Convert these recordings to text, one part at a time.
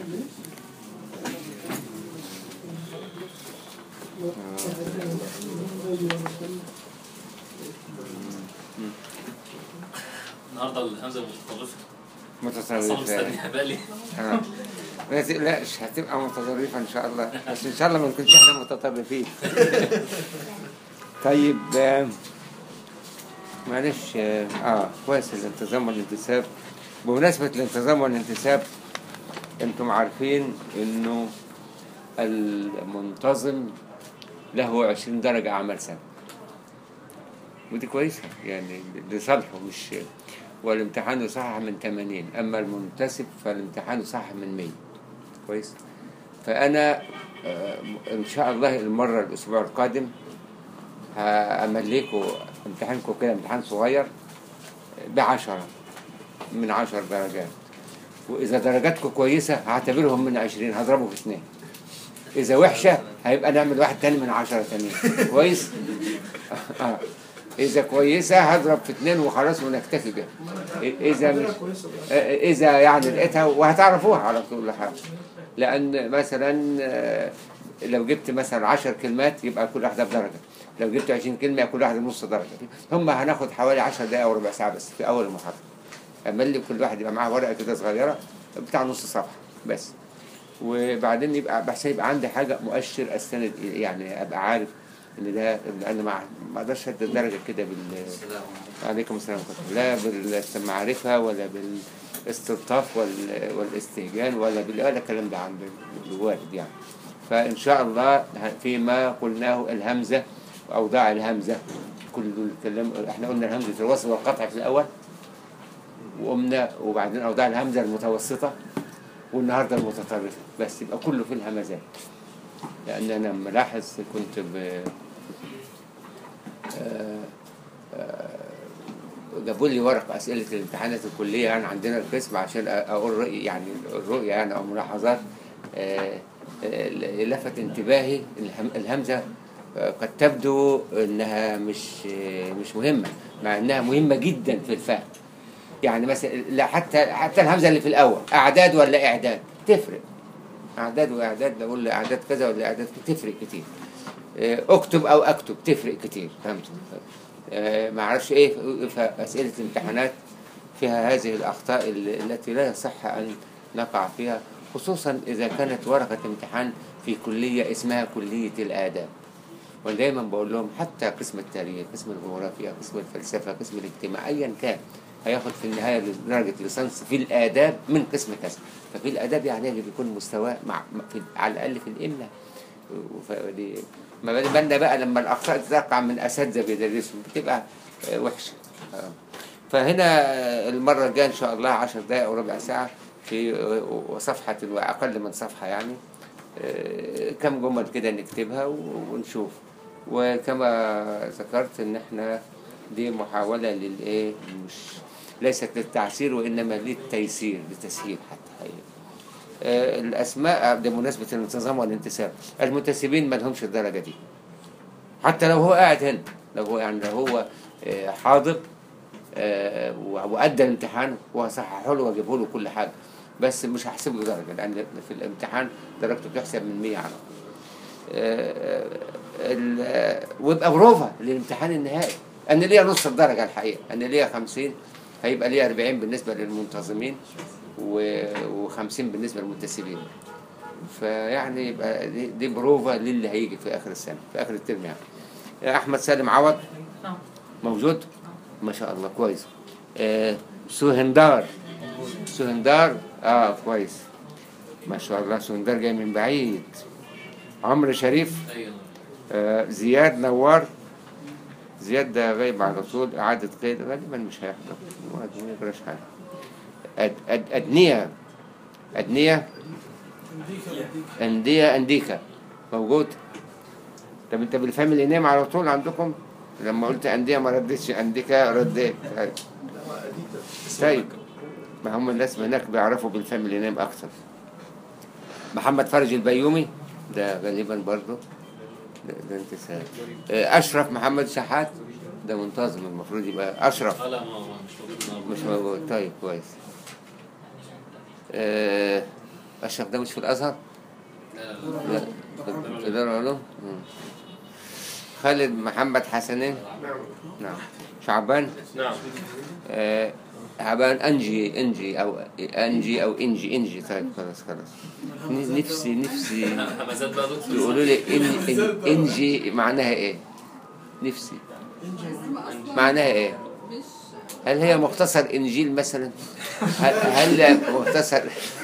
النهارده الهمزه متطرفه اصلا متطرفة مستنيها بقالي آه. ما تقلقش هتبقى متطرفة إن شاء الله بس إن شاء الله ما نكونش إحنا متطرفين طيب آه، معلش آه آه، كويس الانتظام والانتساب بمناسبة الانتظام والانتساب أنتم عارفين إنه المنتظم له 20 درجة أعمال سنة ودي كويسة يعني لصالحه مش والامتحان يصحح من 80 أما المنتسب فالامتحان يصحح من 100 كويس فأنا آه، إن شاء الله المرة الأسبوع القادم هأمليكوا امتحانكم كده امتحان صغير بعشرة من عشر درجات وإذا درجاتكم كويسة هعتبرهم من عشرين هضربه في اثنين إذا وحشة هيبقى نعمل واحد تاني من عشرة تانيين كويس؟ آه. إذا كويسة هضرب في اثنين وخلاص ونكتفي بها إذا مش إذا يعني لقيتها وهتعرفوها على طول حاجة لأن مثلا آه، لو جبت مثلا 10 كلمات يبقى كل واحدة بدرجة لو جبت 20 كلمة يبقى كل واحدة نص درجة هم هناخد حوالي 10 دقايق أو ربع ساعة بس في أول المحاضرة أملي كل واحد يبقى معاه ورقة كده صغيرة بتاع نص صفحة بس وبعدين يبقى بحيث يبقى عندي حاجة مؤشر أستند إليه، يعني أبقى عارف إن ده لأن ما ما أقدرش أدي الدرجة كده بال عليكم السلام ورحمة الله لا بالمعرفة ولا بالاستلطاف وال- والاستهجان ولا بال ولا الكلام ده عند الوالد يعني فإن شاء الله ه- فيما قلناه الهمزة وأوضاع الهمزة كل الكلام احنا قلنا الهمزة الوصل والقطع في الأول وقمنا وبعدين أوضاع الهمزة المتوسطة والنهاردة المتطرفة بس يبقى كله في الهمزات لأن أنا ملاحظ كنت ب آه، آه، جابوا لي ورق أسئلة الامتحانات الكلية يعني عندنا القسم عشان أ- أقول رأيي يعني الرؤية يعني أو ملاحظات آه، آه، لفت انتباهي الهم- الهمزة آه، قد تبدو إنها مش آه، مش مهمة مع إنها مهمة جدا في الفهم يعني مثلا لا حتى حتى الهمزة اللي في الأول أعداد ولا إعداد تفرق أعداد وإعداد بقول أعداد كذا ولا أعداد كذا، تفرق كتير آه، اكتب او اكتب تفرق كتير فهمت آه، ما اعرفش ايه فاسئله الامتحانات فيها هذه الاخطاء ال- التي لا يصح ان نقع فيها خصوصا اذا كانت ورقه امتحان في كليه اسمها كليه الاداب وانا دايما بقول لهم حتى قسم التاريخ قسم الجغرافيا قسم الفلسفه قسم الاجتماع ايا كان هياخد في النهايه درجه ليسانس في الاداب من قسم كذا ففي الاداب يعني اللي بيكون مستواه مع في على الاقل في الاملاء فدي ما بال- بالنا بقى لما الاخطاء تقع من اساتذه بيدرسوا بتبقى آه، وحشه آه. فهنا آه، المره الجايه ان شاء الله 10 دقائق او ربع ساعه في آه، صفحه واقل من صفحه يعني آه، كم جمل كده نكتبها و- ونشوف وكما ذكرت ان احنا دي محاوله للايه مش ليست للتعسير وانما للتيسير لتسهيل حتى حقيقة. آه، الاسماء بمناسبه الانتظام والانتساب المنتسبين ما لهمش الدرجه دي حتى لو هو قاعد هنا لو هو يعني لو هو آه، حاضر آه، وادى الامتحان وهصححه له واجيبه له كل حاجه بس مش هحسب له درجه لان في الامتحان درجته بتحسب من 100 على طول. آه، ال- آه، ويبقى بروفا للامتحان النهائي انا ليا نص الدرجه الحقيقه انا ليا 50 هيبقى ليا 40 بالنسبه للمنتظمين و50 بالنسبه للمنتسبين فيعني يبقى دي, دي بروفا للي هيجي في اخر السنه في اخر الترم يعني احمد سالم عوض نعم موجود ما شاء الله كويس آه سوهندار سوهندار اه كويس ما شاء الله سوهندار جاي من بعيد عمرو شريف ايوه آه زياد نوار زياد ده غايب على طول إعادة قيد غالبا مش هيحضر ما يقراش حاجة أد أد أدنية أدنية أندية أنديكا موجود طب أنت بالفاميلي نيم على طول عندكم لما قلت أندية ما ردتش أنديكا رديت طيب. طيب ما هم الناس هناك بيعرفوا بالفاميلي نيم أكثر محمد فرج البيومي ده غالبا برضه ده, ده انتساب آه، أشرف محمد شحات ده منتظم المفروض يبقى أشرف اه لا ما ما- مش موجود النهارده مش موجود طيب كويس آه أشرف ده مش في الأزهر؟ لا لا لا لا في دار العلوم مم. خالد محمد حسنين نعم شعبان نعم آه، شعبان انجي انجي او انجي او انجي انجي طيب خلاص خلاص ن- نفسي نفسي همزات بقى دكتور يقولوا لي إن إن انجي معناها ايه نفسي معناها ايه هل هي مختصر انجيل مثلا هل, هل مختصر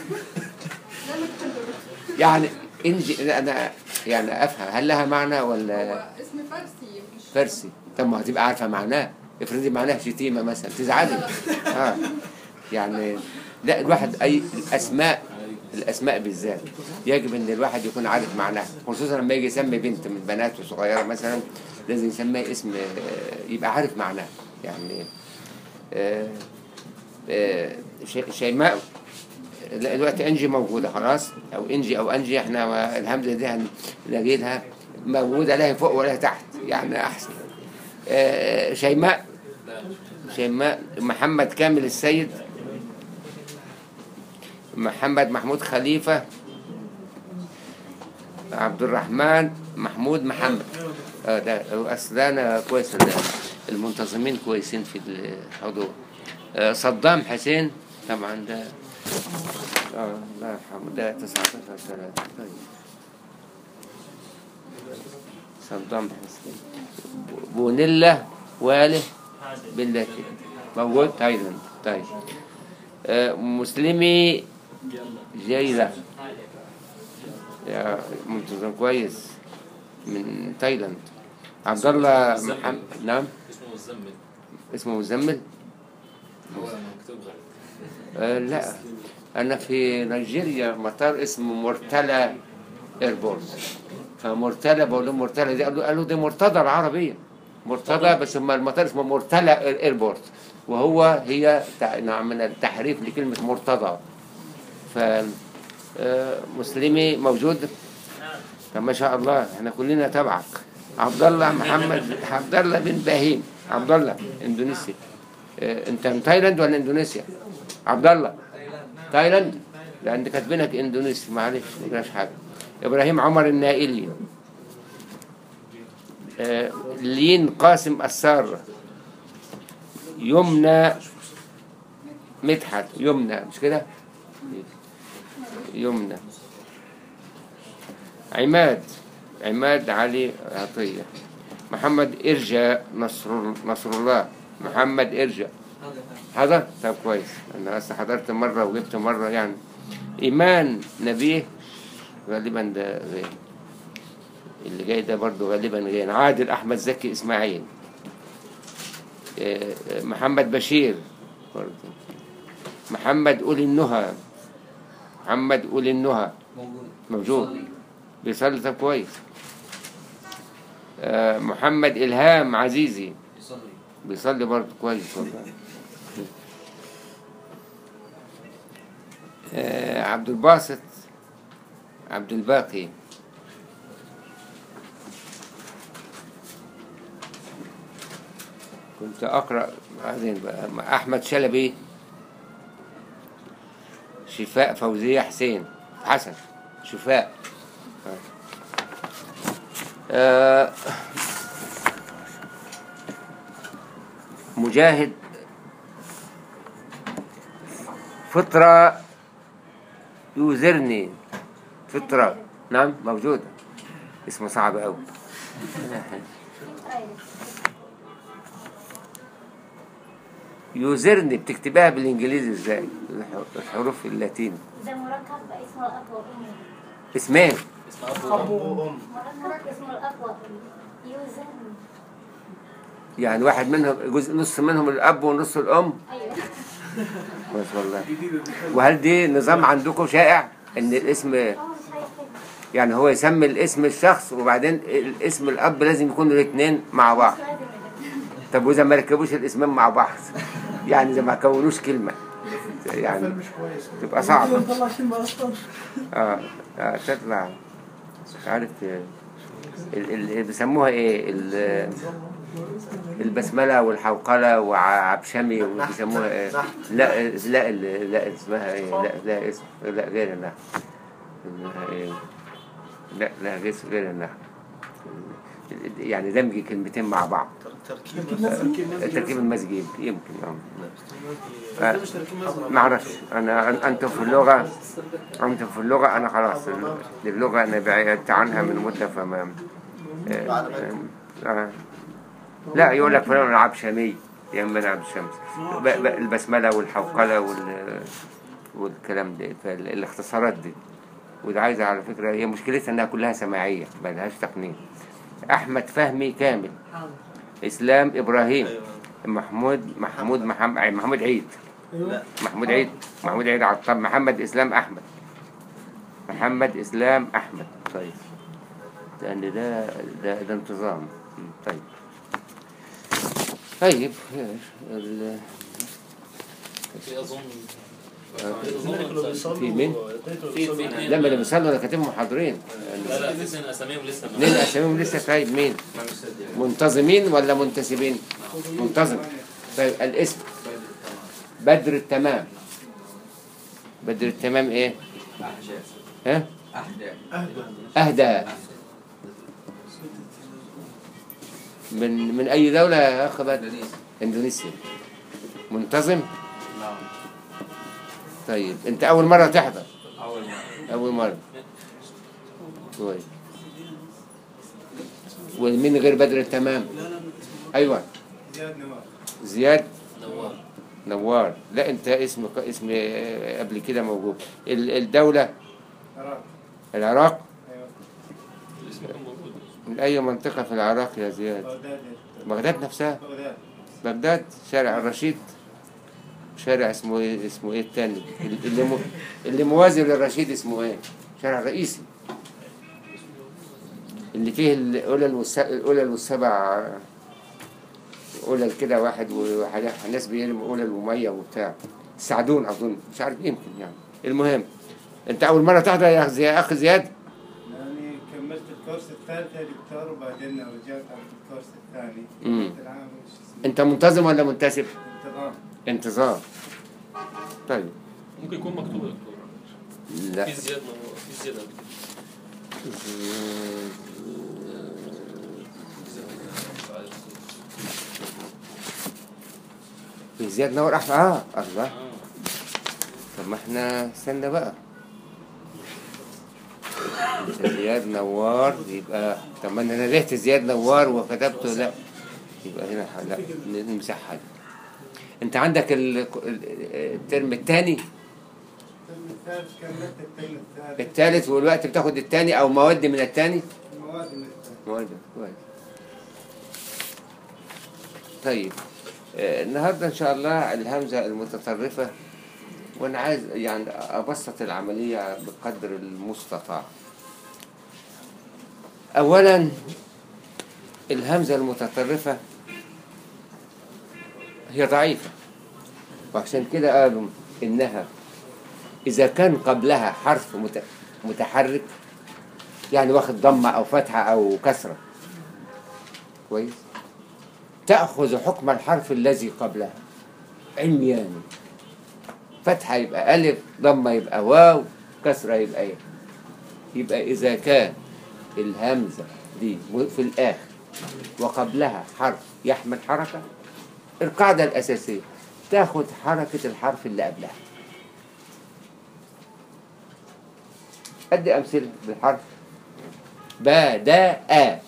يعني انجي انا يعني افهم هل لها معنى ولا اسم فارسي مش فارسي طب ما هتبقى عارفه معناه افرضي معناها شتيمه مثلا تزعلي اه يعني لا الواحد اي الاسماء الاسماء بالذات يجب ان الواحد يكون عارف معناها خصوصا لما يجي يسمي بنت من بناته صغيره مثلا لازم يسميها اسم آه، يبقى عارف معناها يعني آه، آه، شي- شيماء لا، دلوقتي انجي موجوده خلاص او انجي او انجي احنا الهمزه دي هنلاقي لها موجوده لا هي فوق ولا هي تحت يعني احسن آه، شيماء شيماء محمد كامل السيد محمد محمود خليفة عبد الرحمن محمود محمد اه ده اصل ده انا كويس إن المنتظمين كويسين في الحضور آه، صدام حسين طبعا ده اه الله يرحمه ده 19 سنة طيب صدام حسين بونيلا واله بالتي موجود تايلاند طيب آه، مسلمي جيلة يا منتظم كويس من تايلاند عبد الله محمد نعم اسمه مزمل اسمه مزمل هو مكتوب غلط آه لا انا في نيجيريا مطار اسمه مرتلا ايربورت فمرتلا بقول لهم مرتلا دي قالوا قالوا دي مرتضى العربيه مرتضى بس هم المطار اسمه مرتلا ايربورت وهو هي تع- نوع من التحريف لكلمه مرتضى ف آه، مسلمي موجود طب ما شاء الله احنا كلنا تبعك عبد الله محمد عبد الله بن باهيم عبد الله اندونيسي آه، انت من تايلاند ولا اندونيسيا عبد الله تايلاند لا انت كاتبينك اندونيسي معلش ما جراش حاجه ابراهيم عمر النائلي آه، لين قاسم السار يمنى مدحت يمنى مش كده يمنى عماد عماد علي عطية محمد إرجا نصر نصر الله محمد إرجا حضر طب كويس أنا أصلا حضرت مرة وجبت مرة يعني إيمان نبيه غالبا ده غير اللي جاي ده برضه غالبا غير عادل أحمد زكي إسماعيل آه، آه، محمد بشير برضه محمد أولي النهى محمد أولي النهى موجود موجود بيصلي طب كويس آه، محمد إلهام عزيزي يصلي بيصلي برضه كويس والله آه، عبد الباسط عبد الباقي كنت أقرأ بعدين بقى مع أحمد شلبي شفاء فوزية حسين حسن شفاء آه، مجاهد فطرة يوزرني فطرة نعم موجودة اسمه صعب أوي يوزرني بتكتبها بالإنجليزي إزاي الح- الحروف اللاتين ده مركب اسمه الأقوى أمي اسمين اسمه ابو أبو أم مركب اسمه الأقوى يوزن يعني واحد منهم جزء نص منهم الأب ونص الأم أيوه بس والله وهل دي نظام عندكم شائع ان الاسم هو مش هيحتاج يعني هو يسمي الاسم الشخص وبعدين الاسم الاب لازم يكونوا الاثنين مع بعض مش لازم يبقى. طب واذا ما ركبوش الاسمين مع بعض يعني اذا ما كونوش كلمه يعني تبقى صعبه طلع كلمة أصلا اه, آه تطلع مش عارف آه، ال- ال- اللي بيسموها ايه ال- البسمله والحوقله وعبشمي وبيسموها ايه لا لا ال- لا اسمها ايه لا لا اسم لا غير النحو إنها إيه؟ لا لا غير غير النحو يعني دمج كلمتين مع بعض تركيب التركيب المزجي يمكن يمكن آه. آه. مش تركيب مزرعة. ما اعرفش انا أن- انتم في اللغه انتم في اللغه انا خلاص اللغه انا بعدت عنها من مده فما آه، آه. لا يقول لك فلان العب شامي يا اما العب الشمس ب- ب- البسمله والحوقله وال والكلام ده فالاختصارات دي وده عايزه على فكره هي مشكلتها انها كلها سماعيه ما لهاش تقنين احمد فهمي كامل اسلام ابراهيم أيوة. محمود محمود محمد محمود عيد لا محمود عيد محمود عيد عطار محمد اسلام احمد محمد اسلام احمد طيب لان ده ده, ده انتظام م، طيب طيب ال- في اظن الاثنين كانوا بيصلوا في مين؟ الاثنين كانوا في- في بيصلوا. اثنين. لما اللي بيصلوا انا كاتبهم محاضرين لا لا في سن اساميهم لسه ما مين اساميهم لسه طيب مين منتظمين ولا منتسبين منتظم طيب الاسم بدر التمام بدر التمام ايه ها اهدى من من اي دوله يا اخ بدر اندونيسيا منتظم طيب انت اول مره تحضر اول مره كويس ومين غير بدر التمام ايوه زياد نواف زياد نوار نوار لا انت اسم اسم قبل كده موجود ال- الدولة عراق العراق ايوه الاسم كان موجود من اي منطقة في العراق يا زياد بغداد بغداد نفسها بغداد بغداد شارع الرشيد شارع اسمه ايه اسمه ايه التاني اللي مو اللي موازي للرشيد اسمه ايه شارع رئيسي اللي فيه القلل والس... القلل والسبع قلل كده واحد وواحد الناس بيرموا قلل وميه وبتاع سعدون اظن مش عارف يمكن يعني المهم انت اول مره تحضر يا اخ زي- اخ زياد يعني كملت الكورس الثالث يا دكتور وبعدين رجعت على الكورس الثاني مم. كملت العام وش اسمه انت منتظم ولا منتسب انتظام انتظار طيب ممكن يكون مكتوب يا دكتور لا في زيادة في زيادة قبل كده. في زياد نور احمد اه الله آه. طب ما احنا استنى بقى زياد نوار يبقى طب ما انا ناديت زياد نوار وكتبته لا يبقى هنا ح- لا نمسحها دي. انت عندك ال- ال- الترم الثاني الترم الثالث كملت الترم الثالث الثالث والوقت بتاخد الثاني او مواد من الثاني المواد من الثالث مواد كويس طيب آه، النهارده ان شاء الله الهمزه المتطرفه وانا عايز يعني ابسط العمليه بقدر المستطاع اولا الهمزه المتطرفه هي ضعيفه وعشان كده قالوا انها اذا كان قبلها حرف مت- متحرك يعني واخد ضمه او فتحه او كسره كويس تأخذ حكم الحرف الذي قبلها عميان فتحة يبقى ألف ضمة يبقى واو كسرة يبقى إيه يبقى إذا كان الهمزة دي في الآخر وقبلها حرف يحمل حركة القاعدة الأساسية تاخد حركة الحرف اللي قبلها أدي أمثلة بالحرف بدأ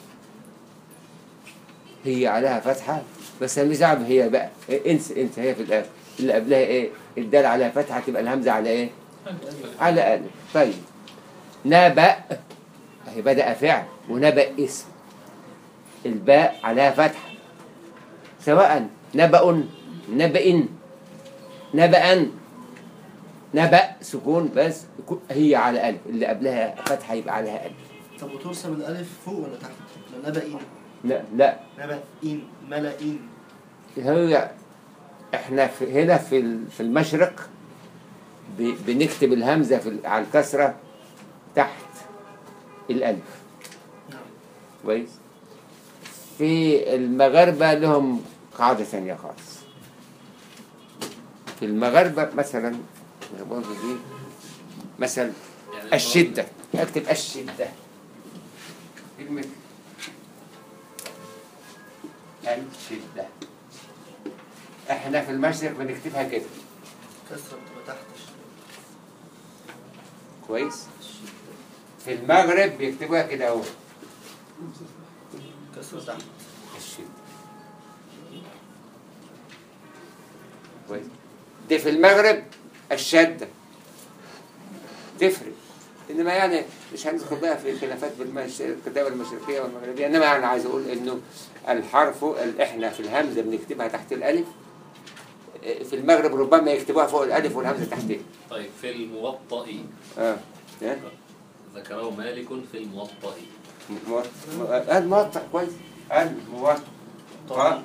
هي عليها فتحة بس المزعب هي بقى إيه، انس انس هي في الآخر اللي قبلها ايه الدال عليها فتحة تبقى الهمزة على ايه على ألف طيب نبأ اهي بدأ فعل ونبأ اسم الباء عليها فتحة سواء نبأ نبأ نبأ نبأ سكون بس يكون- هي على ألف اللي قبلها فتحة يبقى عليها ألف طب وترسم الالف فوق ولا تحت؟ لا نبأين لا لا نبأين ملئين هي احنا في هنا في ال- في المشرق ب- بنكتب الهمزه في ال- على الكسره تحت الالف نعم كويس في المغاربه لهم قاعده ثانيه خالص في المغاربه مثلا برضه دي مثل يعني الشدة اكتب الشدة كلمة الشدة احنا في المشرق بنكتبها كده كسرة بتبقى تحت الشدة كويس في المغرب بيكتبوها كده اهو كسرة تحت الشدة كويس دي في المغرب الشدة تفرق انما يعني مش هندخل بقى في خلافات بالمش... الكتابة المشرقية والمغربية انما انا عايز اقول انه الحرف ال- احنا في الهمزة بنكتبها تحت الالف في المغرب ربما يكتبوها فوق الالف والهمزة تحتها طيب في الموطأ اه ها؟ ذكره مالك في الموطأ موطأ الموطأ كويس الموطأ طريقي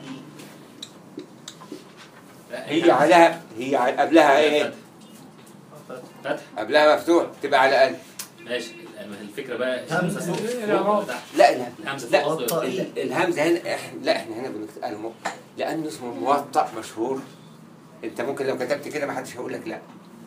لا، هي عليها هي ع- قبلها ايه فتح. فتح قبلها مفتوح تبقى على الف ماشي ما هي الفكرة بقى همزة. الهمزة فوق ولا تحت؟ لا لا الهمزة لا فوق قصدي. طيب. ال- الهمزه هنا احنا لا احنا هنا بنكتب الم... لانه اسمه موطأ مشهور انت ممكن لو كتبت كده ما حدش هيقول لك لا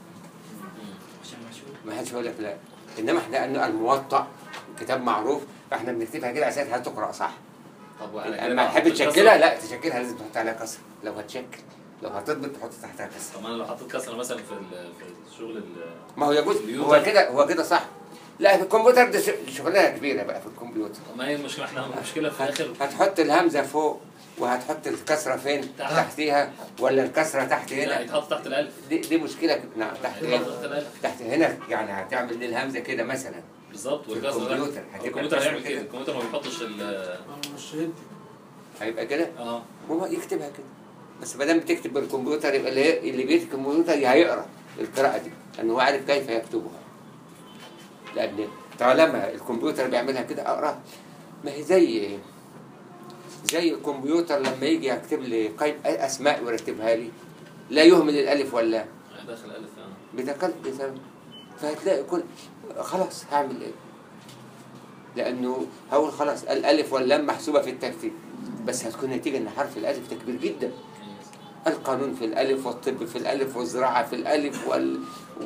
ما حدش هيقول لك لا انما احنا لانه الموطأ كتاب معروف فاحنا بنكتبها كده عشان هتقرا صح طب وأنا كده اما لو تحب حطيت تشكلها كسرة- لا تشكلها لازم تحط عليها كسر لو هتشكل لو هتضبط تحط تحتها كسر طب انا لو حطيت كسرة مثلا في ال- في الشغل ال- ما هو يجوز الكمبيوتر. هو كده هو كده صح لا في الكمبيوتر ده ش- شغلانه كبيره بقى في الكمبيوتر طب ما هي المشكلة احنا المشكلة في هت- الاخر هتحط الهمزة فوق وهتحط الكسرة فين تحت. تحتيها ولا الكسرة تحت لا هنا يتحط تحت الالف دي, دي مشكلة ك- نعم تحت يتحط هنا تحت الالف تحت هنا يعني هتعمل للهمزة كده مثلا بالظبط في والكسرة ده- الكمبيوتر هتبقى الكمبيوتر الكسرة هيعمل كده. كده الكمبيوتر ما بيحطش ال مش هيدي هيبقى كده اه هو يكتبها كده بس ما دام بتكتب بالكمبيوتر يبقى اللي اللي بيكتب الكمبيوتر هيقرا القراءة دي لأنه هو عارف كيف يكتبها لأن طالما الكمبيوتر بيعملها كده أقراها ما هي زي زي الكمبيوتر لما يجي يكتب لي قيم أسماء ويرتبها لي لا يهمل الألف واللام داخل الف اه بدقات بسبب فهتلاقي كل خلاص هعمل ايه لانه هقول خلاص الالف واللام محسوبه في الترتيب بس هتكون نتيجه ان حرف الالف ده كبير جدا القانون في الالف والطب في الالف والزراعه في الالف وال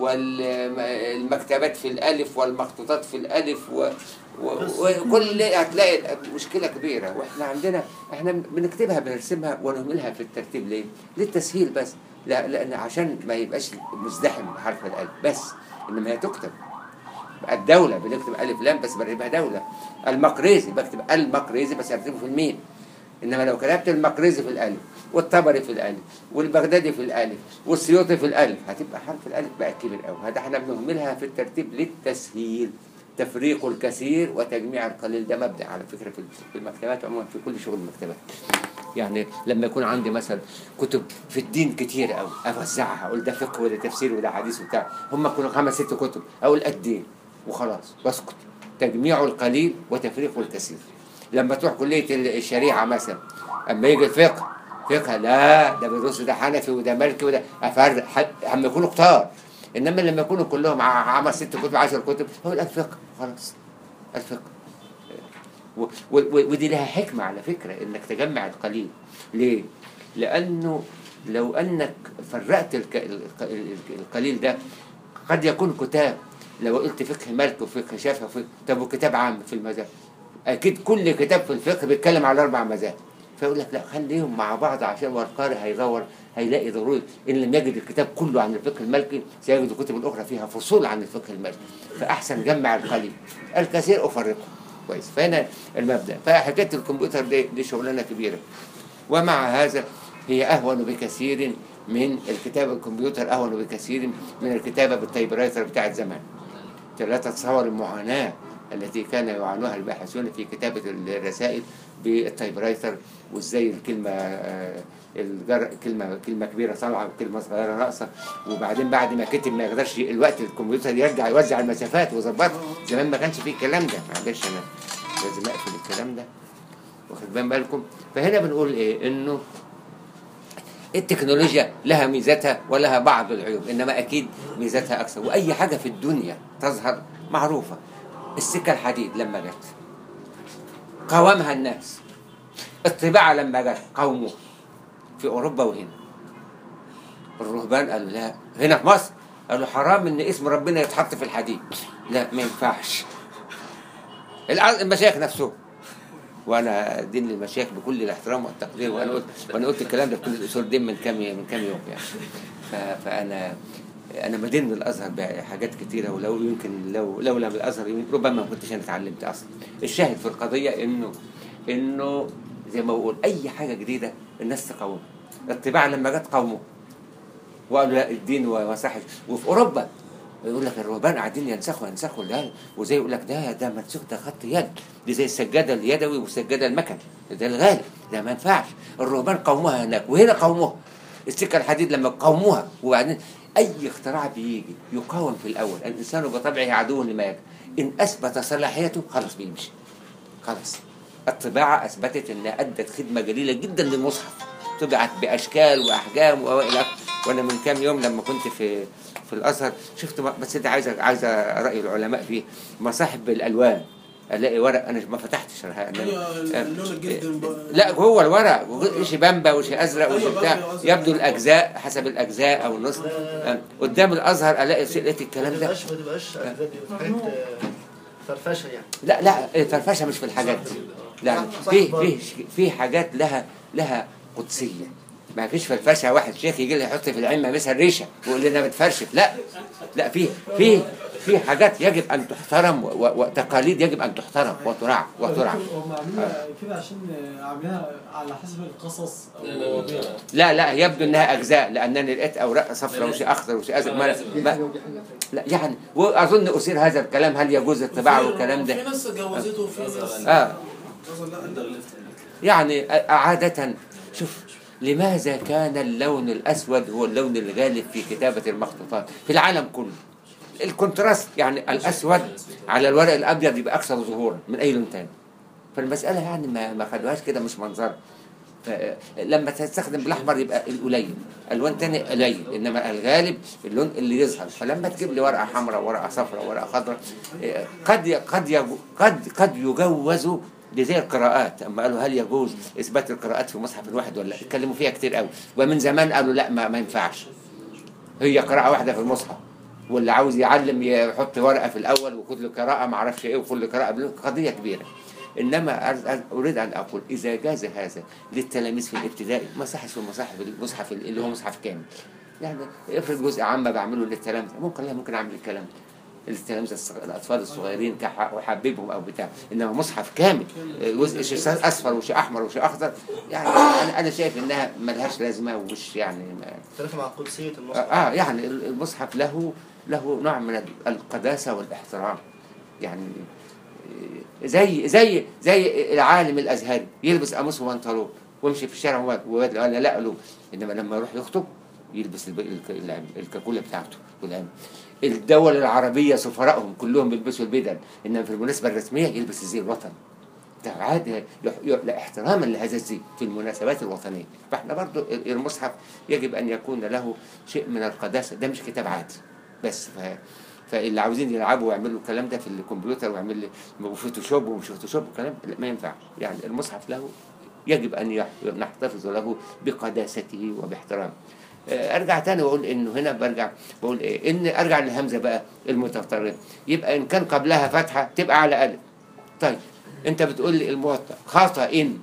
والمكتبات في الالف والمخطوطات في الالف و... و... وكل هتلاقي مشكله كبيره واحنا عندنا احنا بنكتبها بنرسمها ونهملها في الترتيب ليه؟ للتسهيل بس لا لان عشان ما يبقاش مزدحم حرف الالف بس انما هي تكتب الدولة بنكتب ألف لام بس برتبها دولة المقريزي بكتب المقريزي بس أكتبه في الميم إنما لو كتبت المقريزي في الألف والطبري في الألف والبغدادي في الألف والسيوطي في الألف هتبقى حرف الألف بقى كبير أوي هذا احنا بنهملها في الترتيب للتسهيل تفريق الكثير وتجميع القليل ده مبدأ على فكرة في في المكتبات عموما في كل شغل المكتبات يعني لما يكون عندي مثلا كتب في الدين كتير قوي اوزعها اقول ده فقه وده تفسير وده حديث وبتاع هم كانوا خمس ست كتب اقول الدين وخلاص بسكت تجميع القليل وتفريق الكثير لما تروح كليه الشريعه مثلا اما يجي الفقه فقه لا ده بيدرس ده حنفي وده مالكي وده افرق حد- اما يكونوا كتار انما لما يكونوا كلهم ع- عمل ست كتب عشر كتب هو الفقه خلاص الفقه و- و- و- ودي لها حكمة على فكرة انك تجمع القليل ليه؟ لانه لو انك فرقت الك- الق- ال- القليل ده قد يكون كتاب لو قلت فقه مالك وفقه شافعي وفقه طب وكتاب عام في المذاهب اكيد كل كتاب في الفقه بيتكلم على اربع مذاهب فيقول لك لا خليهم مع بعض عشان والقارئ هيدور هيلاقي ضروري ان لم يجد الكتاب كله عن الفقه المالكي سيجد الكتب الاخرى فيها فصول عن الفقه المالكي فاحسن جمع القليل الكثير افرقه كويس فهنا المبدا فحكايه الكمبيوتر دي, دي شغلانه كبيره ومع هذا هي اهون بكثير من الكتابه الكمبيوتر اهون بكثير من الكتابه بالتايبرايتر بتاعت زمان لا تتصور المعاناه التي كان يعانوها الباحثون في كتابه الرسائل بالتايبرايتر وازاي الكلمه آه، الجر كلمه كلمه كبيره طالعه وكلمه صغيره ناقصه وبعدين بعد ما كتب ما يقدرش الوقت الكمبيوتر يرجع يوزع المسافات ويظبطها زمان ما كانش فيه الكلام ده معلش انا لازم اقفل الكلام ده واخد بال بالكم فهنا بنقول ايه انه التكنولوجيا لها ميزاتها ولها بعض العيوب انما اكيد ميزاتها اكثر واي حاجه في الدنيا تظهر معروفه السكه الحديد لما جت قاومها الناس الطباعه لما جت قاوموها في اوروبا وهنا الرهبان قالوا لا هنا في مصر قال له حرام ان اسم ربنا يتحط في الحديد لا ما ينفعش الع- المشايخ نفسهم وانا دين للمشايخ بكل الاحترام والتقدير وانا قلت وانا قلت الكلام ده في كل الاصول دين من كام من كام يوم يعني ف- فانا انا مدين الازهر بحاجات كتيره ولو يمكن لو لولا من الازهر يمكن ربما ما كنتش انا اتعلمت اصلا الشاهد في القضيه انه انه زي ما بقول اي حاجه جديده الناس تقاومها الطباعه لما جت قاوموا وقالوا لا الدين ومساحه وفي اوروبا يقول لك الرهبان قاعدين ينسخوا ينسخوا ده وزي يقول لك ده ده منسوخ ده خط يد دي زي السجاده اليدوي والسجاده المكن ده الغالي ده ما ينفعش الرهبان قوموها هناك وهنا قوموها السكه الحديد لما قوموها وبعدين اي اختراع بيجي يقاوم في الاول الانسان بطبعه عدو لما يجي ان اثبت صلاحيته خلاص بيمشي خلاص الطباعة أثبتت أنها أدت خدمة جليلة جدا للمصحف طبعت بأشكال وأحجام وإلى آخره. وأنا من كام يوم لما كنت في في الأزهر شفت م- بس ده عايز عايز رأي العلماء فيه مصاحف بالألوان ألاقي ورق أنا ما فتحتش الحقيقة. أيوة، اللون الجلد ب- لا جوه الورق وشي بامبا وشي ازرق وشي أيوة، بتاع بامبا وأزرق. يبدو الاجزاء حسب الاجزاء او النص آه، قدام الازهر الاقي لقيت ما الكلام ده تبقاش ما تبقاش أجنبي حاجات آه، فرفشه يعني لا لا الفرفشه مش في الحاجات دي لا صح في برضه. في في حاجات لها لها قدسيه ما فيش فرفشه واحد شيخ يجي لي يحط في العلم مثلا ريشه ويقول لنا بتفرشف لا لا في في في حاجات يجب ان تحترم و- و- وتقاليد يجب ان تحترم وتراعى وتراعى هم عاملينها كده عشان عاملينها على حسب القصص لا لا لا لا لا يبدو انها اجزاء لانني لقيت اوراق صفراء وشيء اخضر وشيء ازرق ما, ما لا يعني واظن اثير هذا الكلام هل يجوز الطباعه والكلام في ده ناس جوزته وفي ناس اه أصلاً لا لا يعني عادة شوف لماذا كان اللون الأسود هو اللون الغالب في كتابة المخطوطات في العالم كله الكونتراست يعني الأسود على الورق الأبيض يبقى أكثر ظهورا من أي لون تاني فالمسألة يعني ما ما خدوهاش كده مش منظر ف- لما تستخدم بالأحمر يبقى القليل ألوان تاني قليل إنما الغالب اللون اللي يظهر فلما تجيب لي ورقة حمراء ورقة صفراء ورقة خضراء إيه، قد ي- قد يجو- قد قد يجوز دي زي القراءات اما قالوا هل يجوز اثبات القراءات في مصحف الواحد ولا لا اتكلموا فيها كتير قوي ومن زمان قالوا لا ما, ما ينفعش هي قراءة واحدة في المصحف واللي عاوز يعلم يحط ورقة في الأول وكل قراءة ما اعرفش إيه وكل قراءة بلون قضية كبيرة إنما أر- أر- أريد أن أقول إذا جاز هذا للتلاميذ في الابتدائي ما صحش في المصاحف المصحف اللي هو مصحف كامل يعني افرض جزء عامة بعمله للتلاميذ ممكن لا ممكن أعمل الكلام ده التلاميذ الصغ- الأطفال الصغيرين كح- وحببهم أو بتاع إنما مصحف كامل جزء شيء أصفر وشيء أحمر وشيء أخضر يعني أنا أنا شايف إنها ملهاش لازمة ومش يعني ما اختلاف مع قدسيه المصحف اه يعني المصحف له له نوع من القداسه والاحترام يعني زي زي زي العالم الازهري يلبس قميص وبنطلون ويمشي في الشارع وما- ولا لا لا له انما لما يروح يخطب يلبس الب- الك- العم- الكاكوله بتاعته والعم الدول العربيه سفرائهم كلهم بيلبسوا البدل انما في المناسبه الرسميه يلبس الزي الوطني ده عادة يح- ي- لا احتراما لهذا الزي في المناسبات الوطنية فاحنا برضو ال- المصحف يجب أن يكون له شيء من القداسة ده مش كتاب عادي بس ف... فاللي عاوزين يلعبوا ويعملوا الكلام ده في الكمبيوتر ويعمل لي فوتوشوب ومش فوتوشوب والكلام لا، ما ينفعش يعني المصحف له يجب أن يح- نحتفظ له بقداسته وباحترامه آه، ارجع تاني واقول انه هنا برجع بقول ايه ان ارجع للهمزه بقى المتطرفه يبقى ان كان قبلها فتحه تبقى على الف طيب انت بتقول لي الموطأ خطأ ان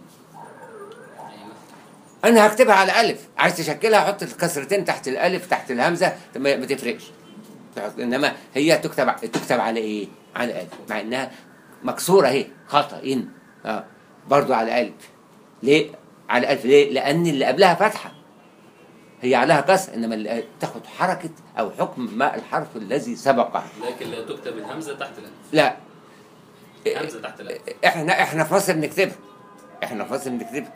انا هكتبها على الف عايز تشكلها حط الكسرتين تحت الالف تحت الهمزه ما ما تفرقش تحط- انما هي تكتب تكتب على ايه على الف مع انها مكسوره اهي خطأ ان اه برضو على الف ليه على الف ليه لان اللي قبلها فتحه هي عليها كسر انما اللي تاخد حركه او حكم ما الحرف الذي سبقه لكن لا تكتب الهمزه تحت الالف لا الهمزه تحت الالف احنا احنا في مصر بنكتبها احنا في مصر بنكتبها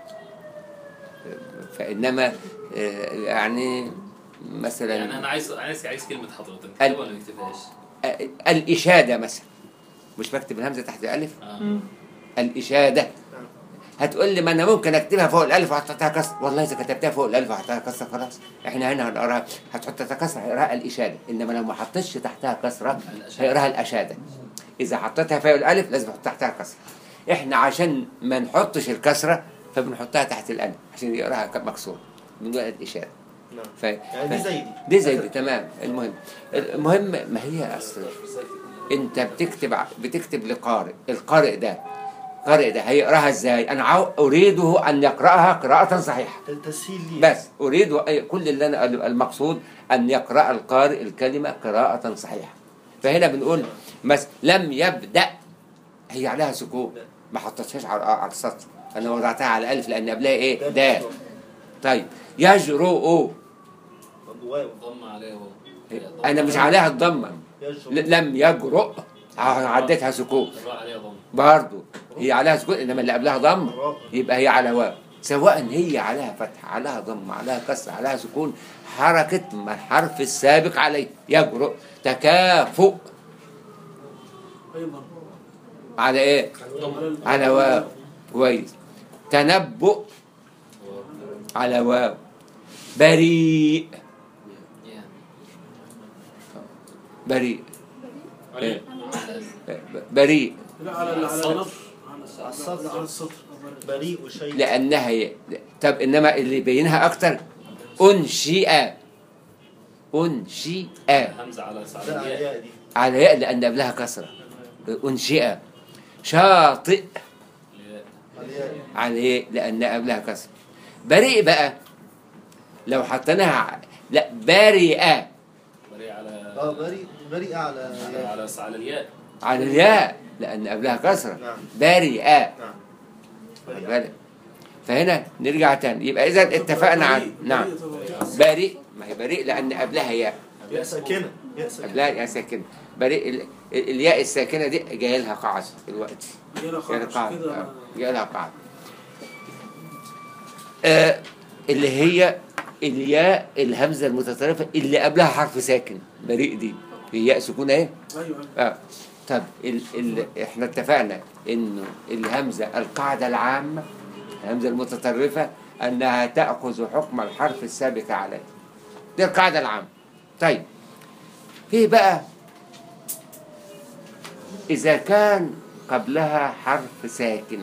فانما آه، يعني مثلا يعني انا عايز عايز عايز كلمه حضرتك ال- نكتبها ولا ما نكتبهاش؟ آه، الاشاده مثلا مش بكتب الهمزه تحت الالف اه الاشاده هتقول لي ما انا ممكن اكتبها فوق الالف واحط تحتها كسر والله اذا كتبتها فوق الالف وحطها كسر خلاص احنا هنا هنقراها هتحط تحتها كسر هيقراها الاشاده انما لو ما حطيتش تحتها كسره هيقراها الاشاده اذا حطيتها فوق الالف لازم احط تحتها كسره احنا عشان ما نحطش الكسره فبنحطها تحت الالف عشان يقراها ك- مكسور من وقت الاشاده نعم ف... يعني دي ف- زي دي دي زي دي تمام المهم المهم ما هي اصل انت بتكتب ع- بتكتب لقارئ القارئ ده القارئ ده هيقراها ازاي انا عاو... اريده ان يقراها قراءه صحيحه التسهيل ليه بس اريد أي- كل اللي انا المقصود ان يقرا القارئ الكلمه قراءه صحيحه فهنا بنقول بس لم يبدا هي عليها سكون ما حطيتهاش على على السطر انا وضعتها على الف لان قبلها ايه دال طيب يجرؤ واو ضم عليه هو انا مش عليها الضمه يجرؤ ل- لم يجرؤ عديتها سكون الراء عليها ضم برضه هي عليها سكون انما اللي قبلها ضم الراء. يبقى هي على واو سواء هي عليها فتح عليها ضم عليها كسر عليها سكون حركة ما الحرف السابق عليه يجرؤ تكافؤ ايضا على ايه؟ على واو كويس تنبؤ على واو بريء يعني بريء عليه بريء لا على على السطر. النص على السطر. على السطر بريء وشيء لأنها هي طب إنما اللي يبينها أكتر أنشئ أنشئ همزه على سعد لا الياء الياء دي على ياء لأن قبلها كسرة أنشئ شاطئ الياء. الياء على ياء لأن قبلها كسرة بريء بقى لو حطيناها ع- لا بريء بريء على اه بريء بريء على على على على الياء على الياء لأن قبلها كسرة نعم بريء نعم بريء بالك فهنا نرجع تاني يبقى إذا اتفقنا عن نعم بريء ما هي بريء لأن قبلها ياء ياء ساكنة ياء ساكنة قبلها ياء ساكنة بريء ال- ال- الياء الساكنة دي جاي لها قاعدة دلوقتي يلا جاي لها خلاص قاعدة كده آه، جاي لها قاعدة آه اللي هي الياء الهمزة المتطرفة اللي قبلها حرف ساكن بريء دي هي ياء سكون اهي ايوه ايوه اه طب ال ال احنا اتفقنا انه الهمزه القاعده العامه الهمزه المتطرفه انها تاخذ حكم الحرف السابق عليه دي القاعده العامه طيب في بقى اذا كان قبلها حرف ساكن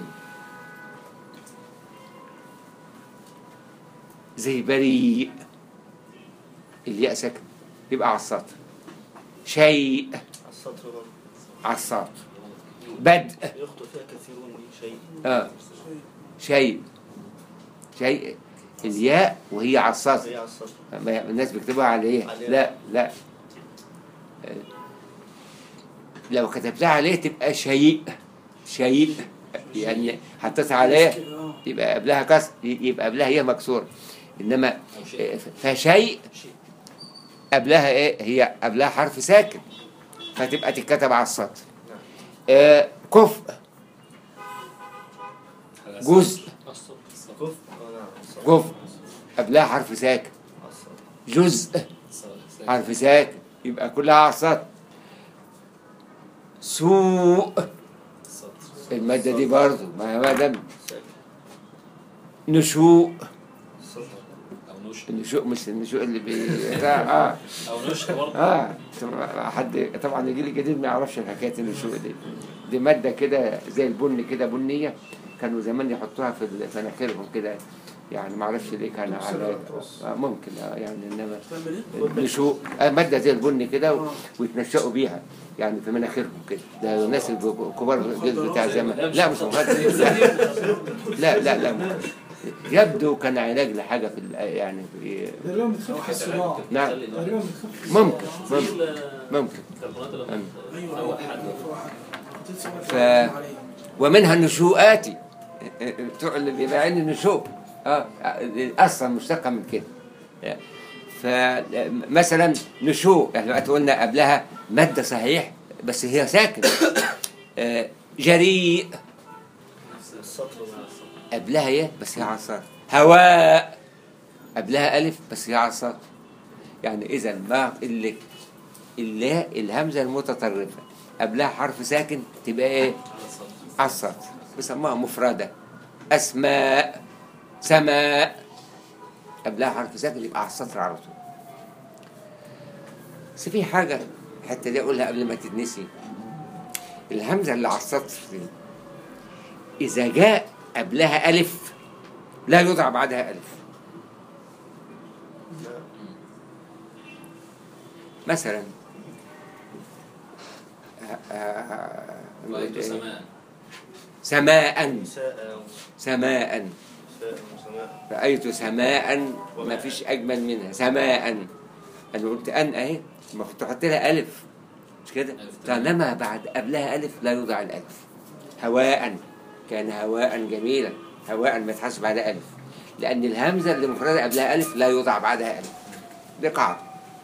زي بريء الياء ساكن يبقى على السطر شيء على السطر برضه على السطر بدء يخطئ فيها كثيرون دي شيء اه شيء شيء الياء وهي على السطر هي على السطر ما- الناس بيكتبوها على ايه على لا لا آه، لو كتبتها عليه تبقى شيء شيء يعني حطيتها عليه اه يبقى قبلها كسر يبقى قبلها هي مكسوره انما او شيء آه، فشيء قبلها ايه هي قبلها حرف ساكن فتبقى تتكتب على السطر آه كفء على جزء السطر. السطر. كف اه نعم على السطر. كفء قبلها حرف ساكن على السطر. جزء السطر. حرف ساكن يبقى كلها على السطر سوء السطر. المادة دي برضه ما ما دام ساكن. نشوء السطر. او نشر النشوء مش النشوء اللي بي اه او نشر برضه اه طبعا حد طبعا الجيل الجديد ما يعرفش الحكايه النشوء دي دي ماده كده زي البن كده بنيه كانوا زمان يحطوها في ال- في مناخيرهم كده يعني ما اعرفش ليه كان على آه ممكن آه يعني انما تعمل ايه؟ نشوء آه ماده زي البن كده و- ويتنشأوا بيها يعني في مناخيرهم كده ده الناس الكبار الجيل بتاع زمان لا مش مخدر لا لا لا لا يبدو كان علاج لحاجه في ال- يعني في تقريبا بتخفف الصداع نعم تقريبا بتخفف ممكن زي ممكن ال- ممكن الكربونات اللي أيوة. ايوه أول حد. ف- ومنها النشوءات بتوع اللي بيبيعين النشوء اه اصلا مشتقه من كده فمثلا نشوء يعني دلوقتي قلنا قبلها ماده صحيح بس هي ساكن آه، جريء السطر ده. قبلها ايه بس هي على السطر هواء قبلها الف بس هي على السطر يعني اذا ما اللي اللا الهمزه المتطرفه قبلها حرف ساكن تبقى ايه على السطر. على السطر بيسموها مفردة أسماء سماء قبلها حرف ساكن يبقى على السطر على طول بس في حاجة الحتة دي أقولها قبل ما تتنسي الهمزة اللي على السطر دي إذا جاء قبلها ألف لا يوضع بعدها ألف مثلا آه، آه، نقول رأيت إيه؟ سماء سماء نساء سماء نساء وسماء رأيت سماء ما فيش أجمل منها سماء أنا قلت أن أهي المفروض تحط لها ألف مش كده؟ ألف تمام. طالما بعد قبلها ألف لا يوضع الألف هواء كان هواء جميلا هواء ما يتحسش بعدها ألف لأن الهمزة اللي مفردة قبلها ألف لا يوضع بعدها ألف دي قاعدة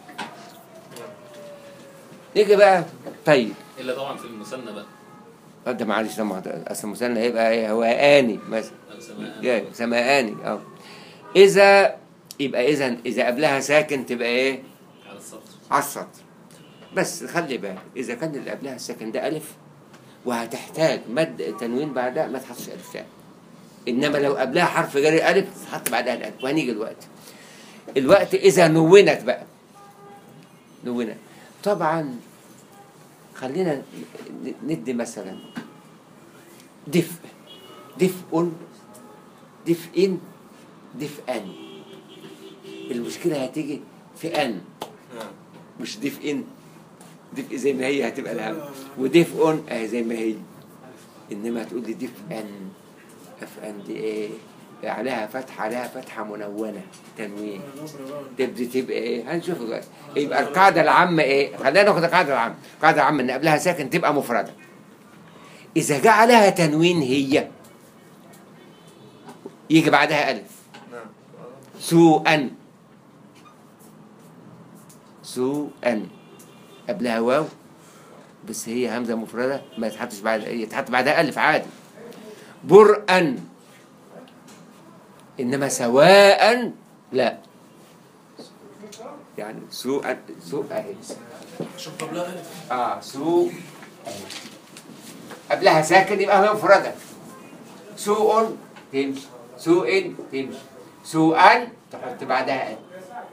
نيجي بقى طيب إلا طبعا في المثنى بقى آه، ده معلش ده ما- أصل المثنى هيبقى إيه هواءاني مثلا أو سماء جاي سماءاني اه اذا يبقى اذا اذا قبلها ساكن تبقى ايه على السطر على السطر بس خلي بالك اذا كان اللي قبلها الساكن ده الف وهتحتاج مد تنوين بعدها ما تحطش الف تاني انما لو قبلها حرف جري الف تحط بعدها الالف وهنيجي الوقت الوقت اذا نونت بقى نونت طبعا خلينا ن- ندي مثلا دفء دفء دفء دفئا المشكلة هتيجي في أن نعم مش دفء دفء زي ما هي هتبقى الهم ودفء اهي زي ما هي انما تقول لي دفئا افئا دي ايه عليها فتحة عليها فتحة منونة تنوين تبدي تبقى ايه هنشوف دلوقتي يبقى القاعدة العامة ايه خلينا ناخد القاعدة العامة القاعدة العامة ان قبلها ساكن تبقى مفردة إذا جاء عليها تنوين هي يجي بعدها ألف نعم سوءا سوءا قبلها واو بس هي همزه مفرده ما يتحطش بعد يتحط بعدها الف عادي برءا انما سواء لا يعني سوءا سوء اهي عشان قبلها ألف اه سوء أهي. قبلها ساكن يبقى هي مفرده سوء تمشي سوء تمشي سوءا تحط بعدها ألف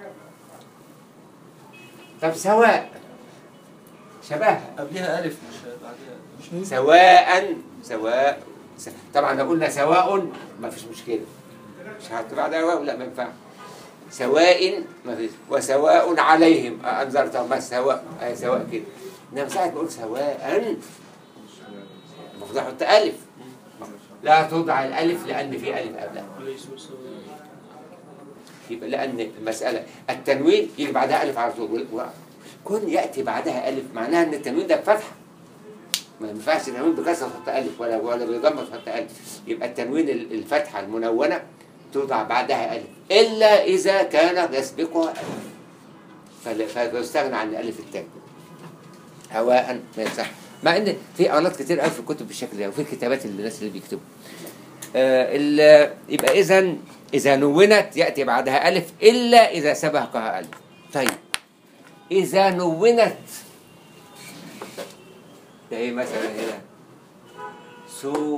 طب سواء شبه قبلها ألف مش بعدها سواء سواء س- طبعا لو قلنا سواء ما فيش مشكله مش هحط بعدها واو لا ما ينفعش سواء ما فيش وسواء عليهم آه، انذرتهم بس سواء آه سواء كده انما ساعه ما اقول سواء المفروض احط الف لا توضع الالف لان في الف قبلها وليسوا سواء يبقى لان المساله التنوين يجي بعدها الف على طول وال- و- كون ياتي بعدها الف معناها ان التنوين ده بفتحه ما ينفعش التنوين بكسره تحط الف ولا ولا بضمه تحط الف يبقى التنوين ال- الفتحه المنونه توضع بعدها الف الا اذا كان يسبقها الف فل- فيستغنى عن الالف التاني هواء ما يصح مع ان في اغلاط كتير قوي في الكتب بالشكل ده وفي كتابات الناس اللي بيكتبوا آه، ال- يبقى اذا اذا نونت ياتي بعدها الف الا اذا سبقها الف طيب اذا نونت ده ايه مثلا هنا سو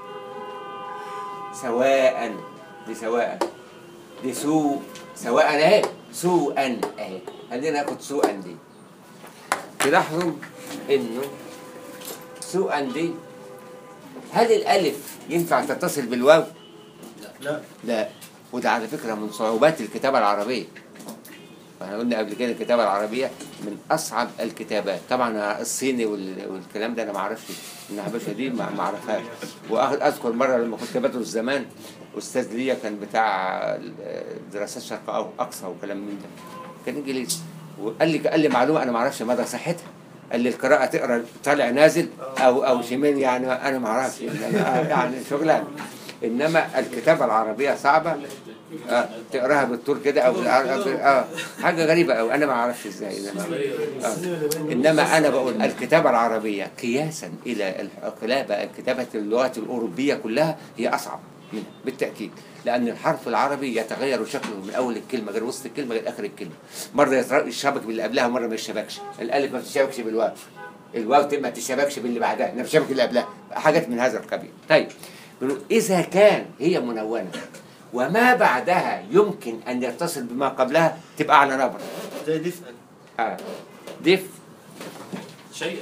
سواء دي سواء دي سوء سواء اهي سوءا اهي خلينا ناخد سوءا دي تلاحظوا انه سوءا دي هل الالف ينفع تتصل بالواو؟ لا لا وده على فكرة من صعوبات الكتابة العربية احنا قلنا قبل كده الكتابة العربية من أصعب الكتابات طبعا الصيني وال- والكلام ده أنا ما اعرفش النحبشة دي ما ما اعرفهاش وأذكر مرة لما كنت بدرس زمان أستاذ ليا كان بتاع دراسات شرق أو أقصى وكلام من ده كان إنجليزي وقال لي قال لي معلومة أنا ما اعرفش مدى صحتها قال لي القراءة تقرا طالع نازل أو أو شمال يعني أنا ما اعرفش إنما يعني شغلانة انما الكتابه العربيه صعبه آه تقراها بالطول كده او بالعربي اه حاجه غريبه قوي انا ما اعرفش ازاي انما آه. انما انا بقول الكتابه العربيه قياسا الى الكتابه الكتابه اللغات الاوروبيه كلها هي اصعب منها بالتاكيد لان الحرف العربي يتغير شكله من اول الكلمه غير وسط الكلمه غير اخر الكلمه مره يتر- يشبك باللي قبلها ومره ما يشبكش الالف ما بتشبكش بالواو الواو ما تشبكش باللي بعدها انها بتشبك اللي قبلها حاجات من هذا القبيل طيب بنقول إذا كان هي منونة وما بعدها يمكن أن يتصل بما قبلها تبقى على نبر زي دفئا آه. دف شيء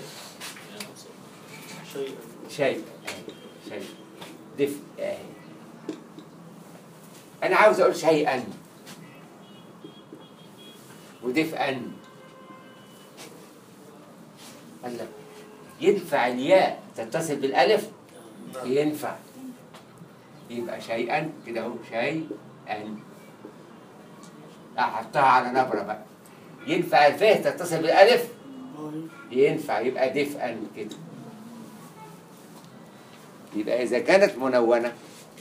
شيء شيء شيء دف آه. أنا عاوز أقول شيئا ودفئا قال لك ينفع الياء تتصل بالالف ينفع يبقى شيئا كده اهو شيئا احطها على نبره بقى ينفع الفاء تتصل بالالف ينفع يبقى دفئا كده يبقى اذا كانت منونه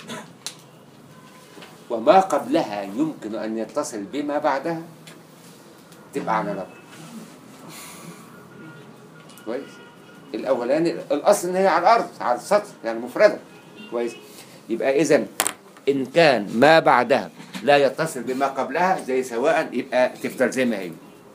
وما قبلها يمكن ان يتصل بما بعدها تبقى على نبره كويس الاولاني الاصل ان هي على الارض على السطح يعني مفرده كويس يبقى اذا ان كان ما بعدها لا يتصل بما قبلها زي سواء يبقى تفضل زي ما هي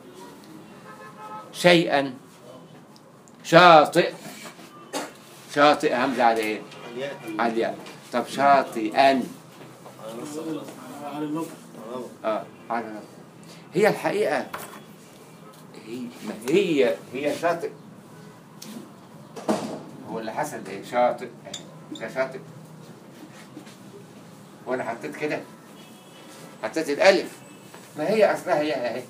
شيئا شاطئ شاطئ همزه على ايه؟ الياء على الياء طب شاطئا على النقطة اه على هي الحقيقه هي ما هي هي شاطئ هو اللي حصل ايه شاطئ ده شاطئ وانا حطيت كده حطيت الالف ما هي اصلها هي اهي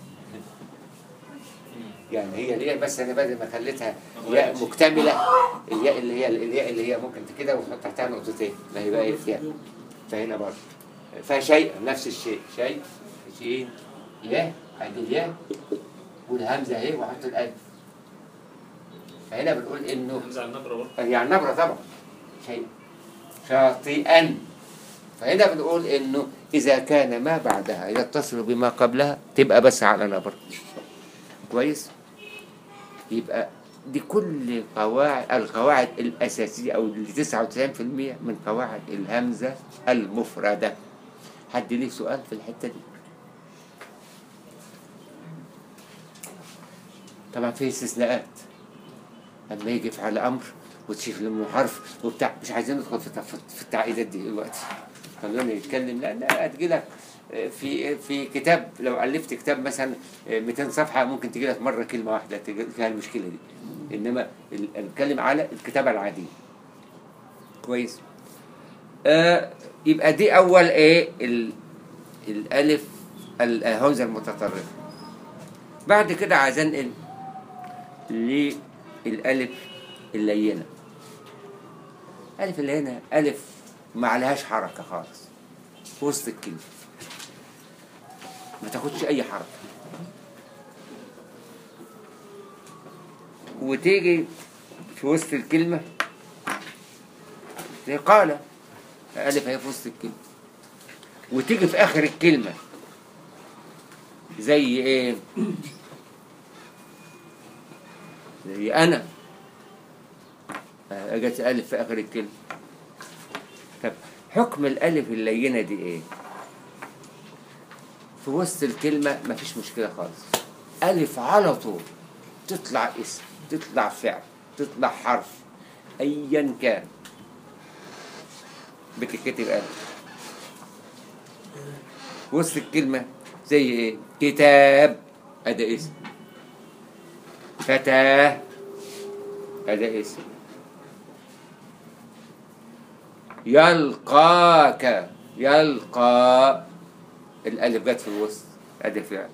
يعني هي الياء بس انا بدل ما خليتها ياء مكتمله الياء اللي هي الياء اللي هي ممكن كده وتحط تحتها نقطتين ما هي بقى إيه؟ ياء فهنا برضه فشيء نفس الشيء شيء شيء ياء ادي الياء والهمزه اهي واحط الالف فهنا بنقول انه همزه على النبره برضه هي على النبرة طبعا شيء شاطئا فهنا بنقول انه اذا كان ما بعدها يتصل بما قبلها تبقى بس على نبر كويس يبقى دي كل قواعد القواعد الاساسيه او اللي 99% من قواعد الهمزه المفرده حد ليه سؤال في الحته دي طبعا في استثناءات اما يجي يفعل امر وتشوف له حرف وبتاع مش عايزين ندخل في في- في التعقيدات دي دلوقتي خلونا نتكلم لا لا هتجي لك في في كتاب لو الفت كتاب مثلا 200 صفحه ممكن تجي لك مره كلمه واحده تجي فيها المشكله دي انما ال- نتكلم على الكتابه العاديه كويس آه يبقى دي اول ايه ال الالف الهمزه المتطرفه بعد كده عايز انقل للألف اللينة ألف اللينة ألف ما عليهاش حركة خالص في وسط الكلمة ما تاخدش أي حركة وتيجي في وسط الكلمة زي قال ألف هي في وسط الكلمة وتيجي في آخر الكلمة زي إيه؟ زي أنا أجت ألف في آخر الكلمة طب حكم الألف اللينة دي إيه؟ في وسط الكلمة مفيش مشكلة خالص ألف على طول تطلع اسم تطلع فعل تطلع حرف أيا كان بتتكتب ألف وسط الكلمة زي إيه؟ كتاب أدا اسم فتاة هذا اسم يلقاك يلقى الألف جت في الوسط هذا فعل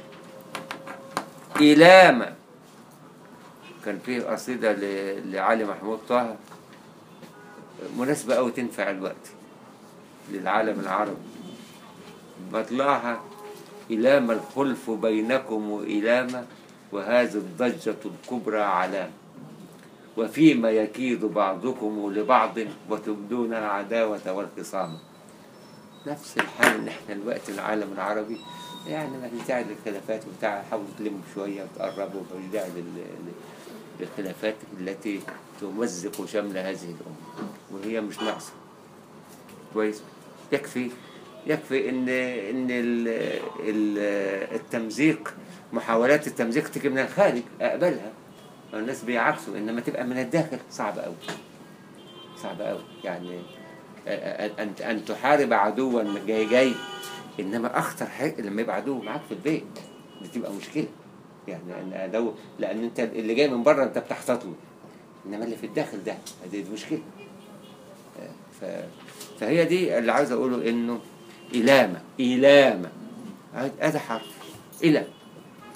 إلامة كان فيه قصيدة ل- لعلي محمود طه مناسبة أوي تنفع الوقت للعالم العربي مطلعها إلام الخلف بينكم وإلامة وهذه الضجة الكبرى علامة وفيما يكيد بعضكم لبعض وتبدون العداوة والخصام نفس الحال ان احنا الوقت العالم العربي يعني ما فيش داعي للخلافات وبتاع حاولوا تلموا شوية وتقربوا ما فيش داعي لل- لل- للخلافات التي تمزق شمل هذه الأمة وهي مش ناقصة كويس يكفي يكفي ان ان ال ال التمزيق محاولات التمزيق تيجي من الخارج اقبلها الناس بيعكسوا انما تبقى من الداخل صعب قوي صعب قوي يعني ان ان تحارب عدوا جاي جاي انما اخطر حاجه لما يبقى عدو معاك في البيت دي تبقى مشكله يعني أن لو لان انت اللي جاي من بره انت بتحتاط له انما اللي في الداخل ده هذه دي مشكله ف... فهي دي اللي عايز اقوله انه إلامة إلامة هذا حرف إلى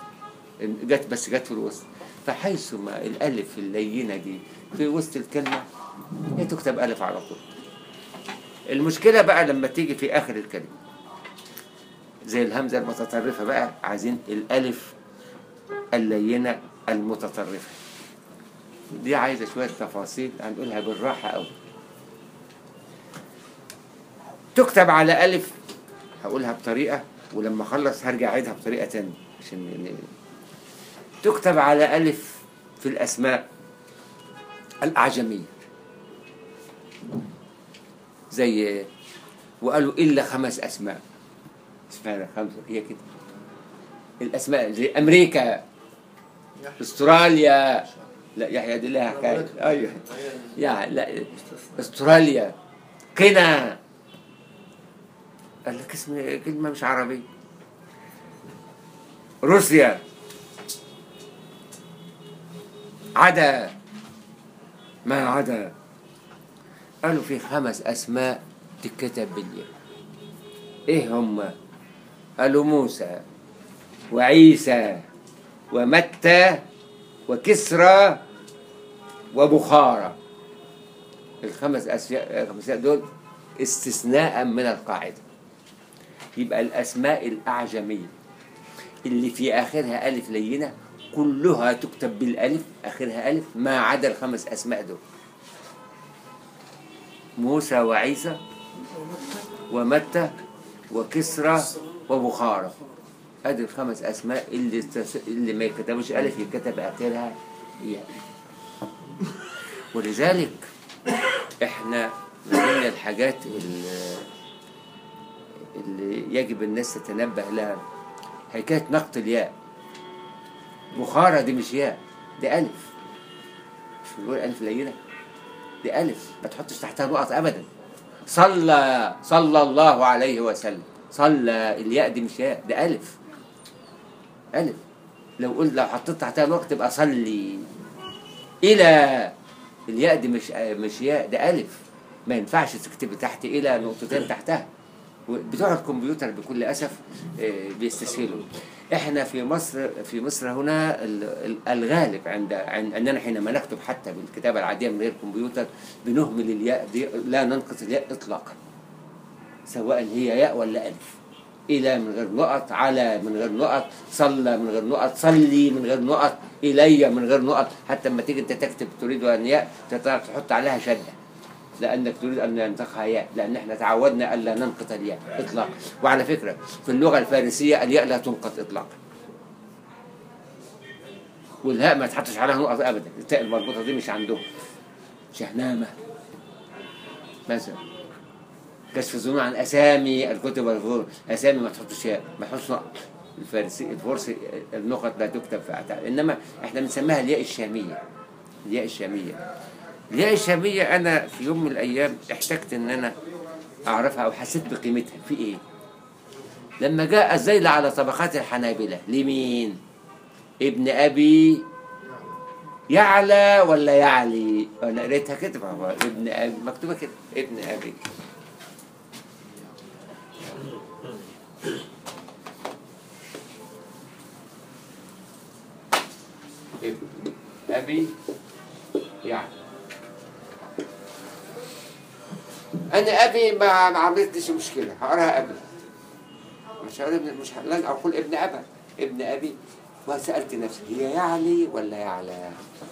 جت بس جت في الوسط فحيث ما الالف اللينه دي في وسط الكلمه هي تكتب الف على طول المشكله بقى لما تيجي في اخر الكلمه زي الهمزه المتطرفه بقى عايزين الالف اللينه المتطرفه دي عايزه شويه تفاصيل هنقولها بالراحه قوي تكتب على ألف هقولها بطريقة ولما أخلص هرجع أعيدها بطريقة تانية عشان ن- تكتب على ألف في الأسماء الأعجمية زي وقالوا إلا خمس أسماء اسمها خمسة هي كده الأسماء زي أمريكا استراليا لا يحيى دي لها حكاية أيوه يعني لا استراليا قنا قال لك اسم كلمة مش عربية روسيا عدا ما عدا قالوا في خمس أسماء تتكتب بالياء إيه هم؟ قالوا موسى وعيسى ومتى وكسرى وبخارى الخمس أشياء الخمس أشياء دول استثناء من القاعدة يبقى الأسماء الأعجمية اللي في آخرها ألف لينة كلها تكتب بالألف آخرها ألف ما عدا الخمس أسماء دول موسى وعيسى ومتى وكسرى وبخارى ادي الخمس اسماء اللي استس... اللي ما يكتبوش الف يتكتب اخرها ياء ولذلك احنا من ضمن الحاجات اللي, اللي يجب الناس تتنبه لها حكايه نقط الياء بخارى دي مش ياء دي الف مش بنقول الف لينه دي الف ما تحطش تحتها نقط ابدا صلى صلى الله عليه وسلم صلى الياء دي مش ياء ده الف الف لو قلت لو حطيت تحتها نقطه تبقى صلي الى الياء دي مش مش ياء ده الف ما ينفعش تكتب تحت الى نقطتين تحتها بتوع الكمبيوتر بكل اسف آه، بيستسهلوا احنا في مصر في مصر هنا ال- ال- الغالب عند عن- عندنا حينما نكتب حتى بالكتابه العاديه من غير كمبيوتر بنهمل الياء دي لا ننقص الياء اطلاقا سواء هي ياء ولا الف الى من غير نقط على من غير نقط صلى من غير نقط صلي من غير نقط الي من غير نقط حتى لما تيجي انت تكتب تريد ان ياء تت- تحط عليها شده لانك تريد ان ينطقها ياء لان احنا تعودنا الا ننقط الياء اطلاقا وعلى فكره في اللغه الفارسيه الياء لا تنقط اطلاقا والهاء ما تحطش عليها نقط ابدا التاء المربوطه دي مش عندهم شهنامه مثلا كشف الظنون عن اسامي الكتب والفنون اسامي ما تحطش ياء ما تحطش نقط الفارسي الفرسي النقط لا تكتب في أعتاب. انما احنا بنسميها الياء الشاميه الياء الشاميه الياء الشاميه انا في يوم من الايام احتجت ان انا اعرفها او حسيت بقيمتها في ايه لما جاء الزيل على طبقات الحنابلة لمين ابن ابي يعلى ولا يعلي انا قريتها كده ما هو ابن ابي مكتوبه كده ابن ابي ابن ابي يعني انا ابي ما ما عملتليش مشكله هقراها ابي مش هقول ابن مش ه- لن اقول ابن ابا ابن ابي وسالت نفسي هي يعلي ولا يعلى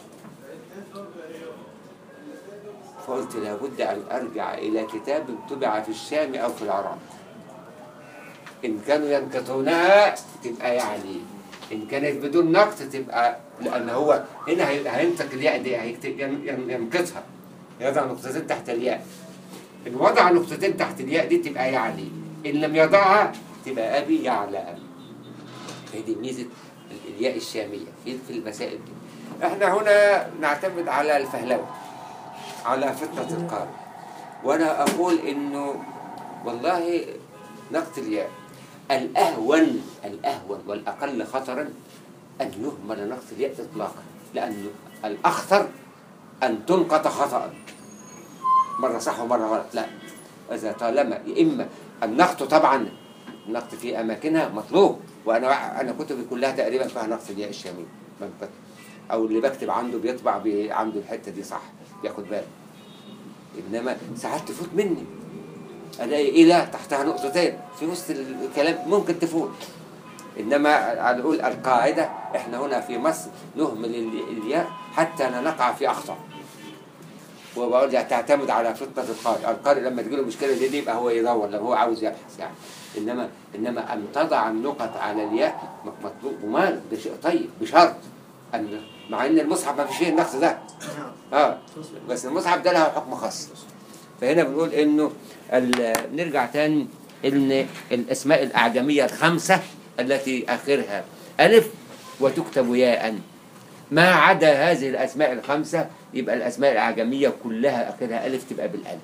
فقلت لابد ان ارجع الى كتاب طبع في الشام او في العراق ان كانوا ينقطونها تبقى يعلي ان كانت بدون نقط تبقى لان هو هنا هي- هينطق الياء دي هيكتب ين- ين- ينقطها يضع نقطتين تحت الياء إن وضع نقطتين تحت الياء دي تبقى يعلي إن لم يضعها تبقى أبي يعلى هي دي ميزة ال- الياء الشامية في في المسائل دي احنا هنا نعتمد على الفهلوة على فطنة القارئ وأنا أقول إنه والله نقط الياء الأهون الأهون والأقل خطرا أن يهمل نقط الياء إطلاقا لأنه الأخطر أن تنقط خطأ مرة صح ومرة غلط لا إذا طالما يا إما النقط طبعا النقط في أماكنها مطلوب وانا انا كتبي كلها تقريبا فيها نقص الياء الشاميه ما بت- او اللي بكتب عنده بيطبع بي عنده الحته دي صح بياخد باله انما ساعات تفوت مني الاقي الى تحتها نقطتين في وسط الكلام ممكن تفوت انما نقول القاعده احنا هنا في مصر نهمل ال- الياء حتى لا نقع في اخطاء وبقول يعني تعتمد على فطنة القارئ، القارئ لما تجيله مشكلة زي دي يبقى هو يدور لو هو عاوز يبحث يعني، إنما إنما أن تضع النقط على الياء م- مطلوب ومال ده شيء طيب بشرط أن مع إن المصحف ما فيش فيه النقص ده، اه بس المصحف ده له حكم خاص. فهنا بنقول إنه ال- نرجع تاني إن الأسماء الأعجمية الخمسة التي آخرها ألف وتكتب ياءً ما عدا هذه الأسماء الخمسة يبقى الأسماء الأعجمية كلها آخرها ألف تبقى بالألف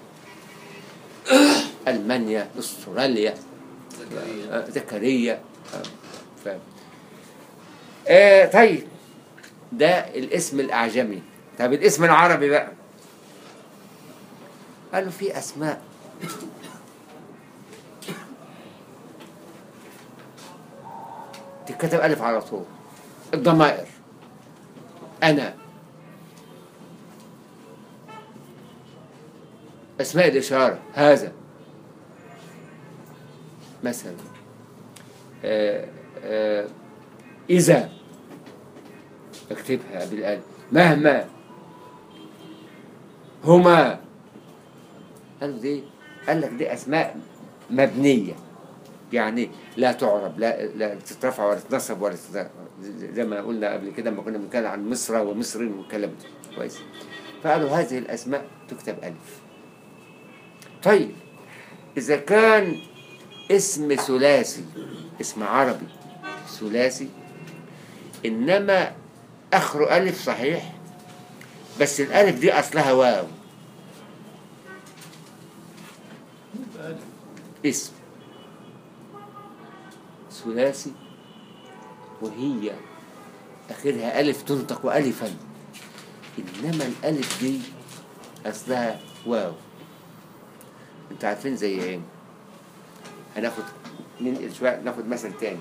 ألمانيا أستراليا زكريا آه، زكريا آه، فاهم آه طيب ده الاسم الأعجمي طب الاسم العربي بقى قالوا في أسماء تتكتب ألف على طول الضمائر أنا أسماء الإشارة هذا مثلا آه آه إذا اكتبها بالألف مهما هما قالوا دي قال لك دي أسماء مبنية يعني لا تعرب لا لا تترفع ولا تتنصب ولا تت- زي ما قلنا قبل كده لما كنا بنتكلم عن مصر ومصر والكلام ده كويس فقالوا هذه الأسماء تكتب ألف طيب إذا كان اسم ثلاثي اسم عربي ثلاثي إنما آخره ألف صحيح بس الألف دي أصلها واو اسم ثلاثي وهي آخرها ألف تنطق ألفا إنما الألف دي أصلها واو أنتوا عارفين زي إيه؟ هناخد ننقل شوية ناخد مثل تاني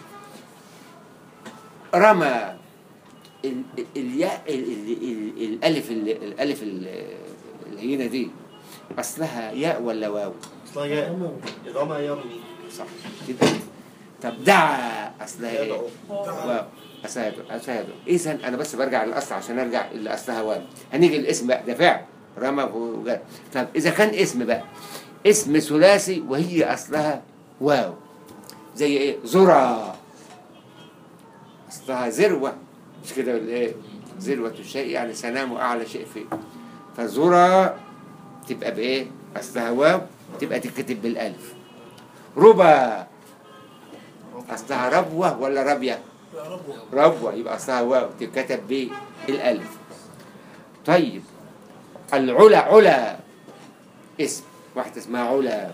رمى ال- ال- الياء ال- ال- ال- الألف ال- الألف ال- اللي هنا دي أصلها ياء ولا واو؟ اصلا يا رمى يرمي صح كده طب دعا أصلها إيه؟ يدعو واو أصلها يدعو أصلها يدعو إذا أنا بس برجع للأصل عشان أرجع اللي أصلها واو هنيجي الاسم بقى ده فعل رمى وجر طب إذا كان اسم بقى اسم ثلاثي وهي أصلها واو زي إيه؟ ذرة أصلها ذروة مش كده ولا إيه؟ ذروة الشيء يعني سنام أعلى شيء فيه فذرة تبقى بإيه؟ أصلها واو تبقى تتكتب بالألف ربا أصلها ربوة ولا ربية؟ يا رب ربوة يبقى أصلها واو تتكتب بالألف طيب العلا علا اسم واحدة اسمها علا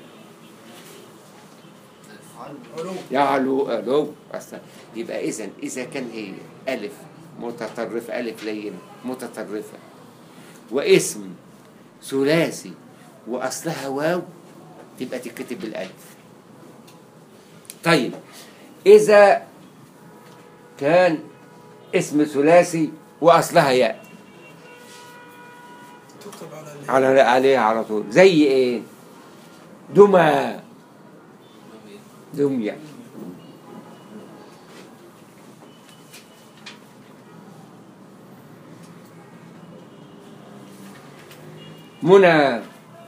علو يعلو ألو أصلا يبقى إذا إذا كان هي ألف متطرفة ألف لينة متطرفة واسم ثلاثي وأصلها واو تبقى تتكتب بالألف طيب إذا كان اسم ثلاثي وأصلها ياء تكتب على ال- على عليها على طول زي إيه؟ دمى دمية منى أمنية.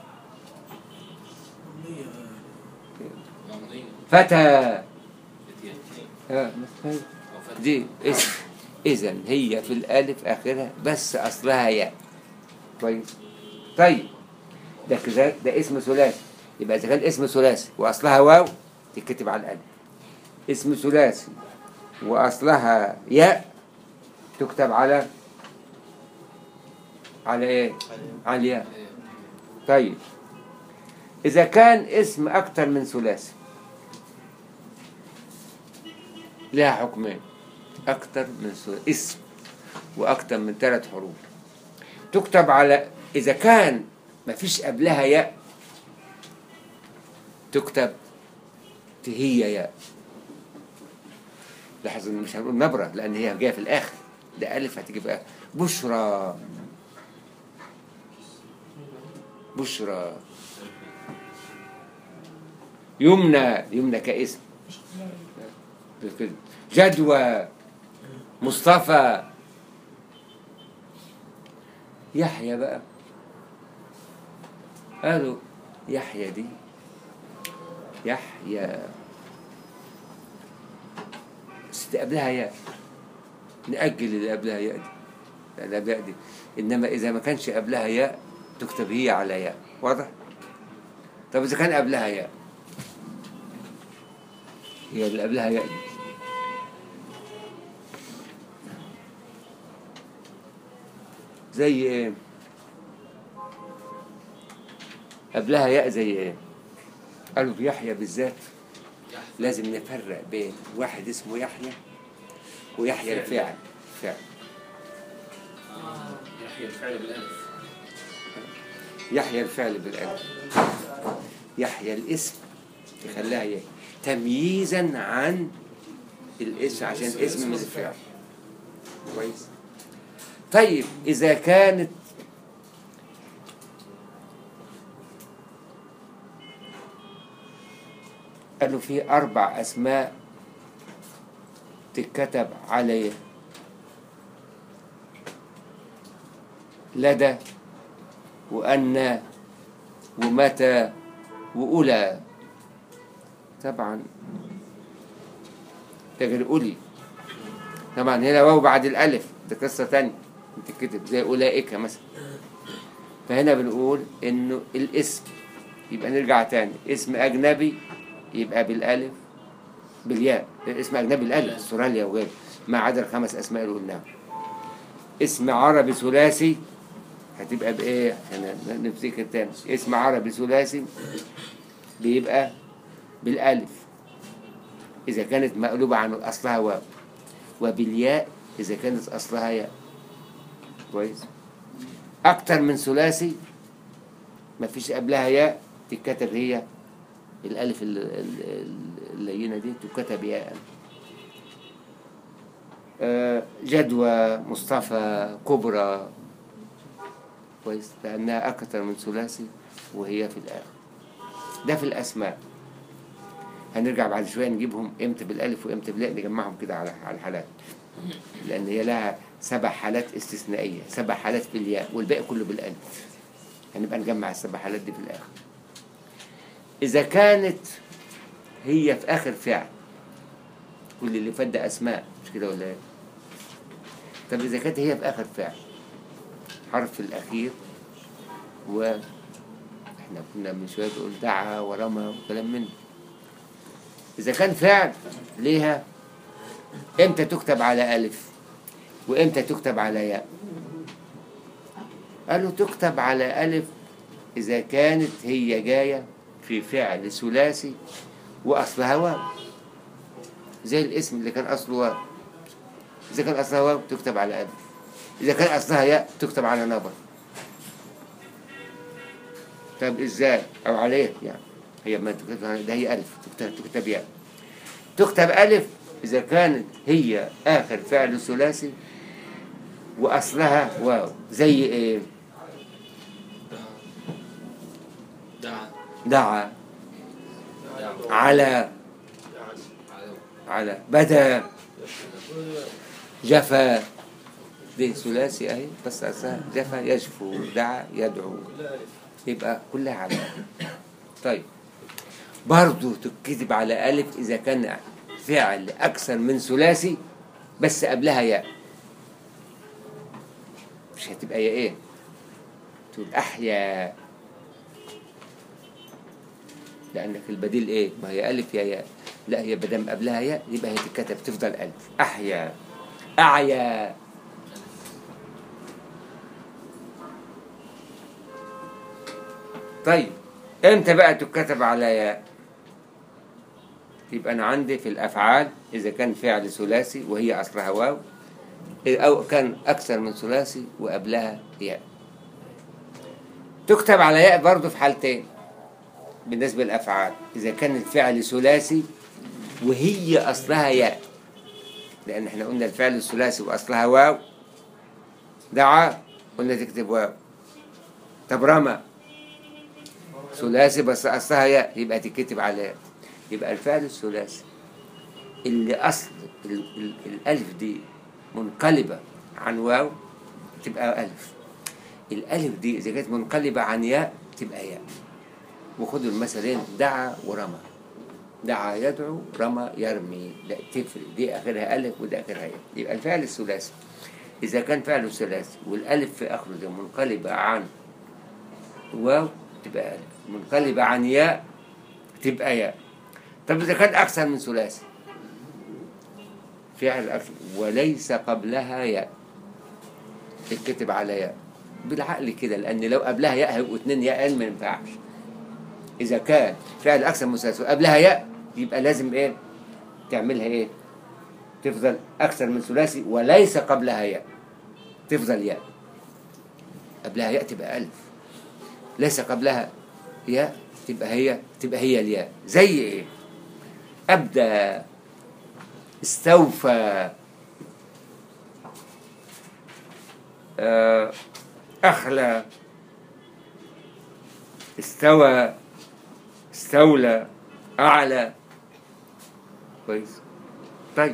ممضية فتى فتيان ها، أو فتى دي اسم إذا هي في الألف آخرها بس أصلها ياء كويس طيب ده كده ده اسم ثلاثي يبقى إذا كان اسم ثلاثي وأصلها واو تتكتب على الألف اسم ثلاثي وأصلها ياء تكتب على على إيه؟ على الياء طيب إذا كان اسم أكتر من ثلاثي لها حكمين أكتر من ثلاثي اسم وأكتر من ثلاث حروف تكتب على إذا كان مفيش قبلها ياء تكتب هي ياء لاحظ ان مش هنقول نبره لان هي جايه في الاخر ده الف هتيجي في الاخر بشرى بشرى يمنى يمنى كاسم كده. جدوى مصطفى يحيى بقى قالوا يحيى دي يحيى بس دي قبلها ياء نأجل اللي قبلها ياء دي اللي قبلها دي إنما إذا ما كانش قبلها ياء تكتب هي على ياء واضح؟ طب إذا كان قبلها ياء هي اللي قبلها ياء دي زي ايه؟ قبلها ياء زي ايه؟ قالوا في يحيى بالذات لازم نفرق بين واحد اسمه يحيى ويحيى الفاعل فعل يحيى الفعل بالالف يحيى الفعل بالالف يحيى الاسم يخليها ياء تمييزا عن الاسم عشان الاسم من الفعل كويس طيب اذا كانت قالوا في اربع اسماء تتكتب عليه لدى وأن ومتى وأولى طبعا ده غير أولي طبعا هنا واو بعد الألف ده قصة تانية بتتكتب زي أولئك مثلا فهنا بنقول إنه الاسم يبقى نرجع تاني اسم أجنبي يبقى بالألف بالياء اسم أجنبي الألف استراليا وغيره ما عدا الخمس أسماء اللي قلناهم اسم عربي ثلاثي هتبقى بايه عشان نفتكر تاني اسم عربي ثلاثي بيبقى بالالف اذا كانت مقلوبه عن اصلها واو وبالياء اذا كانت اصلها ياء كويس اكتر من ثلاثي ما فيش قبلها ياء تتكتب هي الالف ال- ال- ال- اللينه دي تكتب ياء آه، جدوى مصطفى كبرى كويس لأنها أكثر من ثلاثي وهي في الآخر ده في الأسماء هنرجع بعد شوية نجيبهم إمتى بالألف وإمتى بالياء نجمعهم كده على على الحالات لأن هي لها سبع حالات استثنائية سبع حالات بالياء والباقي كله بالألف هنبقى نجمع السبع حالات دي في الآخر إذا كانت هي في آخر فعل كل اللي فات ده أسماء مش كده ولا إيه؟ طب إذا كانت هي في آخر فعل حرف الأخير و احنا كنا من شوية بنقول دعا ورمى وكلام من ده. إذا كان فعل ليها إمتى تكتب على ألف وإمتى تكتب على ياء قالوا تكتب على ألف إذا كانت هي جاية في فعل ثلاثي وأصلها واو زي الاسم اللي كان أصله واو إذا كان أصلها واو تكتب على ألف إذا كان أصلها ياء تكتب على نبر طب إزاي أو عليه يعني هي ما تكتب ده هي ألف تكتب, تكتب ياء تكتب ألف إذا كانت هي آخر فعل ثلاثي وأصلها واو زي إيه دعا دعا دعا على على بدا جفا دي ثلاثي اهي بس أصلها جفا يجفو دعا يدعو يبقى كلها على طيب برضو تكتب على ألف إذا كان فعل أكثر من ثلاثي بس قبلها ياء مش هتبقى يا إيه تقول أحيا لأنك البديل إيه ما هي ألف يا ياء لا هي بدل قبلها ياء يبقى هي تتكتب تفضل ألف أحيا أعيا طيب امتى بقى تتكتب على ياء يبقى انا عندي في الافعال اذا كان فعل ثلاثي وهي اصلها واو او كان اكثر من ثلاثي وقبلها ياء تكتب على ياء برضه في حالتين بالنسبه للافعال اذا كان الفعل ثلاثي وهي اصلها ياء لان احنا قلنا الفعل الثلاثي واصلها واو دعا قلنا تكتب واو طب رمى ثلاثي بس اصلها ياء يبقى تكتب على ياء يبقى الفعل الثلاثي اللي اصل ال ال الالف دي منقلبه عن واو تبقى الف الالف دي اذا كانت منقلبه عن ياء تبقى ياء وخدوا المثلين دعا ورمى دعا يدعو رمى يرمي لا تفرق دي اخرها الف وده اخرها ياء يبقى الفعل الثلاثي اذا كان فعله ثلاثي والالف في اخره دي منقلبه عن واو تبقى الف منقلبه عن ياء تبقى ياء طب اذا كان اكثر من ثلاثي فعل أكثر وليس قبلها ياء تكتب على ياء بالعقل كده لان لو قبلها ياء هيبقوا اتنين ياء ما ينفعش اذا كان فعل اكثر من ثلاثي وقبلها ياء يبقى لازم ايه تعملها ايه تفضل اكثر من ثلاثي وليس قبلها ياء تفضل ياء قبلها ياء تبقى الف ليس قبلها ياء تبقى هي تبقى هي الياء زي ايه ابدا استوفى آه، أخلى استوى استولى أعلى كويس طيب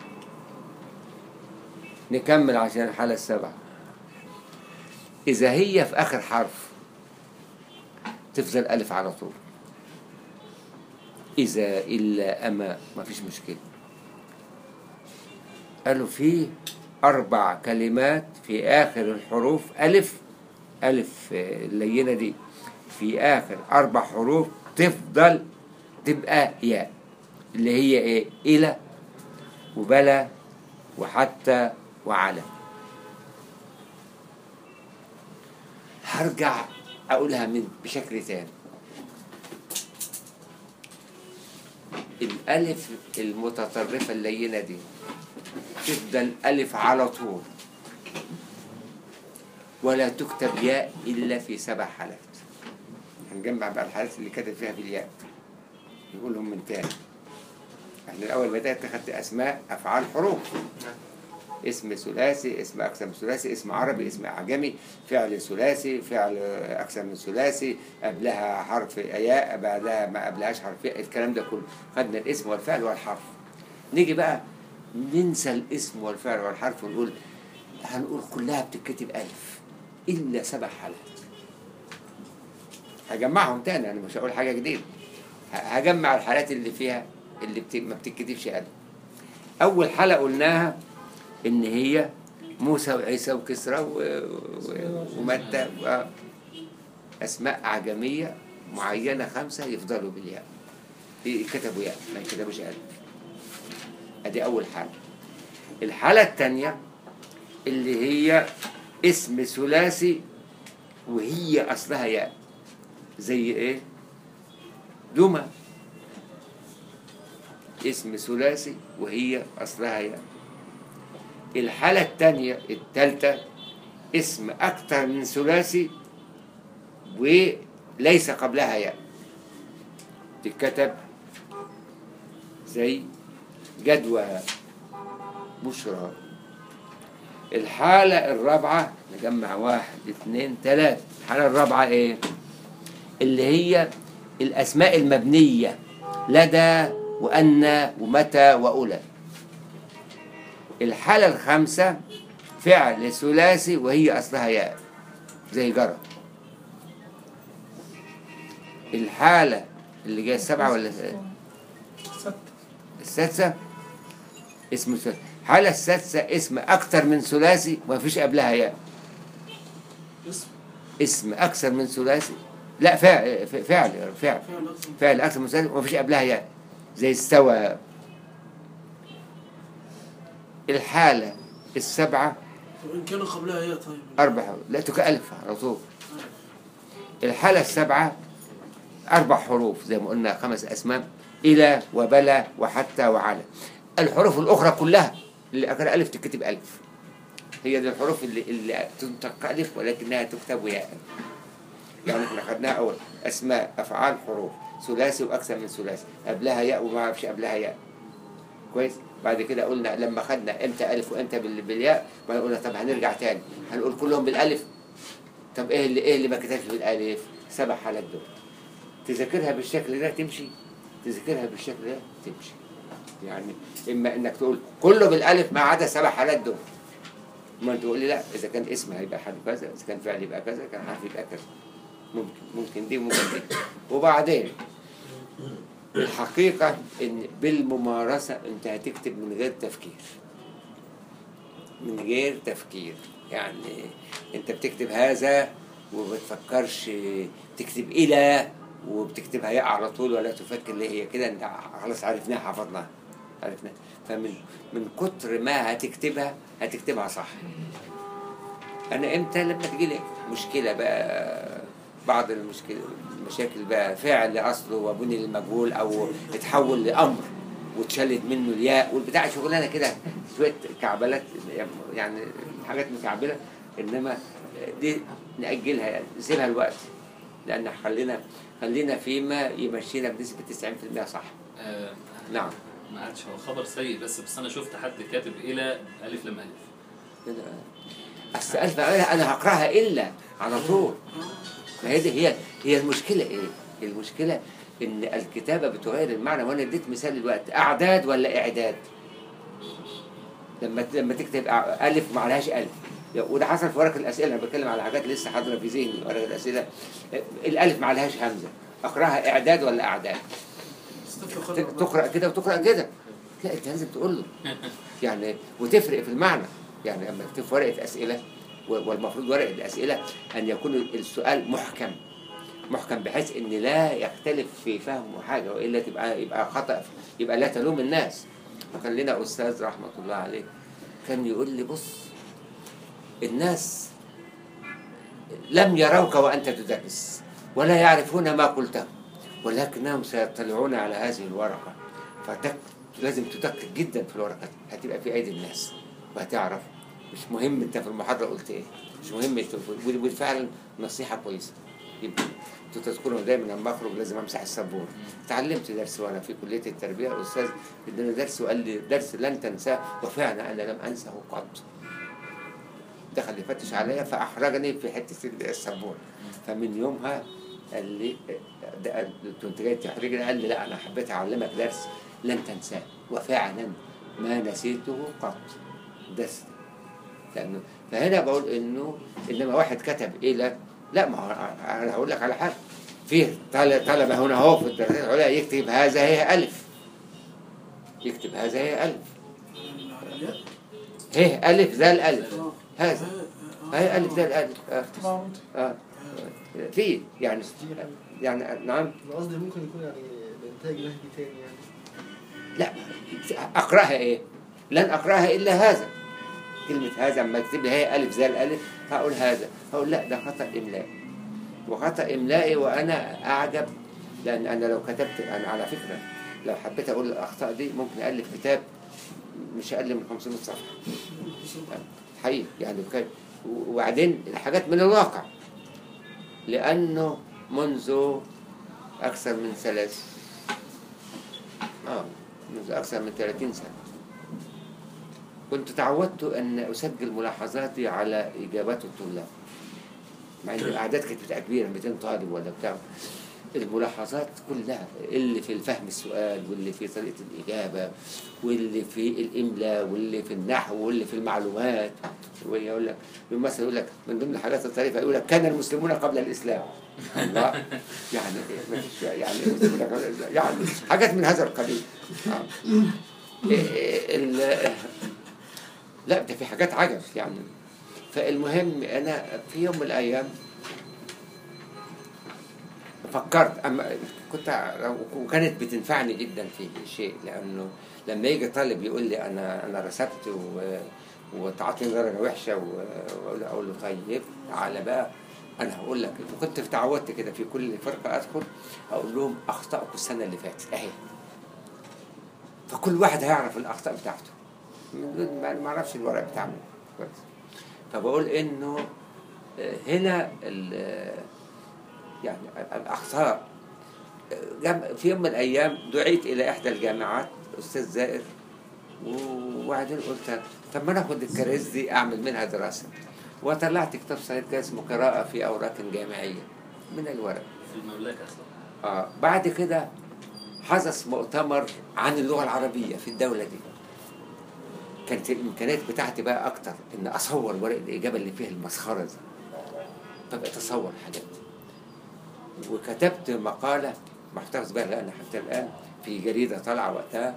نكمل عشان الحالة السابعة إذا هي في آخر حرف تفضل ألف على طول إذا إلا أما ما فيش مشكلة قالوا في أربع كلمات في آخر الحروف ألف ألف آه، اللينة دي في آخر أربع حروف تفضل تبقى ياء اللي هي إيه إلى وبلا وحتى وعلى هرجع أقولها من بشكل تاني الألف المتطرفة اللينة دي تفضل ألف على طول ولا تكتب ياء إلا في سبع حالات هنجمع بقى الحالات اللي كتب فيها بالياء نقولهم من تاني احنا الأول بدأت أخدت أسماء أفعال حروف اسم ثلاثي اسم أكثر من ثلاثي اسم عربي اسم أعجمي فعل ثلاثي فعل أكثر من ثلاثي قبلها حرف ياء بعدها ما قبلهاش حرف ياء الكلام ده كله خدنا الاسم والفعل والحرف نيجي بقى ننسى الاسم والفعل والحرف ونقول هنقول كلها بتتكتب ألف إلا سبع حالات هجمعهم تاني أنا مش هقول حاجة جديدة ه- هجمع الحالات اللي فيها اللي بت... ما بتتكتبش ألف أول حالة قلناها إن هي موسى وعيسى وكسرى و... و... ومتى و... أسماء أعجمية معينة خمسة يفضلوا بالياء كتبوا ياء ما يكتبوش ألف ادي اول حاله الحاله الثانيه اللي هي اسم ثلاثي وهي اصلها ياء زي ايه دمى اسم ثلاثي وهي اصلها ياء الحاله الثانيه الثالثه اسم اكثر من ثلاثي وليس قبلها ياء تتكتب زي جدوى بشرى الحالة الرابعة نجمع واحد اثنين ثلاثة الحالة الرابعة ايه اللي هي الأسماء المبنية لدى وأن ومتى وأولى الحالة الخامسة فعل ثلاثي وهي أصلها ياء زي جرى الحالة اللي جاية السبعة ولا السادسة اسم ثلاثي الحالة السادسة اسم أكثر من ثلاثي وما فيش قبلها ياء اسم اسم أكثر من ثلاثي لا فعل فعل فعل فعل أصلا فعل أكثر من ثلاثي وما فيش قبلها ياء زي استوى الحالة السبعة وإن كان قبلها يا طيب أربع حروف لا تكألف على طول الحالة السبعة أربع حروف زي ما قلنا خمس أسماء إلى وبلا وحتى وعلى الحروف الأخرى كلها اللي آخرها ألف تكتب ألف هي دي الحروف اللي, اللي تنطق ألف ولكنها تكتب ياء يعني احنا خدناها أول أسماء أفعال حروف ثلاثي وأكثر من ثلاثي قبلها ياء وما فيش قبلها ياء كويس بعد كده قلنا لما خدنا امتى الف وامتى بال- بالياء بعدين قلنا طب هنرجع تاني هنقول كلهم بالالف طب ايه اللي ايه اللي ما كتبش بالالف سبع حالات دول تذاكرها بالشكل ده تمشي تذاكرها بالشكل ده تمشي يعني اما انك تقول كله بالالف ما عدا سبع حالات دول ما تقول لي لا اذا كان اسم هيبقى حرف كذا اذا كان فعل يبقى كذا كان حرف يبقى كذا ممكن ممكن دي وممكن دي وبعدين الحقيقة إن بالممارسة أنت هتكتب من غير تفكير من غير تفكير يعني أنت بتكتب هذا وبتفكرش تكتب إلى وبتكتبها يا على طول ولا تفكر ليه هي كده أنت خلاص عرفناها حفظناها عرفناها فمن من كتر ما هتكتبها هتكتبها صح أنا إمتى لما تجي لي مشكلة بقى بعض المشكلة المشاكل بقى فعل أصله وبني للمجهول أو اتحول لأمر واتشلت منه الياء والبتاع شغلانة كده شوية كعبلات يعني حاجات مكعبلة إنما دي نأجلها يعني نسيبها الوقت لأن خلينا خلينا فيما يمشينا بنسبة 90% صح آه، نعم ما عادش هو خبر سيء بس بس انا شفت حد كاتب الى الف لم الف كده أصل ألف أقولها أنا هقرأها إلا على طول فهذه هي هي المشكلة إيه؟ المشكلة إن الكتابة بتغير المعنى وأنا اديت مثال دلوقتي أعداد ولا إعداد؟ لما لما تكتب أع- ألف ما عليهاش ألف وده حصل في ورق الأسئلة أنا بتكلم على حاجات لسه حاضرة في ذهني ورق الأسئلة الألف ما عليهاش همزة أقرأها إعداد ولا أعداد؟ استغفر ت- الله. تقرا كده وتقرا كده لا انت لازم تقول له يعني وتفرق في المعنى يعني لما تكتب في ورقه اسئله و- والمفروض ورقه الاسئله ان يكون السؤال محكم محكم بحيث ان لا يختلف في فهمه حاجه والا تبقى يبقى خطا يبقى لا تلوم الناس وكان لنا استاذ رحمه الله عليه كان يقول لي بص الناس لم يروك وانت تدرس ولا يعرفون ما قلته ولكنهم سيطلعون على هذه الورقة فتك لازم تدقق جدا في الورقة هتبقى في أيدي الناس وهتعرف مش مهم أنت في المحاضرة قلت إيه مش مهم إنت- ودي ودي فعلا نصيحة كويسة يبقى انتوا تذكروا دايما لما اخرج لازم امسح السبوره اتعلمت درس وانا في كليه التربيه استاذ اداني درس وقال لي درس لن تنساه وفعلا انا لم انسه قط دخل يفتش عليا فاحرجني في حته السبوره فمن يومها قال لي ده كنت جاي تحرجني قال لي لا انا حبيت اعلمك درس لن تنساه وفعلا ما نسيته قط درس لانه فهنا بقول انه انما واحد كتب الى لا ما هو انا هقول لك على حاجه في طل- طلبه هنا اهو في الدراسات العليا يكتب هذا هي الف يكتب هذا هي الف هي الف ذا الالف هذا هي الف ذا الالف آه. آه. في يعني يعني نعم أنا قصدي ممكن يكون يعني بإنتاج نهجي تاني يعني لا اقراها ايه لن اقراها الا هذا كلمه هذا اما اكتب لي هي الف زي الالف هقول هذا هقول لا ده خطا املائي وخطا املائي وانا اعجب لان انا لو كتبت انا على فكره لو حبيت اقول الاخطاء دي ممكن الف كتاب مش اقل من 500 صفحه حقيقي يعني كان وبعدين الحاجات من الواقع لانه منذ اكثر من ثلاث اه منذ أكثر من 30 سنة كنت تعودت أن أسجل ملاحظاتي على إجابات الطلاب مع أن الأعداد كانت بتبقى كبيرة 200 طالب ولا بتاع الملاحظات كلها اللي في الفهم السؤال واللي في طريقة الإجابة واللي في الإملاء واللي في النحو واللي في المعلومات ويقول لك مثلا يقول لك من ضمن الحاجات الطريفة يقول لك كان المسلمون قبل الإسلام الله يعني ما فيش يعني المسلمون قبل الإسلام يعني حاجات من هذا القبيل آه. إيه ال- لا ده في حاجات عجب يعني فالمهم انا في يوم من الايام فكرت اما كنت وكانت بتنفعني جدا في شيء لانه لما يجي طالب يقول لي انا انا رسبت و وتعطيني درجه وحشه و- واقول له اقول له طيب تعالى بقى انا هقول لك وكنت تعودت كده في كل فرقه ادخل اقول لهم اخطائكم السنه اللي فاتت اهي فكل واحد هيعرف الاخطاء بتاعته من دون ما ما اعرفش الورق بتاعنا كويس فبقول انه آه، هنا ال- يعني الاخطاء آه، جم- في يوم من الايام دعيت الى احدى الجامعات استاذ زائر وبعدين قلت طب ما انا اخد الكراسي دي اعمل منها دراسه وطلعت كتاب صغير كده اسمه قراءه في اوراق جامعيه من الورق في المملكه اصلا آه بعد كده حدث مؤتمر عن اللغة العربية في الدولة دي كانت الإمكانيات بتاعتي بقى أكتر إن أصور ورق الإجابة اللي فيها المسخرة دي فبقيت أصور حاجات وكتبت مقالة محتفظ بها الآن حتى الآن في جريدة طالعة وقتها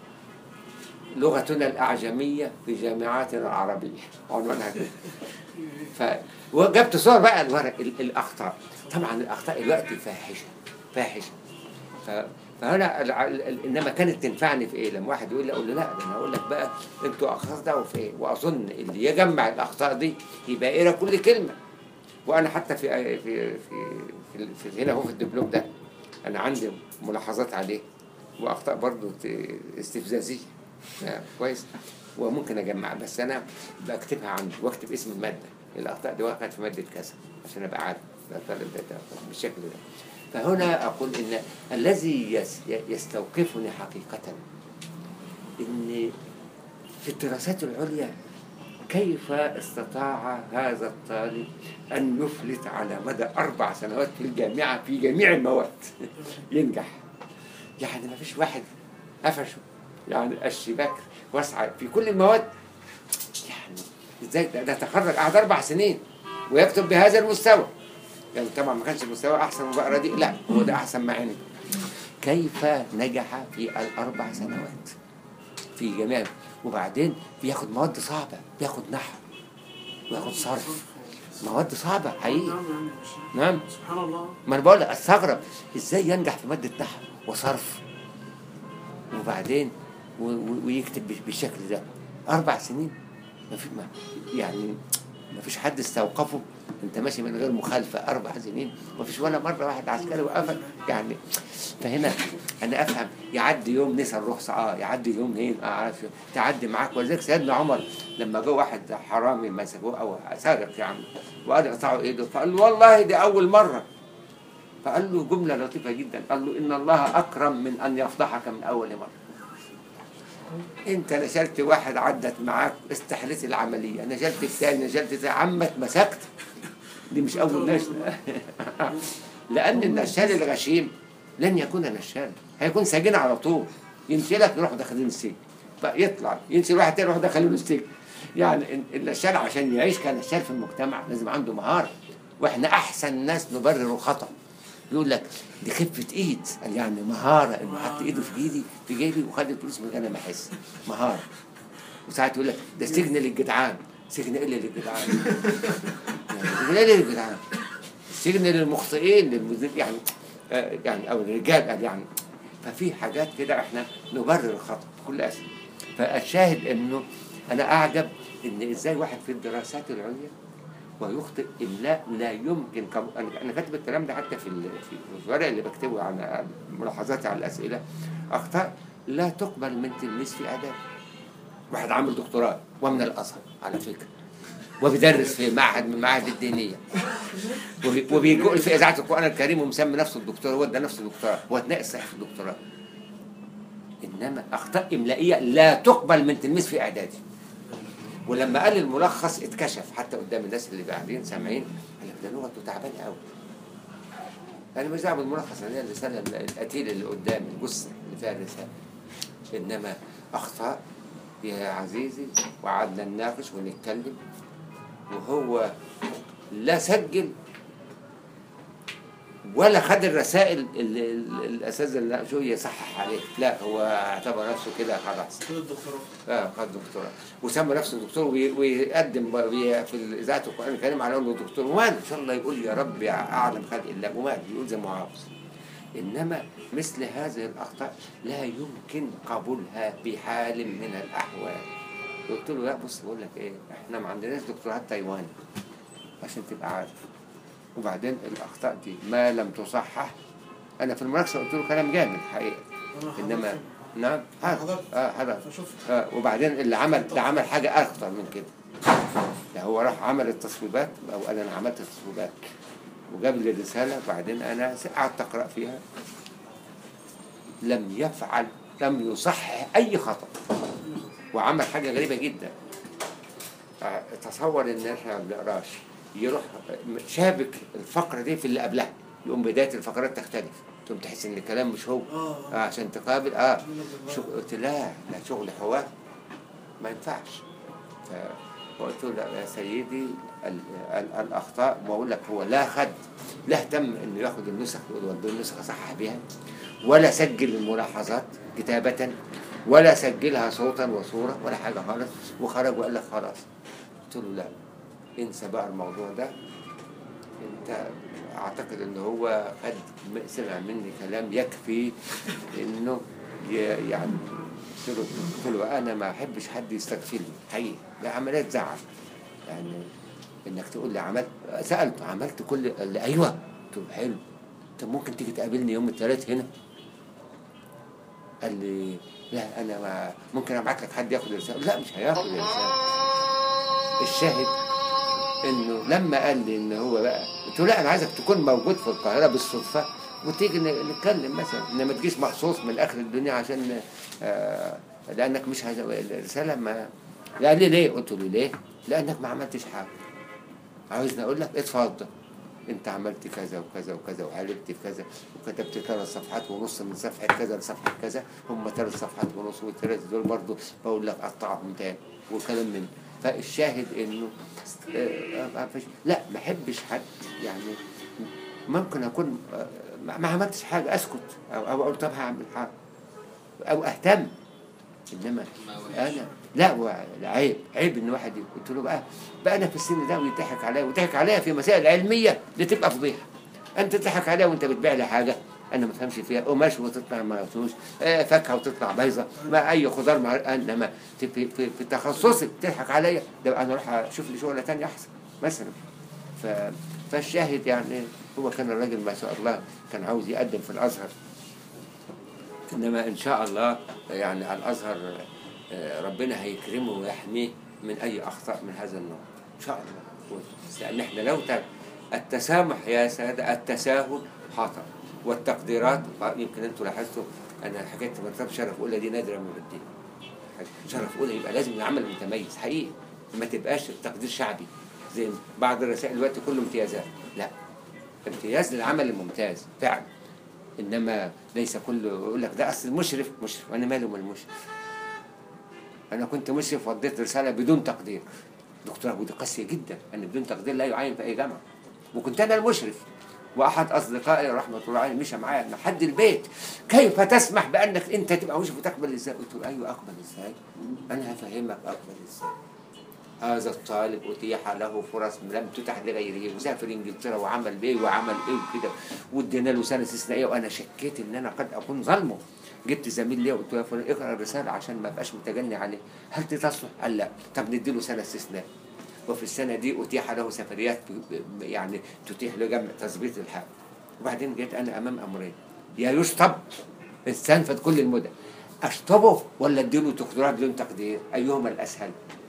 لغتنا الأعجمية في جامعاتنا العربية عنوانها كده ف وجبت صور بقى الورق ال- الأخطاء طبعا الأخطاء دلوقتي فاحشة فاحشة ف... فانا الع- ال- ال- انما كانت تنفعني في ايه لما واحد يقول لي اقول له لا ده انا اقول لك بقى انتوا اخطاوا في ايه واظن اللي يجمع الاخطاء دي يبقى يقرا كل كلمه وانا حتى في في في, في, في هنا هو في الدبلوم ده انا عندي ملاحظات عليه واخطاء برضو ت- استفزازيه آه، كويس وممكن اجمع بس انا بكتبها عندي واكتب اسم الماده الاخطاء دي وقعت في ماده كذا عشان ابقى عارف ده طالب ده ده بالشكل ده فهنا اقول ان الذي يس- يستوقفني حقيقه ان في الدراسات العليا كيف استطاع هذا الطالب أن يفلت على مدى أربع سنوات في الجامعة في جميع المواد ينجح يعني ما فيش واحد قفشه يعني الشباك واسعة في كل المواد يعني ازاي ده, ده تخرج قعد أربع سنين ويكتب بهذا المستوى يعني طبعا ما كانش المستوى أحسن من بقرة دي لا هو ده أحسن ما عندي كيف نجح في الأربع سنوات في جميع وبعدين بياخد مواد صعبة بياخد نحو وياخد صرف مواد صعبة حقيقي نعم يعني مش نعم سبحان الله ما انا بقول لك استغرب ازاي ينجح في مادة نحو وصرف وبعدين و- و- ويكتب بش- بالشكل ده أربع سنين ما في ما يعني ما فيش حد استوقفه انت ماشي من غير مخالفة أربع سنين ما فيش ولا مرة واحد عسكري وقفك يعني فهنا أنا أفهم يعدي يوم نسى الرخصة اه يعدي يوم هين اه عارف شو. تعدي معاك ولذلك سيدنا عمر لما جه واحد حرامي مسكوه أو سارق يعني وقال يقطعوا إيده فقال له والله دي أول مرة فقال له جملة لطيفة جدا قال له إن الله أكرم من أن يفضحك من أول مرة انت نشلت واحد عدت معاك استحلت العملية نشلت الثاني نشلت الثاني عمك مسكت دي مش أول نشلة لأن النشال الغشيم لن يكون نشال هيكون سجين على طول ينشلك يروح داخلين السجن فيطلع ينشل واحد تاني يروح داخلين السجن يعني النشال عشان يعيش كنشال في المجتمع لازم عنده مهارة واحنا أحسن ناس نبرر الخطأ يقول لك دي خفة ايد قال يعني مهارة انه حط ايده في جيبي في جيبي وخد الفلوس من غير ما احس مهارة وساعات يقول لك ده سجن للجدعان سجن ايه للجدعان يعني سجن ايه للجدعان سجن للمخطئين للمذنبين يعني آه، يعني او الرجال قال يعني ففي حاجات كده احنا نبرر الخطأ بكل اسف فالشاهد انه انا اعجب ان ازاي واحد في الدراسات العليا ويخطئ إملاء لا يمكن قبول أنا أنا كاتب الكلام ده حتى في ال- في الورق اللي بكتبه عن ملاحظاتي على الأسئلة أخطاء لا تقبل من تلميذ في آداب واحد عامل دكتوراه ومن الأزهر على فكرة وبيدرس في معهد من المعاهد الدينية وبي- وبيقول في إذاعة القرآن الكريم ومسمي نفسه الدكتور هو ده نفسه الدكتوراه هو اتناقش صحيح في الدكتوراه إنما أخطاء إملائية لا تقبل من تلميذ في إعدادي ولما قال الملخص اتكشف حتى قدام الناس اللي قاعدين سامعين قال لك ده لغته تعبانه قوي انا مش دعوه بالملخص انا الرساله القتيل اللي قدامي الجثه اللي فيها الرساله انما اخطاء يا عزيزي وقعدنا نناقش ونتكلم وهو لا سجل ولا خد الرسائل اللي اللي الاساتذه اللي شو يصحح عليه لا هو اعتبر نفسه كده خلاص كده الدكتوراه اه خد دكتوراه وسمى نفسه دكتور وي- ويقدم ب- بي- في اذاعه القران الكريم على انه دكتور ومال ان شاء الله يقول يا رب يا اعلم خلق الله ومال يقول زي ما هو عاوز انما مثل هذه الاخطاء لا يمكن قبولها بحال من الاحوال قلت له لا بص بقول لك ايه احنا ما عندناش دكتوراه تايواني عشان تبقى عارف وبعدين الاخطاء دي ما لم تصحح انا في المناقشه قلت له كلام جامد حقيقه أنا حضرت انما نعم حضرت حضرت. اه حضرت فشفت آه وبعدين اللي عمل ده عمل حاجة أخطر من كده ده هو راح عمل التصويبات أو قال أنا عملت التصويبات وجاب لي رسالة بعدين أنا قعدت أقرأ فيها لم يفعل لم يصحح أي خطأ وعمل حاجة غريبة جدا آه، تصور ان احنا ما بنقراش يروح شابك الفقرة دي في اللي قبلها يقوم بداية الفقرات تختلف تقوم تحس ان الكلام مش هو اه آه عشان تقابل اه شو قلت لا لا شغل حوار ما ينفعش فقلت له لا يا سيدي ال ال الاخطاء بقول لك هو لا خد لا اهتم انه ياخد النسخ ويودي النسخه صحح بيها ولا سجل الملاحظات كتابه ولا سجلها صوتا وصوره ولا حاجه خالص وخرج وقال لك خلاص قلت له لا انسى بقى الموضوع ده انت اعتقد ان هو قد م- سمع مني كلام يكفي انه ي- يعني قلت له قلت له انا ما احبش حد يستغفلني حقيقي ده عمليات زعل يعني انك تقول لي عملت سالته عملت كل قال لي ايوه قلت له حلو طب ممكن تيجي تقابلني يوم الثلاث هنا قال لي لا انا ما ممكن ابعت لك حد ياخد الرساله لا مش هياخد الرساله الشاهد انه لما قال لي ان هو بقى قلت له لا انا عايزك تكون موجود في القاهره بالصدفه وتيجي ن- نتكلم مثلا انما تجيش مخصوص من اخر الدنيا عشان آه لانك مش هز... الرساله ما قال لي ليه؟ قلت له ليه؟ لانك ما عملتش حاجه عاوزني اقول لك اتفضل انت عملت كذا وكذا وكذا وعالجت في كذا وكتبت ثلاث صفحات ونص من صفحه كذا لصفحه كذا هم ثلاث صفحات ونص والثلاث دول برضه بقول لك قطعهم تاني وكلام من فالشاهد انه آه، ما فيش لا ما احبش حد يعني ممكن اكون آه، ما ما عملتش حاجه اسكت او او اقول طب هعمل حاجه او اهتم انما ما وحش. انا لا هو لا عيب عيب ان واحد ي- قلت له بقى بقى انا في السن ده ويضحك عليا ويضحك عليا في مسائل علميه دي تبقى فضيحه انت تضحك عليا وانت بتبيع لي حاجه انا ما فهمش فيها قماش وتطلع ما فيهوش آه، فاكهه وتطلع بايظه ما اي خضار مع انما في في, في, في تخصصك تضحك عليا ده بقى انا اروح اشوف لي شغله ثانيه احسن مثلا ف فالشاهد يعني هو كان الراجل ما شاء الله كان عاوز يقدم في الازهر انما ان شاء الله يعني على الازهر آه، ربنا هيكرمه ويحميه من اي اخطاء من هذا النوع ان شاء الله لان احنا لو ت- التسامح يا ساده التساهل خطا والتقديرات يمكن انتم لاحظتوا انا حكايه مرتبه شرف اولى دي نادره من الدين شرف اولى يبقى لازم العمل متميز حقيقي ما تبقاش التقدير شعبي زي بعض الرسائل دلوقتي كله امتيازات لا امتياز للعمل الممتاز فعلا انما ليس كله يقول لك ده اصل المشرف مشرف وانا مالي من المشرف انا كنت مشرف وديت رساله بدون تقدير دكتور ابو دي قاسيه جدا انا بدون تقدير لا يعين في اي جامعه وكنت انا المشرف واحد اصدقائي رحمه الله عليه مشى معايا لحد البيت كيف تسمح بانك انت تبقى مشرف وتقبل ازاي؟ قلت له ايوه اقبل ازاي؟ انا هفهمك اقبل ازاي هذا الطالب أتيح له فرص لم تتح لغيره وسافر إنجلترا وعمل بيه وعمل إيه وكده وادينا له سنة استثنائية وأنا شكيت إن أنا قد أكون ظلمه جبت زميل ليا وقلت له يا فلان اقرا الرسالة عشان ما أبقاش متجني عليه هل دي تصلح؟ قال لا طب نديله سنة استثناء وفي السنة دي أتيح له سفريات ب- ب- يعني تتيح له جمع تظبيط الحال وبعدين جيت أنا أمام أمرين يا يشطب استنفد كل المدة أشطبه ولا اديله دكتوراه بدون تقدير أيهما الأسهل؟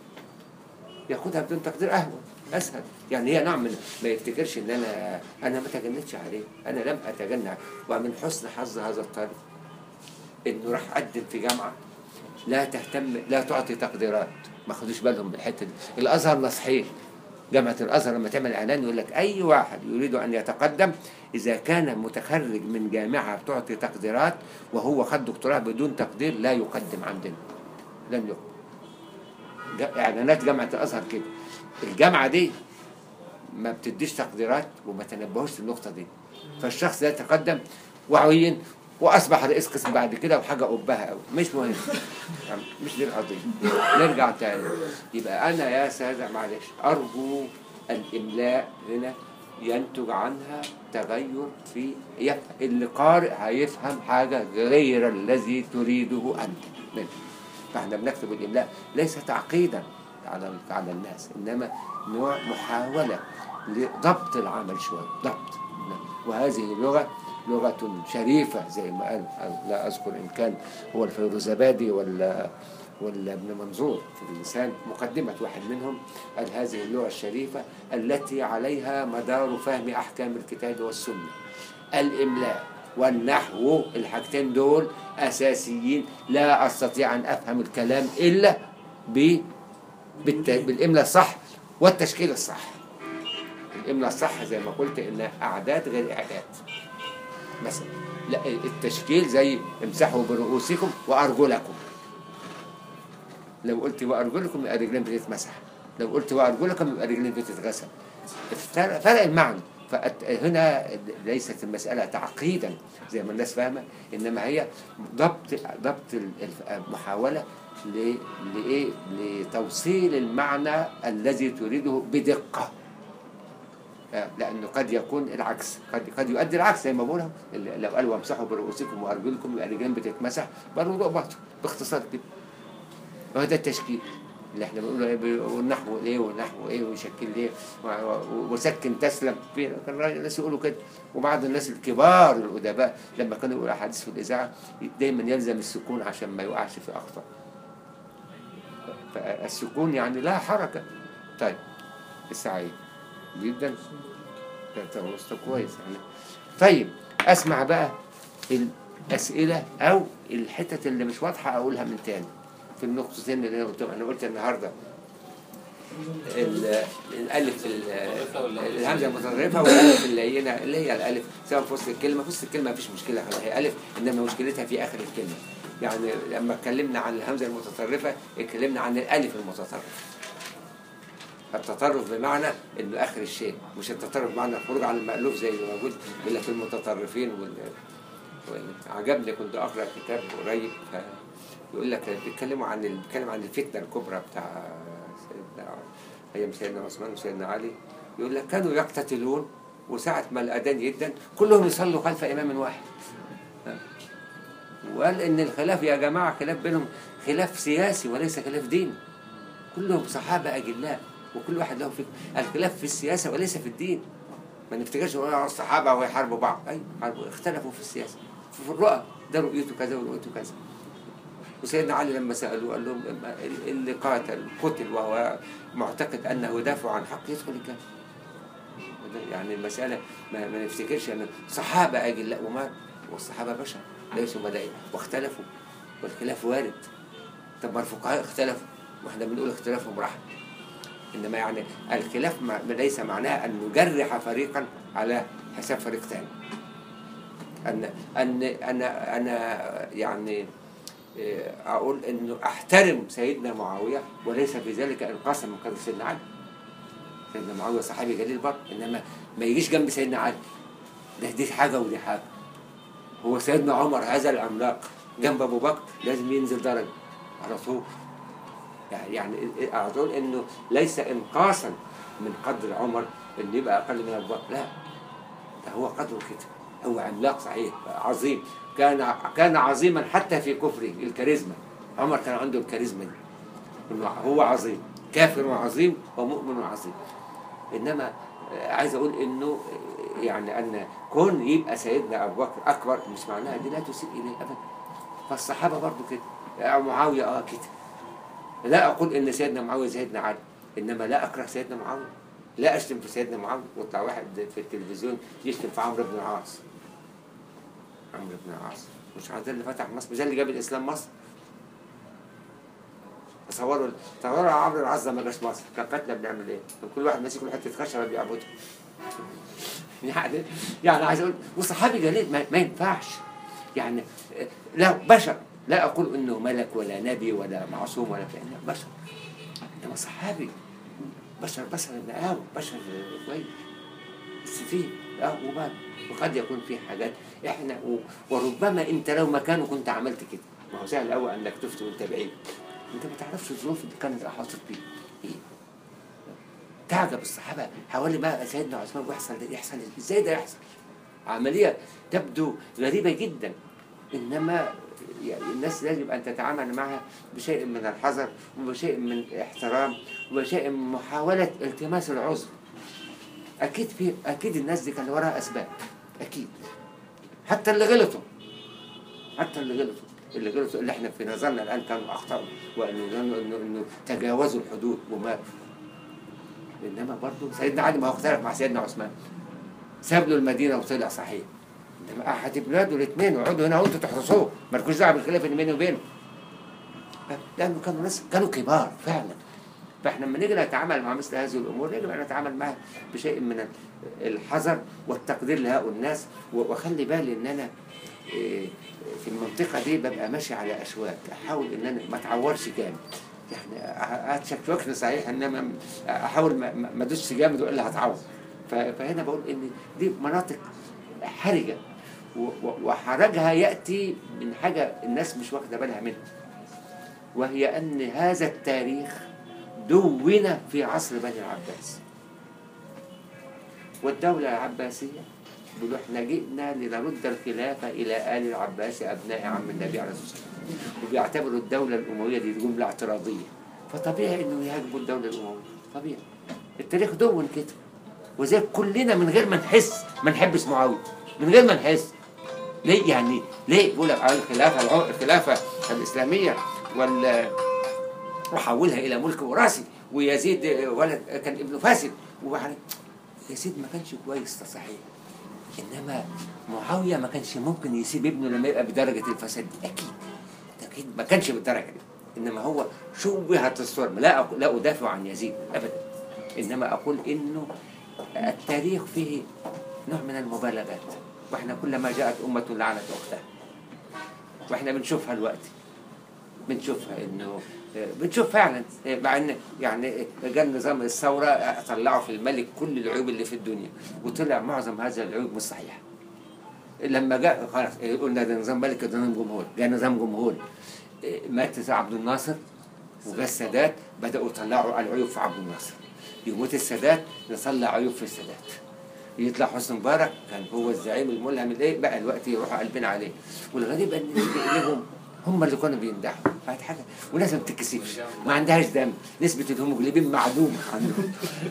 ياخدها بدون تقدير اهون اسهل يعني هي نوع من ما يفتكرش ان انا انا ما تجنتش عليه انا لم اتجنى عليه. ومن حسن حظ هذا الطالب انه راح قدم في جامعه لا تهتم لا تعطي تقديرات ما خدوش بالهم بالحته دي الازهر نصحين جامعه الازهر لما تعمل اعلان يقول لك اي واحد يريد ان يتقدم اذا كان متخرج من جامعه تعطي تقديرات وهو خد دكتوراه بدون تقدير لا يقدم عندنا لن يقدم جا- اعلانات جامعه الازهر كده الجامعه دي ما بتديش تقديرات وما تنبهوش للنقطه دي فالشخص ده يتقدم وعين واصبح رئيس قسم بعد كده وحاجه قبها قوي مش مهم يعني مش دي القضيه نرجع تاني يبقى انا يا ساده معلش ارجو الاملاء هنا ينتج عنها تغير في يفهم اللي قارئ هيفهم حاجه غير الذي تريده انت منه فاحنا بنكتب الاملاء ليس تعقيدا على على الناس انما نوع محاوله لضبط العمل شويه ضبط وهذه اللغه لغه شريفه زي ما قال لا اذكر ان كان هو الفيروزبادي ولا ولا ابن منظور في اللسان مقدمة واحد منهم قال هذه اللغة الشريفة التي عليها مدار فهم أحكام الكتاب والسنة الإملاء والنحو الحاجتين دول أساسيين لا أستطيع أن أفهم الكلام إلا ب بالت... بالاملاء الصح والتشكيل الصح الاملاء الصح زي ما قلت ان اعداد غير اعداد مثلا لا التشكيل زي امسحوا برؤوسكم وارجلكم لو قلت وارجلكم يبقى رجلين بتتمسح لو قلت وارجلكم يبقى رجلين بتتغسل فرق فرق المعنى فهنا ليست المسألة تعقيدا زي ما الناس فاهمة إنما هي ضبط ضبط المحاولة ل- لإيه؟ لتوصيل المعنى الذي تريده بدقة آه، لأنه قد يكون العكس قد قد يؤدي العكس زي ما بقولها ال- لو قالوا وامسحوا برؤوسكم وأرجلكم يبقى الرجلين بتتمسح برضه باطل باختصار كده وهذا التشكيل اللي احنا بنقوله ايه بيقول نحو ايه ونحو ايه ويشكل ايه و- و- وسكن تسلم في كان راجل- الناس يقولوا كده وبعض الناس الكبار الادباء لما كانوا يقولوا احاديث في الاذاعه دايما يلزم السكون عشان ما يوقعش في اخطاء فالسكون يعني لا حركه طيب السعيد جدا ده توسط كويس يعني طيب اسمع بقى الاسئله او الحتت اللي مش واضحه اقولها من تاني في النقطتين اللي انا قلتهم انا قلت النهارده ال- الالف ال- الهمزه المتطرفه والالف اللينه اللي هي الالف سواء في وسط الكلمه في وسط الكلمه مفيش مشكله خلاص هي الف انما مشكلتها في اخر الكلمه يعني لما اتكلمنا عن الهمزه المتطرفه اتكلمنا عن الالف المتطرف التطرف بمعنى انه اخر الشيء مش التطرف بمعنى الخروج عن المألوف زي اللي موجود اللي في المتطرفين وال عجبني كنت اقرا كتاب قريب ف- يقول لك بيتكلموا عن ال- بيتكلم عن الفتنه الكبرى بتاع سيدنا ايام سيدنا عثمان وسيدنا علي يقول لك كانوا يقتتلون وساعة ما الأذان يدن كلهم يصلوا خلف إمام واحد وقال إن الخلاف يا جماعة خلاف بينهم خلاف سياسي وليس خلاف ديني كلهم صحابة أجلاء وكل واحد له فكر الخلاف في السياسة وليس في الدين ما نفتكرش نقول على الصحابة ويحاربوا بعض أي حاربوا اختلفوا في السياسة في الرؤى ده رؤيته كذا ورؤيته كذا وسيدنا علي لما سألوه قال لهم إما اللي قاتل قتل وهو معتقد أنه يدافع عن حق يدخل الجنة وده يعني المسألة ما, ما نفتكرش أن صحابة أجلاء وما والصحابة بشر ليسوا ملائكة واختلفوا والخلاف وارد طب ما الفقهاء اختلفوا واحنا بنقول اختلافهم رحمة إنما يعني الخلاف ما ليس معناه أن نجرح فريقا على حساب فريق ثاني أن أن أنا أنا يعني إيه، أقول إنه أحترم سيدنا معاوية وليس في ذلك إنقاصا من قدر سيدنا علي سيدنا معاوية صحابي جليل برضه إنما ما يجيش جنب سيدنا علي ده دي حاجة ودي حاجة هو سيدنا عمر هذا العملاق جنب أبو بكر لازم ينزل درجة على طول يعني يعني على طول إنه ليس إنقاصا من قدر عمر إنه يبقى أقل من أبو بكر لا ده هو قدره كده هو عملاق صحيح عظيم كان كان عظيما حتى في كفره الكاريزما عمر كان عنده الكاريزما دي إنه هو عظيم كافر عظيم ومؤمن عظيم انما آه، عايز اقول انه آه، يعني ان كون يبقى سيدنا ابو بكر اكبر مش معناها دي لا تسيء اليه ابدا فالصحابه برضو كده آه، معاويه اه كده لا اقول ان سيدنا معاويه سيدنا علي انما لا اكره سيدنا معاويه لا اشتم في سيدنا معاويه ويطلع واحد في التلفزيون يشتم في عمرو بن العاص عمرو بن العاص مش ده اللي فتح مصر مش ده اللي جاب الاسلام مصر تصوروا تصوروا عمرو بن العاص ده ما جاش مصر كان فاتنا بنعمل ايه؟ كان كل واحد ماسك له حته خشبه بيعبدها يعني يعني عايز اقول وصحابي جليل ما, ما ينفعش يعني آه، لا بشر لا اقول انه ملك ولا نبي ولا معصوم ولا بتاع لا، بشر انما صحابي بشر بشر نقاوة بشر كويس بس فيه اه وبعد وقد يكون في حاجات احنا و- وربما انت لو مكانه كنت عملت كده ما هو سهل قوي انك تفتي وانت بعيد انت ما تعرفش الظروف اللي كانت حاصل فيها ايه تعجب الصحابه حوالي ما سيدنا عثمان بيحصل ده يحصل ازاي ده يحصل عمليه تبدو غريبه جدا انما يعني الناس يجب ان تتعامل معها بشيء من الحذر وبشيء من الاحترام وبشيء من محاوله التماس العذر اكيد في اكيد الناس دي كان وراها اسباب اكيد حتى اللي غلطوا حتى اللي غلطوا اللي غلطوا اللي احنا في نظرنا الان كانوا اخطاوا وانه انه انه, إنه تجاوزوا الحدود وماتوا انما برضه سيدنا علي ما هو اختلف مع سيدنا عثمان ساب له المدينه وطلع صحيح انما احد بلاده الاثنين وقعدوا هنا وانتوا تحرسوه مالكوش دعوه بالخلاف اللي بيني وبينه لانه كانوا ناس كانوا كبار فعلا فاحنا لما نيجي نتعامل مع مثل هذه الامور يجب ان نتعامل معها بشيء من ال- الحذر والتقدير لهؤلاء الناس و- واخلي بالي ان انا إيه، في المنطقه دي ببقى ماشي على اشواك احاول ان انا ما اتعورش جامد يعني هتشكشكني صحيح انما احاول ما- ما ما ادوسش جامد والا هتعور ف- فهنا بقول ان دي مناطق حرجه و- و- وحرجها ياتي من حاجه الناس مش واخده بالها منها وهي ان هذا التاريخ دون في عصر بني العباس والدولة العباسية بيقولوا احنا جئنا لنرد الخلافة إلى آل العباس أبناء عم النبي عليه الصلاة والسلام وبيعتبروا الدولة الأموية دي جملة اعتراضية فطبيعي إنه يهاجموا الدولة الأموية طبيعي التاريخ دون كده وزي كلنا من غير ما نحس ما نحبش معاوية من غير ما نحس ليه يعني ليه بيقول لك آه الخلافة الع- الخلافة الإسلامية وال وحولها إلى ملك وراثي ويزيد ولد كان ابنه فاسد وبعدين يزيد ما كانش كويس ده صحيح انما معاويه ما كانش ممكن يسيب ابنه لما يبقى بدرجه الفساد دي اكيد اكيد ما كانش بالدرجه دي انما هو شوهت الصورة لا أقول لا ادافع عن يزيد ابدا انما اقول انه التاريخ فيه نوع من المبالغات واحنا كلما جاءت امه لعنت اختها واحنا بنشوفها دلوقتي بنشوفها انه بنشوف فعلا مع ان يعني جاء نظام الثوره طلعوا في الملك كل العيوب اللي في الدنيا وطلع معظم هذه العيوب مش صحيحه لما جاء خلاص قلنا ده نظام ملك ده نظام جمهوري جاء نظام جمهوري مات عبد الناصر وجاء السادات بداوا يطلعوا العيوب في عبد الناصر يموت السادات نطلع عيوب في السادات يطلع حسني مبارك كان هو الزعيم الملهم الايه بقى الوقت يروحوا قلبين عليه والغريب ان اللي بيقلبهم هم اللي كانوا بيمدحوا فهذه حاجه وناس ما بتتكسفش ما عندهاش دم نسبه الهيموجلوبين معدومه عندهم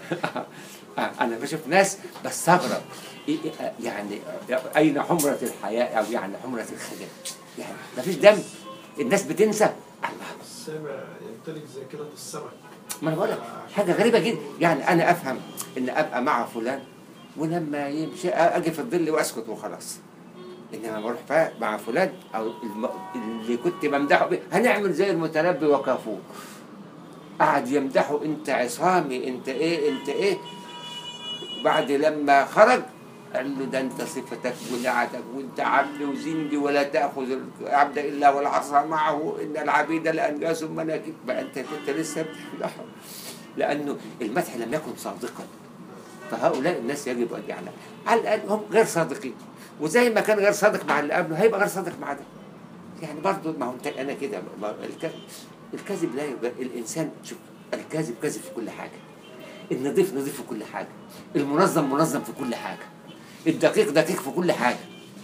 انا بشوف ناس بستغرب يعني اين حمره الحياه او يعني حمره الخجل يعني ما فيش دم الناس بتنسى الله السامع يمتلك ذاكرة السمك ما انا بقول لك حاجه غريبه جدا يعني انا افهم ان ابقى مع فلان ولما يمشي اجي في الظل واسكت وخلاص انما بروح بقى مع فلان او الم... اللي كنت بمدحه بيه هنعمل زي المتنبي وكافور قعد يمدحه انت عصامي انت ايه انت ايه بعد لما خرج قال له ده انت صفتك ونعتك وانت عبد وزندي ولا تاخذ العبد الا والعصا معه ان العبيد لانجاس مناكب بقى انت كنت لسه بتمدحه لانه المدح لم يكن صادقا فهؤلاء الناس يجب ان يعلم على الاقل هم غير صادقين وزي ما كان غير صادق مع اللي قبله هيبقى غير صادق مع ده يعني برضه ما هو انت انا كده ما هو الكذب الكذب لا يبقى الانسان شوف الكاذب كاذب في كل حاجه النظيف نظيف في كل حاجه المنظم منظم في كل حاجه الدقيق دقيق في كل حاجه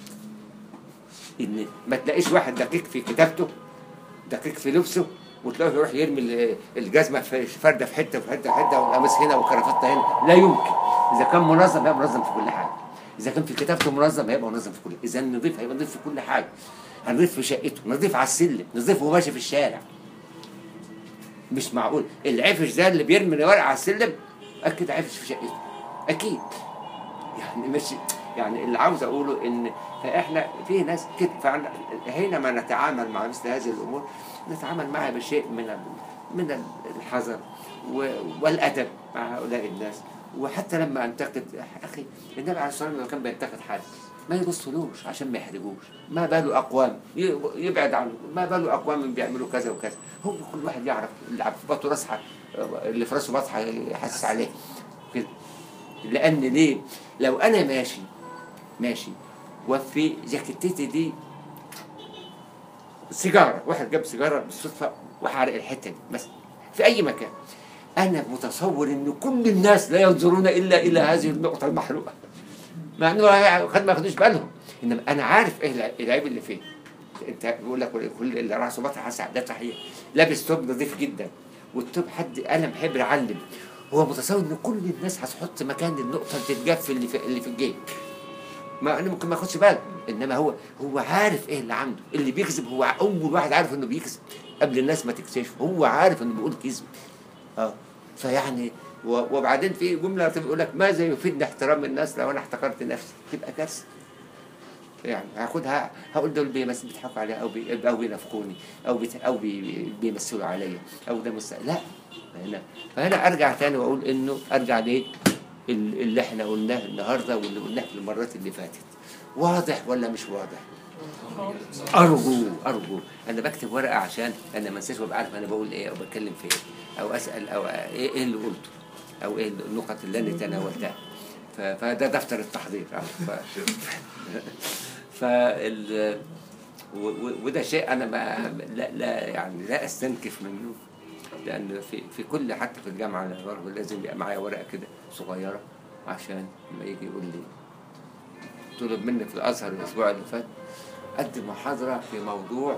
ان ما تلاقيش واحد دقيق في كتابته دقيق في لبسه وتلاقيه يروح يرمي ال- الجزمه في فرده في حته في حته في حته والقميص هنا والكرافته هنا لا يمكن اذا كان منظم هيبقى منظم في كل حاجه اذا كان في كتابته منظم هيبقى منظم في كل اذا نضيف هيبقى نضيف في كل حاجه هنضيف في شقته نضيف على السلم نضيف وهو ماشي في الشارع مش معقول العفش ده اللي بيرمي الورق على السلم اكيد عفش في شقته اكيد يعني مش يعني اللي عاوز اقوله ان فاحنا في ناس كده فعلا حينما نتعامل مع مثل هذه الامور نتعامل معها بشيء من ال- من الحذر و- والادب مع هؤلاء الناس وحتى لما انتقد اخي النبي عليه الصلاه والسلام لما كان بينتقد حد ما يبصلوش عشان ما يحرجوش ما باله اقوام ي- يبعد عنه ما باله اقوام بيعملوا كذا وكذا هو كل واحد يعرف اللي في بطنه راسها اللي في راسه بطحه يحسس عليه كده لان ليه لو انا ماشي ماشي وفي جاكيتتي دي سيجاره واحد جاب سيجاره بالصدفه وحرق الحته دي بس في اي مكان انا متصور ان كل الناس لا ينظرون الا الى هذه النقطه المحروقه مع انه قد ما ياخدوش بالهم انما انا عارف ايه الع- العيب اللي فيه انت بيقول لك كل اللي راسه بطح حسع ده صحيح لابس توب نظيف جدا والتوب حد قلم حبر علم هو متصور ان كل الناس هتحط مكان النقطه اللي تتجف اللي في اللي في الجيب ما انا ممكن ما اخدش بالي انما هو هو عارف ايه اللي عنده اللي بيكذب هو اول واحد عارف انه بيكذب قبل الناس ما تكتشف هو عارف انه بيقول كذب اه فيعني و- وبعدين في جمله بتقول لك ماذا يفيدني احترام الناس لو انا احتقرت نفسي تبقى كارثه يعني هاخدها هقول دول بيمس بيضحكوا عليها او بي او بينافقوني او بيت او بي بيمثلوا عليا او ده مست... لا هنا فهنا ارجع تاني واقول انه ارجع ليه ال- اللي احنا قلناه النهارده واللي قلناه في المرات اللي فاتت واضح ولا مش واضح؟ ارجو ارجو انا بكتب ورقه عشان انا ما انساش وابقى عارف انا بقول ايه او بتكلم في ايه او اسال او ايه إيه اللي قلته او ايه النقط اللي انا تناولتها ف- فده دفتر التحضير آه، ف... فال و- و- وده شيء انا ما لا, لا يعني لا استنكف منه لان في في كل حتى في الجامعه أنا برضه لازم يبقى معايا ورقه كده صغيره عشان لما يجي يقول لي طلب مني في الازهر الاسبوع اللي فات قدم محاضره في موضوع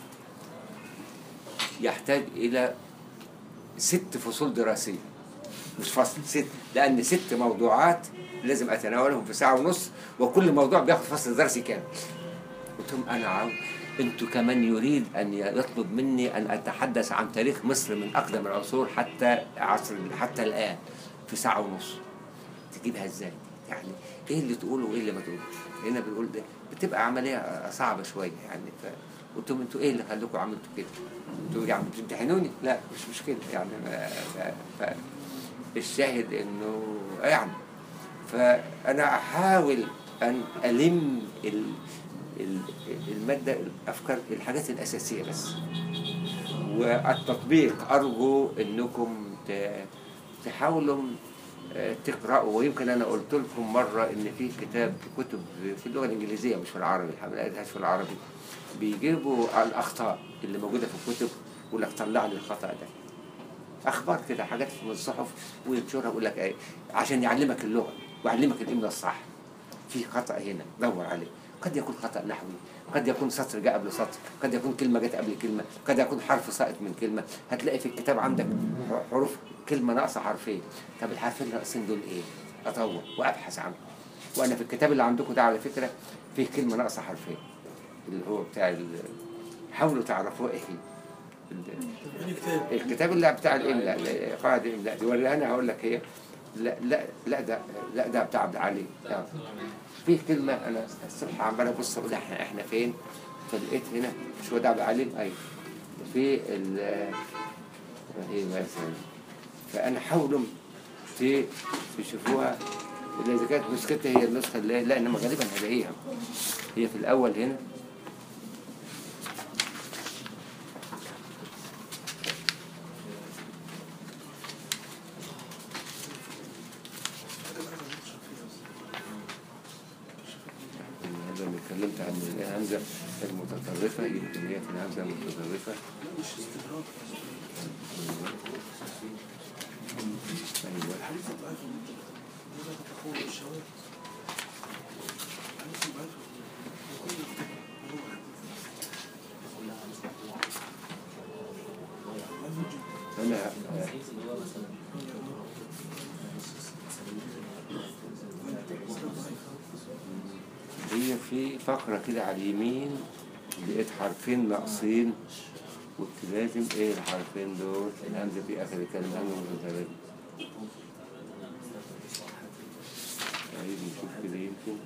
يحتاج الى ست فصول دراسيه مش فصل ست لان ست موضوعات لازم اتناولهم في ساعه ونص وكل موضوع بياخد فصل دراسي كامل قلت لهم انا عاوز انتوا كمان يريد ان يطلب مني ان اتحدث عن تاريخ مصر من اقدم العصور حتى عصر حتى الان في ساعه ونص تجيبها ازاي يعني ايه اللي تقوله وايه اللي ما تقوله هنا بنقول ده بتبقى عمليه صعبه شويه يعني ف قلت لهم انتوا ايه اللي خلوكم عملتوا كده؟ انتوا يعني بتمتحنوني؟ لا مش مشكله يعني ما ف... ف... الشاهد انه يعني فانا احاول ان الم ال... ال- الماده الافكار الحاجات الاساسيه بس والتطبيق ارجو انكم ت- تحاولوا آه، تقرأوا ويمكن أنا قلت لكم مرة إن في كتاب كتب في اللغة الإنجليزية مش في العربي الحمد لله لقيتهاش في العربي بيجيبوا الأخطاء اللي موجودة في الكتب يقول لك طلع لي الخطأ ده أخبار كده حاجات من الصحف وينشرها يقول لك إيه عشان يعلمك اللغة ويعلمك الإملاء الصح في خطأ هنا دور عليه قد يكون خطأ نحوي قد يكون سطر جاء قبل سطر قد يكون كلمة جت قبل كلمة قد يكون حرف ساقط من كلمة هتلاقي في الكتاب عندك حروف كلمة ناقصة حرفين طب الحرفين الناقصين دول ايه أدور وأبحث عنهم وأنا في الكتاب اللي عندكم ده على فكرة فيه كلمة ناقصة حرفين اللي هو بتاع ال- حاولوا تعرفوه ايه هي ال- الكتاب اللي بتاع الاملاء قاعد الاملاء دي ولا انا هقول لك هي لا لا لا ده لا ده بتاع عبد العلي آه. في كلمه انا الصبح عمال ابص اقول احنا احنا فين فلقيت هنا مش هو ده عبد العلي ايوه في ال ايه مثلا فانا حاولوا ت- تشوفوها اللي اذا كانت نسختها هي النسخه اللي لا انما غالبا هلاقيها هي في الاول هنا هذا اللي اتكلمت عن الهمزه المتطرفه يمكن هي في الهمزه المتطرفه ايوه انا هي في فقرة كده على اليمين لقيت حرفين ناقصين قلت لازم ايه الحرفين دول الهمزة في آخر الكلمة همزة متطرفة عايز نشوف كده يمكن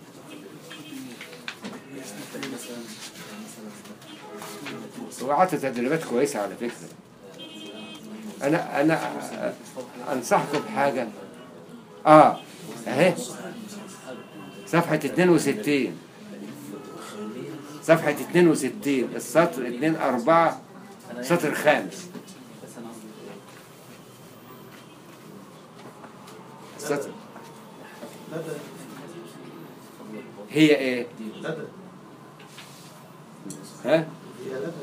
هو عطى تدريبات كويسة على فكرة أنا أنا أنصحكم بحاجة آه أهي صفحة 62 صفحة 62 السطر 2 4 سطر خامس السطر لدى هي ايه؟ لدى ها؟ هي لدى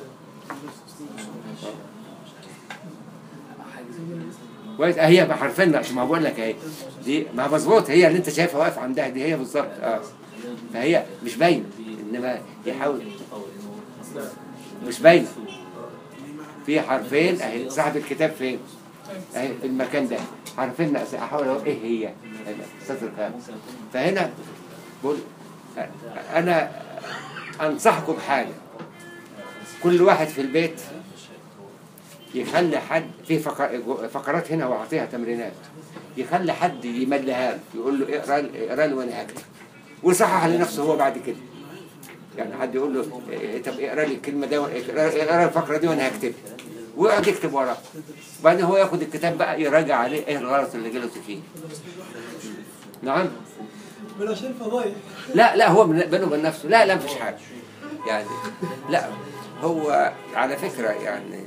كويس آه، هي بحرفين نقص ما بقول لك اهي دي ما مظبوط هي اللي انت شايفها واقف عندها دي هي بالظبط اه فهي مش باينه انما يحاول مش باينه في حرفين اهي صاحب الكتاب فين؟ اهي في المكان ده حرفين نقص احاول اقول ايه هي؟ هنا سطر خامس فهنا بقول انا انصحكم بحاجه كل واحد في البيت يخلي حد في فق- فقرات هنا واعطيها تمرينات يخلي حد يمليها له يقول له اقرا اقرا لي وانا هكتب ويصحح لنفسه هو بعد كده يعني حد يقول له إيه، طب اقرا لي الكلمه دي اقرا اقرا الفقره دي وانا هكتبها ويقعد يكتب وراه بعدين هو ياخد الكتاب بقى يراجع عليه ايه الغلط اللي غلط فيه نعم ولا شيء فضايح لا لا هو من- بينه وبين نفسه لا لا مفيش حاجه يعني لا هو على فكره يعني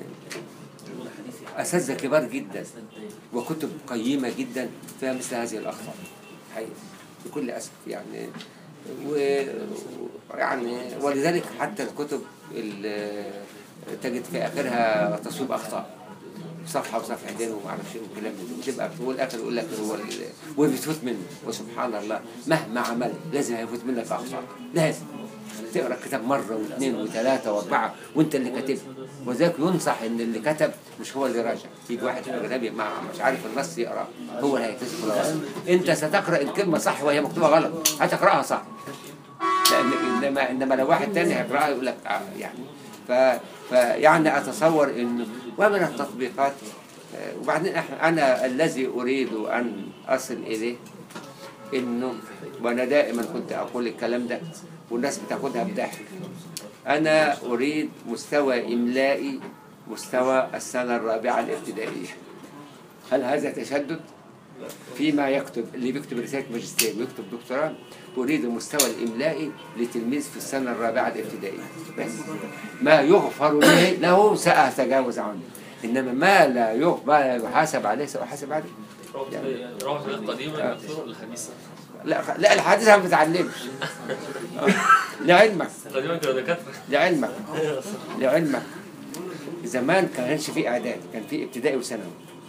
اساتذه كبار جدا وكتب قيمه جدا فيها مثل هذه الاخطاء حقيقة بكل اسف يعني و يعني ولذلك حتى الكتب اللي تجد في اخرها تصويب اخطاء صفحه وصفحتين وما اعرفش ايه والكلام ده بتبقى في الاخر يقول لك هو ال- وبتفوت منه وسبحان الله مهما عمل لازم هيفوت منك اخطاء لازم تقرا الكتاب مره واثنين وثلاثه واربعه وانت اللي كاتبه وذاك ينصح ان اللي كتب مش هو اللي راجع يجي واحد اجنبي مع مش عارف النص يقرا هو اللي هيكتشف الغلط انت ستقرا الكلمه صح وهي مكتوبه غلط هتقراها صح لان انما انما لو واحد تاني هيقراها يقول لك آه يعني ف فيعني اتصور انه ومن التطبيقات آه، وبعدين احنا انا الذي اريد ان اصل اليه انه وانا دائما كنت اقول الكلام ده والناس بتاخدها بضحك انا اريد مستوى املائي مستوى السنه الرابعه الابتدائيه هل هذا تشدد فيما يكتب اللي بيكتب رساله ماجستير ويكتب دكتوراه اريد المستوى الاملائي لتلميذ في السنه الرابعه الابتدائيه بس ما يغفر له له ساتجاوز عنه انما ما لا يغفر ما لا يحاسب عليه ساحاسب عليه روح القديمة دكتور الحديثة لا لا الحديثة ما بتتعلمش آه. لعلمك قديما كانوا دكاترة لعلمك لعلمك زمان كانش في اعداد كان في ابتدائي وثانوي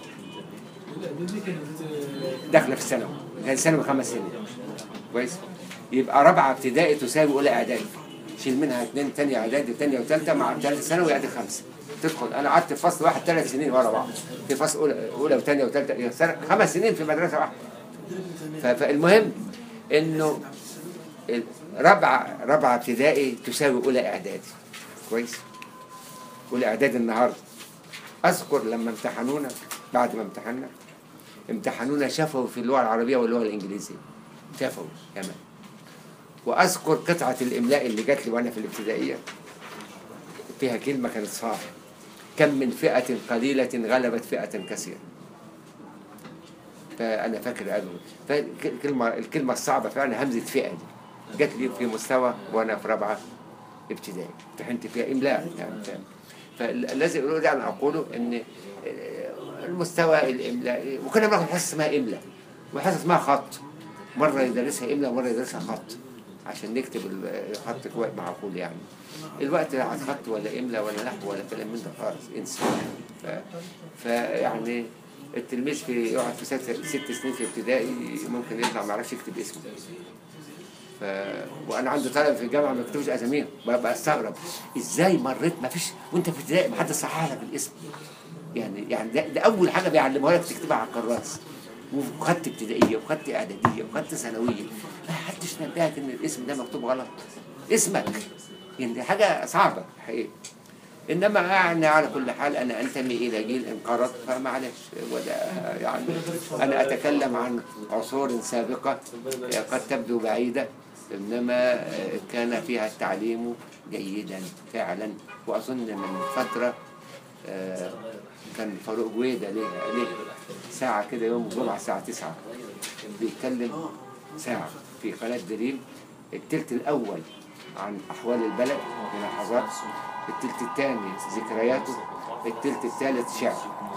دي كانت داخله في الثانوي كان ثانوي خمس سنين كويس يبقى رابعه ابتدائي تساوي اولى اعدادي شيل منها اثنين تانية اعدادي وثانيه وثالثه مع ثالثه ثانوي ادي خمسه تدخل انا قعدت في فصل واحد ثلاث سنين ورا بعض في فصل اولى اولى وثانيه وثالثه سنة- خمس سنين في مدرسه واحده ف- فالمهم انه ال- رابعه رابعه ابتدائي تساوي اولى اعدادي كويس اولى اعدادي النهارده اذكر لما امتحنونا بعد ما امتحنا امتحنونا شفوي في اللغه العربيه واللغه الانجليزيه شفوي كمان واذكر قطعه الاملاء اللي جات لي وانا في الابتدائيه فيها كلمه كانت صعبه كم من فئه قليله غلبت فئه كثيره فانا فاكر قالوا فالكلمه الكلمه الصعبه فعلا همزه فئه دي جات لي في مستوى وانا في رابعه ابتدائي امتحنت فيها املاء يعني فاهم فالذي اريد ان اقوله ان آه، المستوى الاملائي وكنا بناخد حصه اسمها املاء وحصه اسمها خط مره يدرسها املاء ومره يدرسها خط عشان نكتب الخط كويس معقول يعني الوقت لا عاد خط ولا املاء ولا نحو ولا كلام من ده خالص انسى ف... فيعني التلميذ في يقعد في ست, ست سنين في ابتدائي ممكن يطلع ما يعرفش يكتب اسمه ف... وانا عندي طلبه في الجامعه ما يكتبوش اساميهم ببقى استغرب ازاي مريت ما فيش وانت في ابتدائي ما حد صحح لك الاسم يعني يعني ده, ده اول حاجه بيعلموها لك تكتبها على الكراس وخدت ابتدائيه وخدت اعداديه وخدت ثانويه ما حدش نبهك ان الاسم ده مكتوب غلط اسمك يعني دي حاجه صعبه حقيقه انما يعني على كل حال انا انتمي الى جيل انقرض فمعلش وده يعني انا اتكلم عن عصور سابقه قد تبدو بعيده انما كان فيها التعليم جيدا فعلا واظن من فتره آه، كان فاروق جويده ليه ليه ساعه كده يوم الجمعه الساعه 9 بيتكلم ساعه في قناه دريم التلت الاول عن احوال البلد ملاحظات التلت الثاني ذكرياته التلت الثالث شعر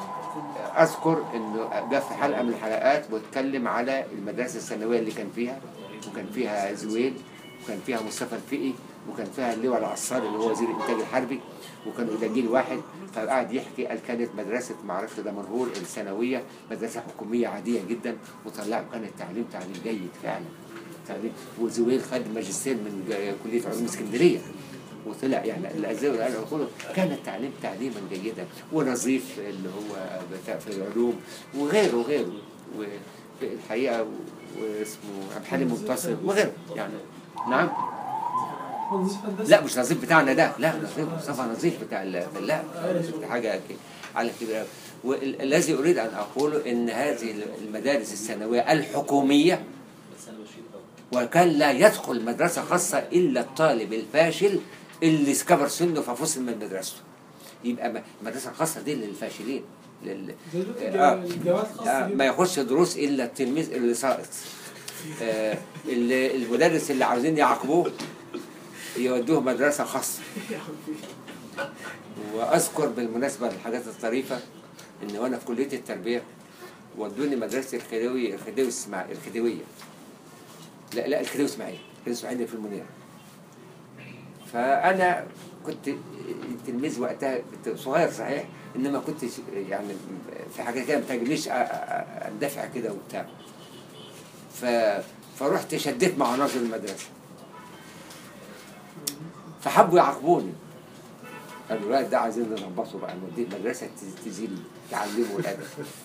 اذكر انه جاء في حلقه من الحلقات واتكلم على المدرسه الثانويه اللي كان فيها وكان فيها زويل وكان فيها مصطفى الفقي وكان فيها اللواء العصار اللي هو وزير الانتاج الحربي وكانوا ده جيل واحد فقعد يحكي قال كانت مدرسه ما اعرفش ده منهور الثانويه مدرسه حكوميه عاديه جدا وطلعوا كان التعليم تعليم جيد فعلا تعليم وزويل خد ماجستير من ج- كليه علوم اسكندريه وطلع يعني الازاوي اللي انا بقوله كان التعليم تعليما جيدا ونظيف اللي هو بتاع في العلوم وغيره وغيره وفي الحقيقه و- واسمه عبد الحليم منتصر وغيره يعني نعم نظيف هندسة لا مش نظيف بتاعنا ده لا نظيف مصطفى نظيف بتاع الفلاح حاجه كده على كده والذي اريد ان اقوله ان هذه المدارس الثانويه الحكوميه وكان لا يدخل مدرسة خاصة إلا الطالب الفاشل اللي كبر سنه ففصل من مدرسته يبقى م- المدرسة الخاصة دي للفاشلين لل... زي دلوقتي آه. الجا- الجامعات الخاصة آه، دي ما يخش دروس الا التلميذ اللي ساقط آه، اللي- المدرس اللي عاوزين يعاقبوه يودوه مدرسه خاصه واذكر بالمناسبه الحاجات الطريفه ان وانا في كليه التربيه ودوني مدرسه الخديوي الخديوي الاسماعيليه الخديويه لا لا الخديوي اسماعيل الخديوي اسماعيل في المنيره فانا كنت تلميذ وقتها كنت صغير صحيح انما كنت يعني في حاجات كده ما تعجبنيش أ- أ- أ- اندفع كده وبتاع ف فرحت شديت مع ناظر المدرسه فحبوا يعاقبوني قالوا الولد ده عايزين نربصه بقى نوديه مدرسه ت- تزيل تعلمه الادب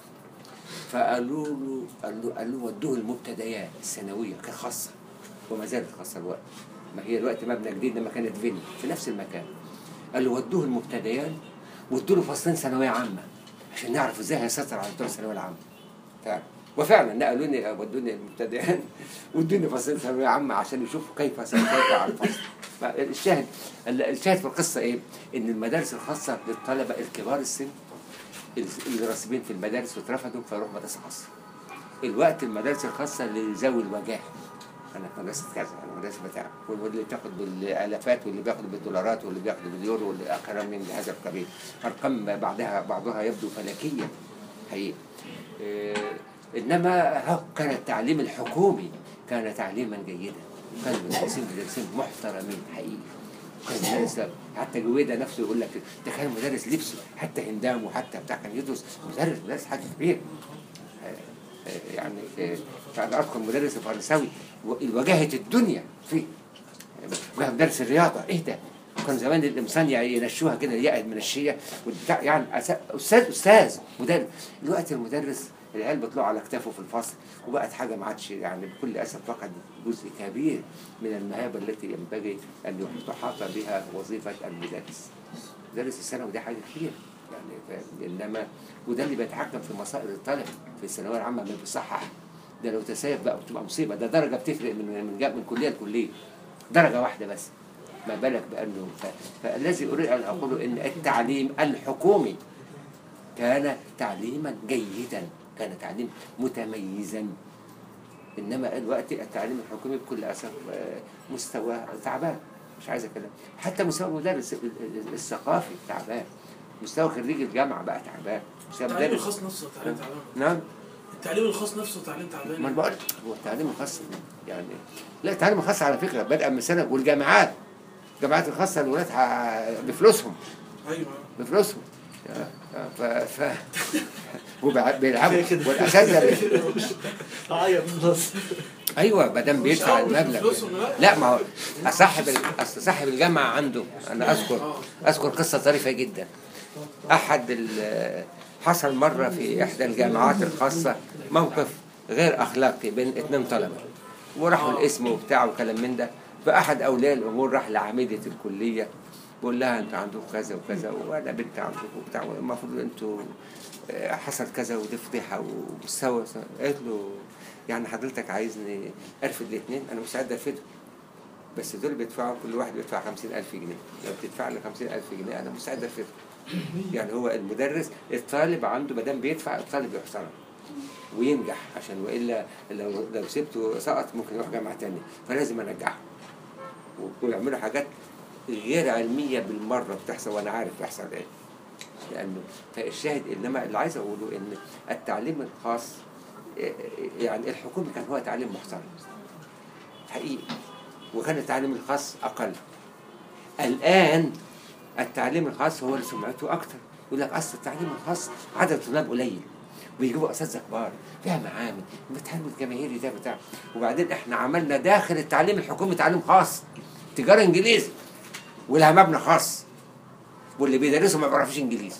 فقالوا له قالوا قالوا ودوه المبتدئات الثانويه كانت خاصه وما زالت خاصه الوقت ما هي الوقت مبنى جديد لما كانت فيني في نفس المكان قالوا ودوه المبتدئات وادوا له فصلين ثانويه عامه عشان نعرف ازاي هيسيطر على بتوع الثانويه العامه فعلا وفعلا نقلوني ودوني المبتدئين وادوني فصلين ثانويه عامه عشان يشوفوا كيف سيسيطر على الفصل الشاهد الشاهد في القصه ايه؟ ان المدارس الخاصه للطلبه الكبار السن اللي راسبين في المدارس واترفضوا فيروحوا مدرسه خاصه. الوقت المدارس الخاصه لذوي الوجاه. انا في مدرسه كذا انا مدرسه بتاع واللي بتاخد بالالافات واللي بياخد بالدولارات واللي بياخد باليورو واللي كلام من هذا القبيل. ارقام بعدها بعضها يبدو فلكيه حقيقه. إيه انما ها كان التعليم الحكومي كان تعليما جيدا. كان المدرسين مدرسين محترمين حقيقي. كان مدرس حتى جويدا نفسه يقول لك ده كان مدرس لبسه حتى هندام وحتى بتاع كان يدرس مدرس مدرس حاجه كبيره آه، آه، يعني آه، كان اذكر مدرس فرنساوي و- وجاهه الدنيا فيه وجاهه مدرس الرياضه ايه ده؟ كان زمان الانسان يعني ينشوها كده يقعد من الشية والبتاع يعني أس- استاذ استاذ مدرس دلوقتي المدرس العيال بيطلعوا على كتافه في الفصل وبقت حاجه ما عادش يعني بكل اسف فقد جزء كبير من المهابه التي ينبغي ان تحاط بها وظيفه المدرس. مدرس الثانوي ده حاجه كبيره يعني ف- انما وده اللي بيتحكم في مصائر الطلبه في الثانويه العامه ما بيصحح ده لو تسيب بقى بتبقى مصيبه ده درجه بتفرق من من جا- من كليه لكليه درجه واحده بس ما بالك بانه ف- فالذي اريد ان اقوله ان التعليم الحكومي كان تعليما جيدا كان تعليم متميزا انما الوقت التعليم الحكومي بكل اسف آه، مستواه تعبان مش عايز اتكلم حتى مستوى المدرس ال- ال- الثقافي تعبان مستوى خريج الجامعه بقى تعبان مستوى التعليم مدرس الخاص نفسه تعليم تعبان نعم التعليم الخاص نفسه تعليم ما انا تعبان بقول هو التعليم الخاص يعني لا التعليم الخاص على فكره بدأ من سنه والجامعات الجامعات الخاصه الولاد ح- بفلوسهم ايوه بفلوسهم ف ف وبع- بيلعبوا والاساتذه عيط بس ايوه ما دام بيدفع مش المبلغ بفلوسهم، لا. لا ما هو صاحب ال- أصل صاحب الجامعه عنده انا اذكر اذكر قصه طريفه جدا احد ال- حصل مره في احدى الجامعات الخاصه موقف غير اخلاقي بين اثنين طلبه وراحوا الاسم وبتاع وكلام من ده فاحد اولياء الامور راح لعميده الكليه بقول لها انتوا عندكم كذا وكذا وانا بنت عندكم وبتاع المفروض انتوا آه، حصل كذا ودي فضيحه ومستوى قالت له يعني حضرتك عايزني ارفد الاثنين انا مستعد ارفدهم بس دول بيدفعوا كل واحد بيدفع خمسين ألف جنيه لو بتدفع لي خمسين ألف جنيه أنا مستعد أرفضه يعني هو المدرس الطالب عنده ما دام بيدفع الطالب يحترم وينجح عشان والا لو لو سبته سقط ممكن يروح جامعه تانية فلازم انجحه و- ويعملوا حاجات غير علميه بالمره بتحصل وانا عارف بيحصل ايه لانه فالشاهد انما اللي عايز اقوله ان التعليم الخاص إيه، يعني الحكومي كان هو تعليم محترم حقيقي وكان التعليم الخاص اقل الان التعليم الخاص هو اللي سمعته اكتر يقول لك اصل التعليم الخاص عدد طلاب قليل ويجيبوا اساتذه كبار فيها معامل التعليم الجماهيري ده بتاع وبعدين احنا عملنا داخل التعليم الحكومي تعليم خاص تجاره انجليزي ولها مبنى خاص واللي بيدرسوا ما بيعرفوش انجليزي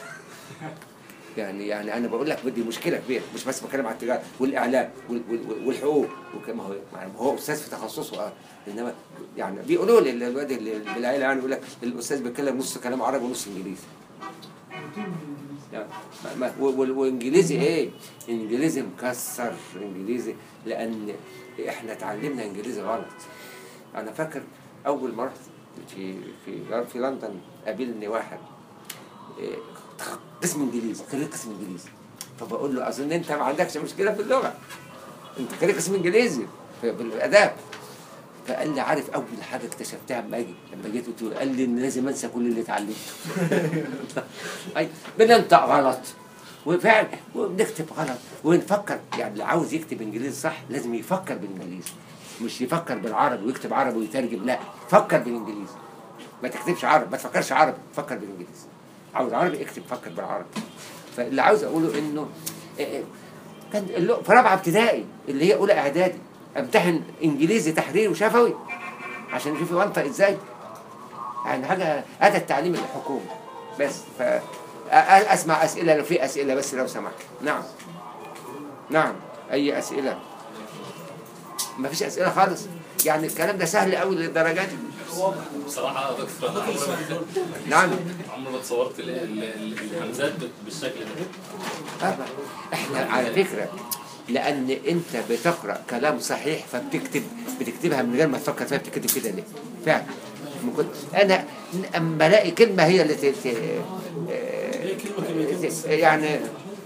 يعني يعني انا بقول لك بدي مشكله كبيره مش بس بتكلم عن التجاره والاعلام وال- وال- والحقوق وكما هو يعني هو استاذ في تخصصه اه انما يعني بيقولوا لي الواد اللي بالعيله يعني يقول لك الاستاذ بيتكلم نص كلام عربي ونص انجليزي يعني ما و- و- وانجليزي ايه انجليزي مكسر انجليزي لان احنا اتعلمنا انجليزي غلط انا فاكر اول ما رحت في في في لندن قابلني واحد إيه، قسم انجليزي خريج قسم انجليزي فبقول له اظن انت ما عندكش مشكله في اللغه انت خريج قسم انجليزي في في الاداب فقال لي عارف اول حاجه اكتشفتها لما اجي لما جيت قلت له قال لي ان لازم انسى كل اللي اتعلمته اي بننطق غلط وفعلا وبنكتب غلط ونفكر يعني اللي عاوز يكتب انجليزي صح لازم يفكر بالانجليزي مش يفكر بالعربي ويكتب عربي ويترجم لا فكر بالانجليزي ما تكتبش عربي ما تفكرش عربي فكر بالانجليزي عاوز عربي اكتب فكر بالعربي فاللي عاوز اقوله انه إيه إيه، كان اللغة- في رابعه ابتدائي اللي هي اولى اعدادي امتحن انجليزي تحرير وشفوي عشان اشوف انطق ازاي يعني حاجه هذا التعليم الحكومي بس ف أ- أ- اسمع اسئله لو في اسئله بس لو سمحت نعم نعم اي اسئله ما فيش اسئله خالص يعني الكلام ده سهل قوي للدرجه دي بصراحه يا دكتور انا عمري ما نعم عمري ما تصورت ال- ال- ال- الهمزات بالشكل ده آه، احنا على فكره لان انت بتقرا كلام صحيح فبتكتب بتكتبها من غير ما تفكر فيها بتكتب كده ليه فعلا ممكن انا اما الاقي كلمه هي اللي ت... ت... هي كلمة كلمتين بس. يعني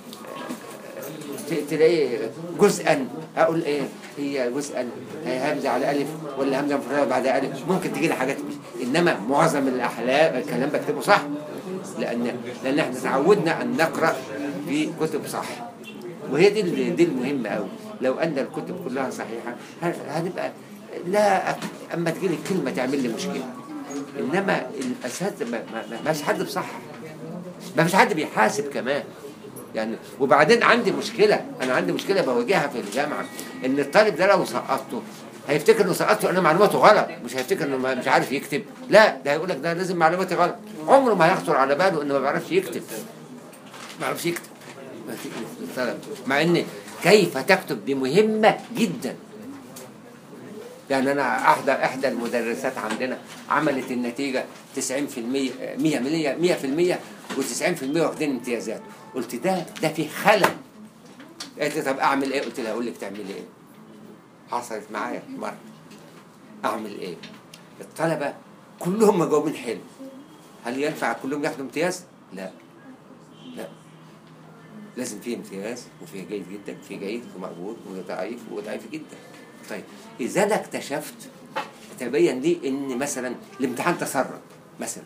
ت- تلاقي جزءا اقول ايه هي جزءا هي همزه على الف ولا همزه مفرده بعد الف ممكن تجي لي حاجات مش انما معظم الاحلام الكلام بكتبه صح لان لان احنا تعودنا ان نقرا في كتب صح وهي دي ال- دي المهمه قوي لو ان الكتب كلها صحيحه ه- هنبقى لا أك- اما تجي لي كلمه تعمل لي مشكله انما الاساتذه ما, ما, ما, ما فيش حد بصح ما فيش حد بيحاسب كمان يعني وبعدين عندي مشكلة أنا عندي مشكلة بواجهها في الجامعة إن الطالب ده لو سقطته هيفتكر إنه سقطته أنا معلوماته غلط مش هيفتكر إنه ما- مش عارف يكتب لا ده هيقول لك ده لازم معلوماتي غلط عمره ما هيخطر على باله إنه ما بيعرفش يكتب ما بيعرفش يكتب ما في- الطلب. مع إن كيف تكتب دي مهمة جدا يعني أنا أحدى إحدى المدرسات عندنا عملت النتيجة 90% 100% 100% و90% واخدين امتيازات قلت ده ده في خلل قالت لي طب اعمل ايه قلت لها اقول لك تعملي ايه حصلت معايا مره اعمل ايه الطلبه كلهم مجاوبين حلو هل ينفع كلهم ياخدوا امتياز لا لا لازم في امتياز وفي جيد جدا في جيد وفي مقبول وضعيف وضعيف جدا طيب اذا انا اكتشفت تبين لي ان مثلا الامتحان تسرب مثلا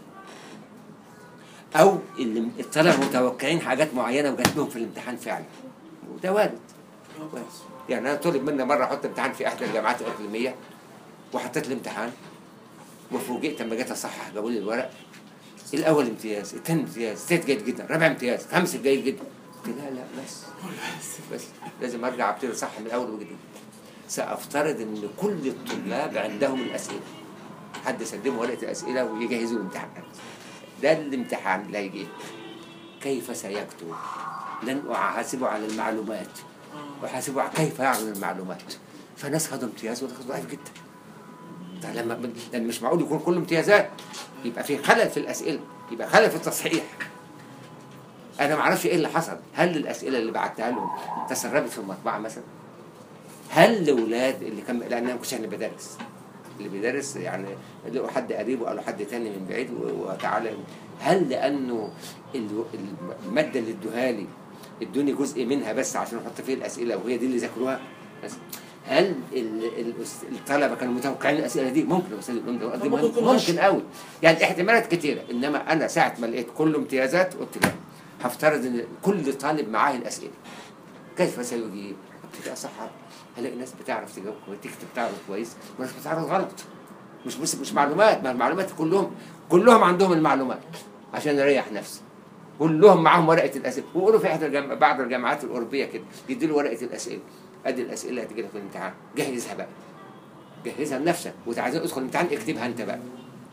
او اللي الطلبه متوقعين حاجات معينه وجات لهم في الامتحان فعلا وده وارد وارد. يعني انا طلب مني مره احط امتحان في احدى الجامعات الاقليميه وحطيت الامتحان وفوجئت لما جيت اصحح جابوا لي الورق الاول امتياز الثاني امتياز الثالث جيد جدا الرابع امتياز خمسه جيد جدا قلت لا لا بس بس لازم ارجع ابتدي صح من الاول وجديد سافترض ان كل الطلاب عندهم الاسئله حد يسلمه ورقه الاسئله ويجهزوا الامتحانات ده الامتحان اللي هيجي كيف سيكتب لن احاسبه على المعلومات احاسبه على كيف يعرض المعلومات فناس خدوا امتياز وناس ضعيف جدا ده لما لان مش معقول يكون كله امتيازات يبقى في خلل في الاسئله يبقى خلل في التصحيح انا ما اعرفش ايه اللي حصل هل الاسئله اللي بعتها لهم تسربت في المطبعه مثلا هل الاولاد اللي كان لان انا ما كنتش انا بدرس اللي بيدرس يعني لقوا حد قريبه او حد تاني من بعيد و- وتعالى هل لانه ال- الماده اللي ادوها لي ادوني جزء منها بس عشان احط فيه الاسئله وهي دي اللي ذاكروها بس هل ال- ال- الطلبه كانوا متوقعين الاسئله دي ممكن يا استاذ الأم ده دي ممكن يكون ممكن قوي يعني احتمالات كتيره انما انا ساعه ما لقيت كله امتيازات قلت لا هفترض ان كل طالب معاه الاسئله كيف سيجيب؟ ابتدي اصحح هلاقي ناس بتعرف تجاوب كويس تكتب تعرف كويس وناس بتعرف غلط مش بس مش معلومات ما المعلومات كلهم كلهم عندهم المعلومات عشان اريح نفسي كلهم معاهم ورقه الاسئله ويقولوا في احدى الجامع بعض الجامعات الاوروبيه كده يديله ورقه الاسئله ادي الاسئله هتجي لك في الامتحان جهزها بقى جهزها لنفسك وتعالى ادخل الامتحان اكتبها انت بقى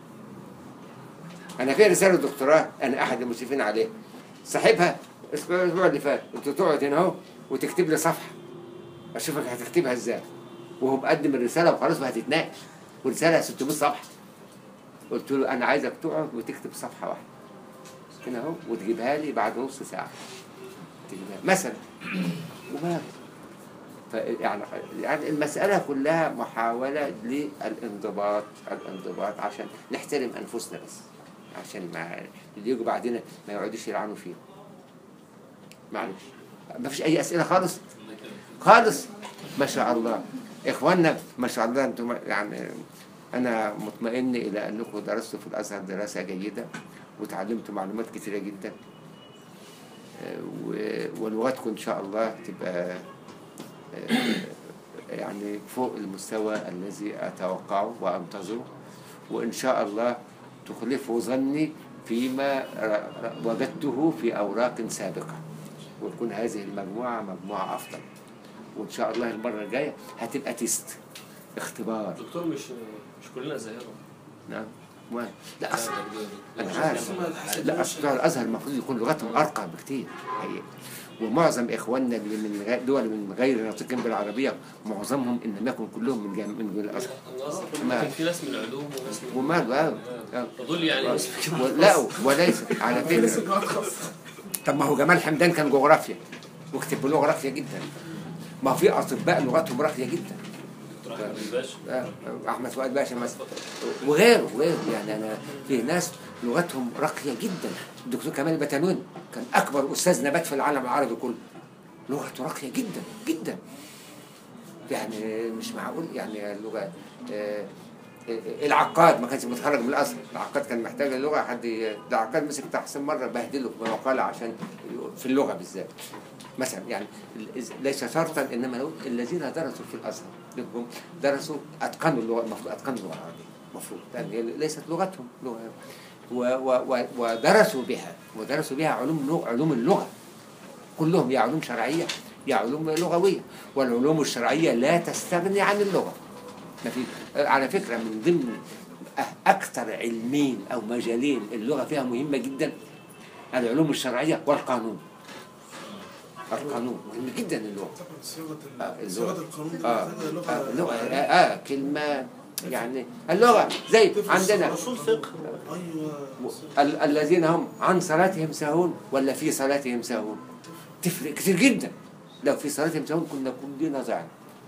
انا في رساله دكتوراه انا احد المشرفين عليها صاحبها الاسبوع الأسبوع اللي فات قلت له تقعد هنا اهو وتكتب لي صفحه اشوفك هتكتبها ازاي وهو مقدم الرساله وخلاص وهتتناقش ورساله 600 صفحه قلت له انا عايزك تقعد وتكتب صفحه واحده هنا اهو وتجيبها لي بعد نص ساعه اتجاه مثلا وما فيعني يعني المسألة كلها محاولة للانضباط الانضباط عشان نحترم أنفسنا بس عشان ما اللي يجوا بعدين ما يقعدوش يلعنوا فينا معلش ما فيش أي أسئلة خالص خالص ما شاء الله إخواننا ما شاء الله أنتم يعني أنا مطمئن إلى أنكم درستوا في الأزهر دراسة جيدة وتعلمتوا معلومات كثيرة جدا آه، و- ولغتكم إن شاء الله تبقى آه، يعني فوق المستوى الذي أتوقعه وأنتظره وإن شاء الله تخلفوا ظني فيما ر- ر- وجدته في أوراق سابقة وتكون هذه المجموعة مجموعة أفضل وإن شاء الله المرة الجاية هتبقى تيست اختبار دكتور مش مش كلنا زيهم نعم ما- لا أصلا أنا عارف. عارف لا أصل بتوع الأزهر المفروض يكون لغتهم أرقى بكتير حقيقة ومعظم إخواننا اللي من غير- دول من غير ناطقين بالعربية معظمهم إن لم يكن كلهم من جام- من الأزهر ما- كان في ناس من العلوم وناس من وماله آه. آه. فدول يعني بس و- لا وليس على فكرة طب ما هو جمال حمدان كان جغرافيا واكتب جغرافيا جدا ما في أطباء لغتهم راقية جدا دكتور احمد الباشا آه، احمد فؤاد باشا مثلا وغيره وغيره يعني انا في ناس لغتهم راقيه جدا الدكتور كمال البتنون كان اكبر استاذ نبات في العالم العربي كله لغته راقيه جدا جدا يعني مش معقول يعني اللغه آه، آه، العقاد ما كانش متخرج من الازهر العقاد كان محتاج اللغه حد ي- العقاد مسك تحسين مره بهدله بمقاله عشان في اللغه بالذات مثلا يعني ال- ليس شرطا انما لو الذين درسوا في الازهر منهم درسوا اتقنوا اللغه المفروض اتقنوا اللغه العربيه المفروض لان هي ليست لغتهم لغه و و و ودرسوا بها ودرسوا بها علوم لغ- علوم اللغه كلهم يا علوم شرعيه يا علوم لغويه والعلوم الشرعيه لا تستغني عن اللغه ما في على فكره من ضمن أ- اكثر علمين او مجالين اللغه فيها مهمه جدا العلوم الشرعيه والقانون القانون مهم جدا اللغه صيغه آه، ال- اللغة. صيغه القانون اه محتاجة آه، لغه لغه آه, اه كلمه يعني اللغه زي عندنا اصول فقه ايوه ال- الذين هم عن صلاتهم ساهون ولا في صلاتهم ساهون تفرق كتير جدا لو في صلاتهم ساهون كنا كلنا ضعنا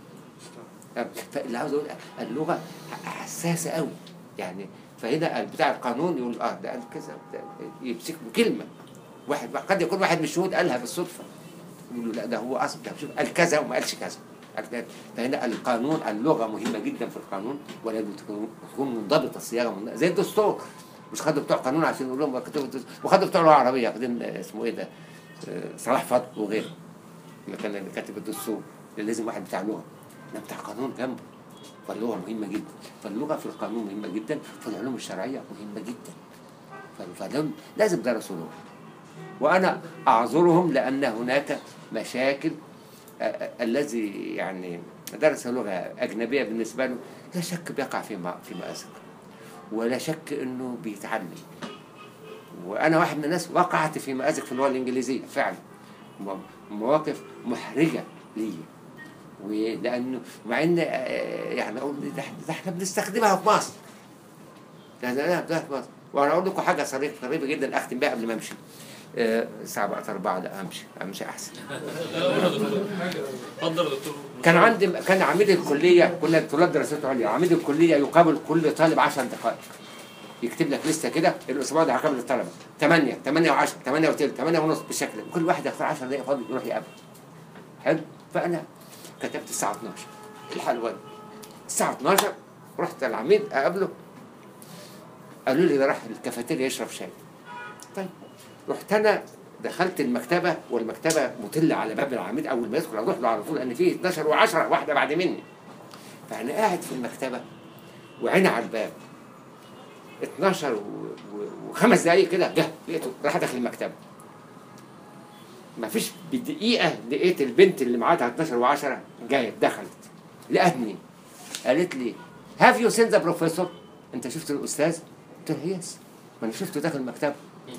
فاللي عاوز اقول اللغه حساسه قوي يعني فهنا بتاع القانون يقول اه ده قال كذا ده يمسك له كلمه واحد قد يكون واحد من الشهود قالها بالصدفه يقول له لا ده هو اصلا ده شوف قال كذا وما قالش كذا قال كذا. فهنا القانون اللغه مهمه جدا في القانون ولازم تكون تكون منضبطه الصياغه منضبطة. زي الدستور مش خدوا بتوع قانون عشان يقول لهم كتبوا الدستور وخدوا بتوع اللغه العربيه واخدين آه، اسمه ايه ده آه، صلاح فضل وغيره اللي كان اللي كاتب الدستور اللي لازم واحد بتاع لغه ده بتاع قانون جنبه فاللغه مهمه جدا فاللغه في القانون مهمه جدا في العلوم الشرعيه مهمه جدا ف- فلهم لازم درسوا لغه وانا اعذرهم لان هناك مشاكل آه، آه، الذي يعني درس لغه اجنبيه بالنسبه له لا شك بيقع في ما- في مآزق ولا شك انه بيتعلم وانا واحد من الناس وقعت في مآزق في اللغه الانجليزيه فعلا م- مواقف محرجه لي ولانه مع ان آه، يعني اقول ده إحنا- ده احنا بنستخدمها في مصر ده ده ده في مصر وانا اقول لكم حاجه صريحه قريبه جدا اختم بيها قبل ما امشي آه، الساعه بقت 4 لا امشي امشي احسن لا قول يا دكتور اتفضل يا دكتور كان عندي كان عميد الكليه كنا طلاب دراسات عليا عميد الكليه يقابل كل طالب 10 دقائق يكتب لك لسته كده الاسبوع ده هقابل الطلبه 8 8 و10 8 وثلث 8 ونص بالشكل ده. كل واحد يختار 10 دقائق فاضي يروح يقابل حلو فانا كتبت الساعه 12 الحلوه دي الساعه 12 رحت العميد اقابله قالوا لي ده راح الكافيتيريا يشرب شاي طيب رحت انا دخلت المكتبه والمكتبه مطله على باب العميد اول ما يدخل اروح له على طول لان فيه 12 و10 واحده بعد مني فانا قاعد في المكتبه وعيني على الباب 12 و... و... وخمس دقايق كده جه لقيته راح داخل المكتبه ما فيش بدقيقه لقيت البنت اللي معاها 12 و10 جايه دخلت لقتني قالت لي هاف يو سين ذا بروفيسور انت شفت الاستاذ؟ قلت لها يس ما انا شفته داخل المكتبه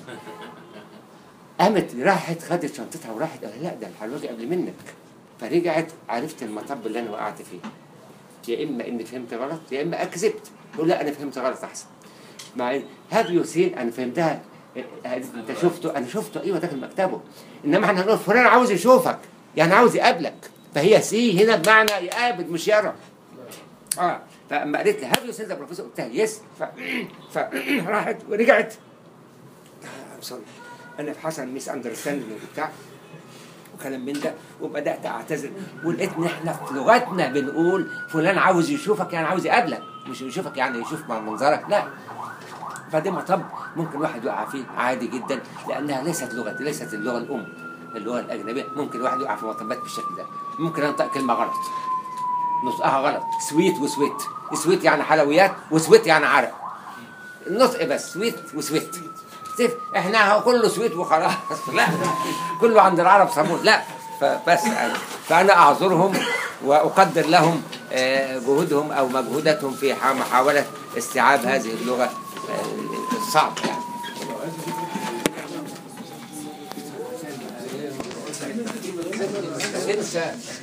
قامت راحت خدت شنطتها وراحت قال لا ده الحلوجي قبل منك فرجعت عرفت المطب اللي انا وقعت فيه يا اما اني فهمت غلط يا اما اكذبت تقول لا انا فهمت غلط احسن مع ان هاف يو سين انا فهمتها قالت له انت شفته انا شفته ايوه داخل مكتبه انما احنا هنقول فلان عاوز يشوفك يعني عاوز يقابلك فهي سي هنا بمعنى يقابل مش يرى اه فاما قالت لي هاف يو سين ذا بروفيسور قلت لها يس ف... فراحت ورجعت سوري انا في حصل ميس اندرستاندنج وبتاع وكلام من ده وبدات اعتذر ولقيت ان احنا في لغتنا بنقول فلان عاوز يشوفك يعني عاوز يقابلك مش يشوفك يعني يشوف منظرك لا فده مطب ممكن واحد يقع فيه عادي جدا لانها ليست لغه ليست اللغه الام اللغه الاجنبيه ممكن الواحد يقع في مطبات بالشكل ده ممكن انطق كلمه غلط نطقها غلط سويت وسويت سويت يعني حلويات وسويت يعني عرق النطق بس سويت وسويت سيف احنا كله سويت وخلاص لا كله عند العرب صمود لا فبس أنا فانا اعذرهم واقدر لهم آه، جهودهم او مجهوداتهم في ح- محاوله استيعاب هذه اللغه آه، الصعبه يعني انسى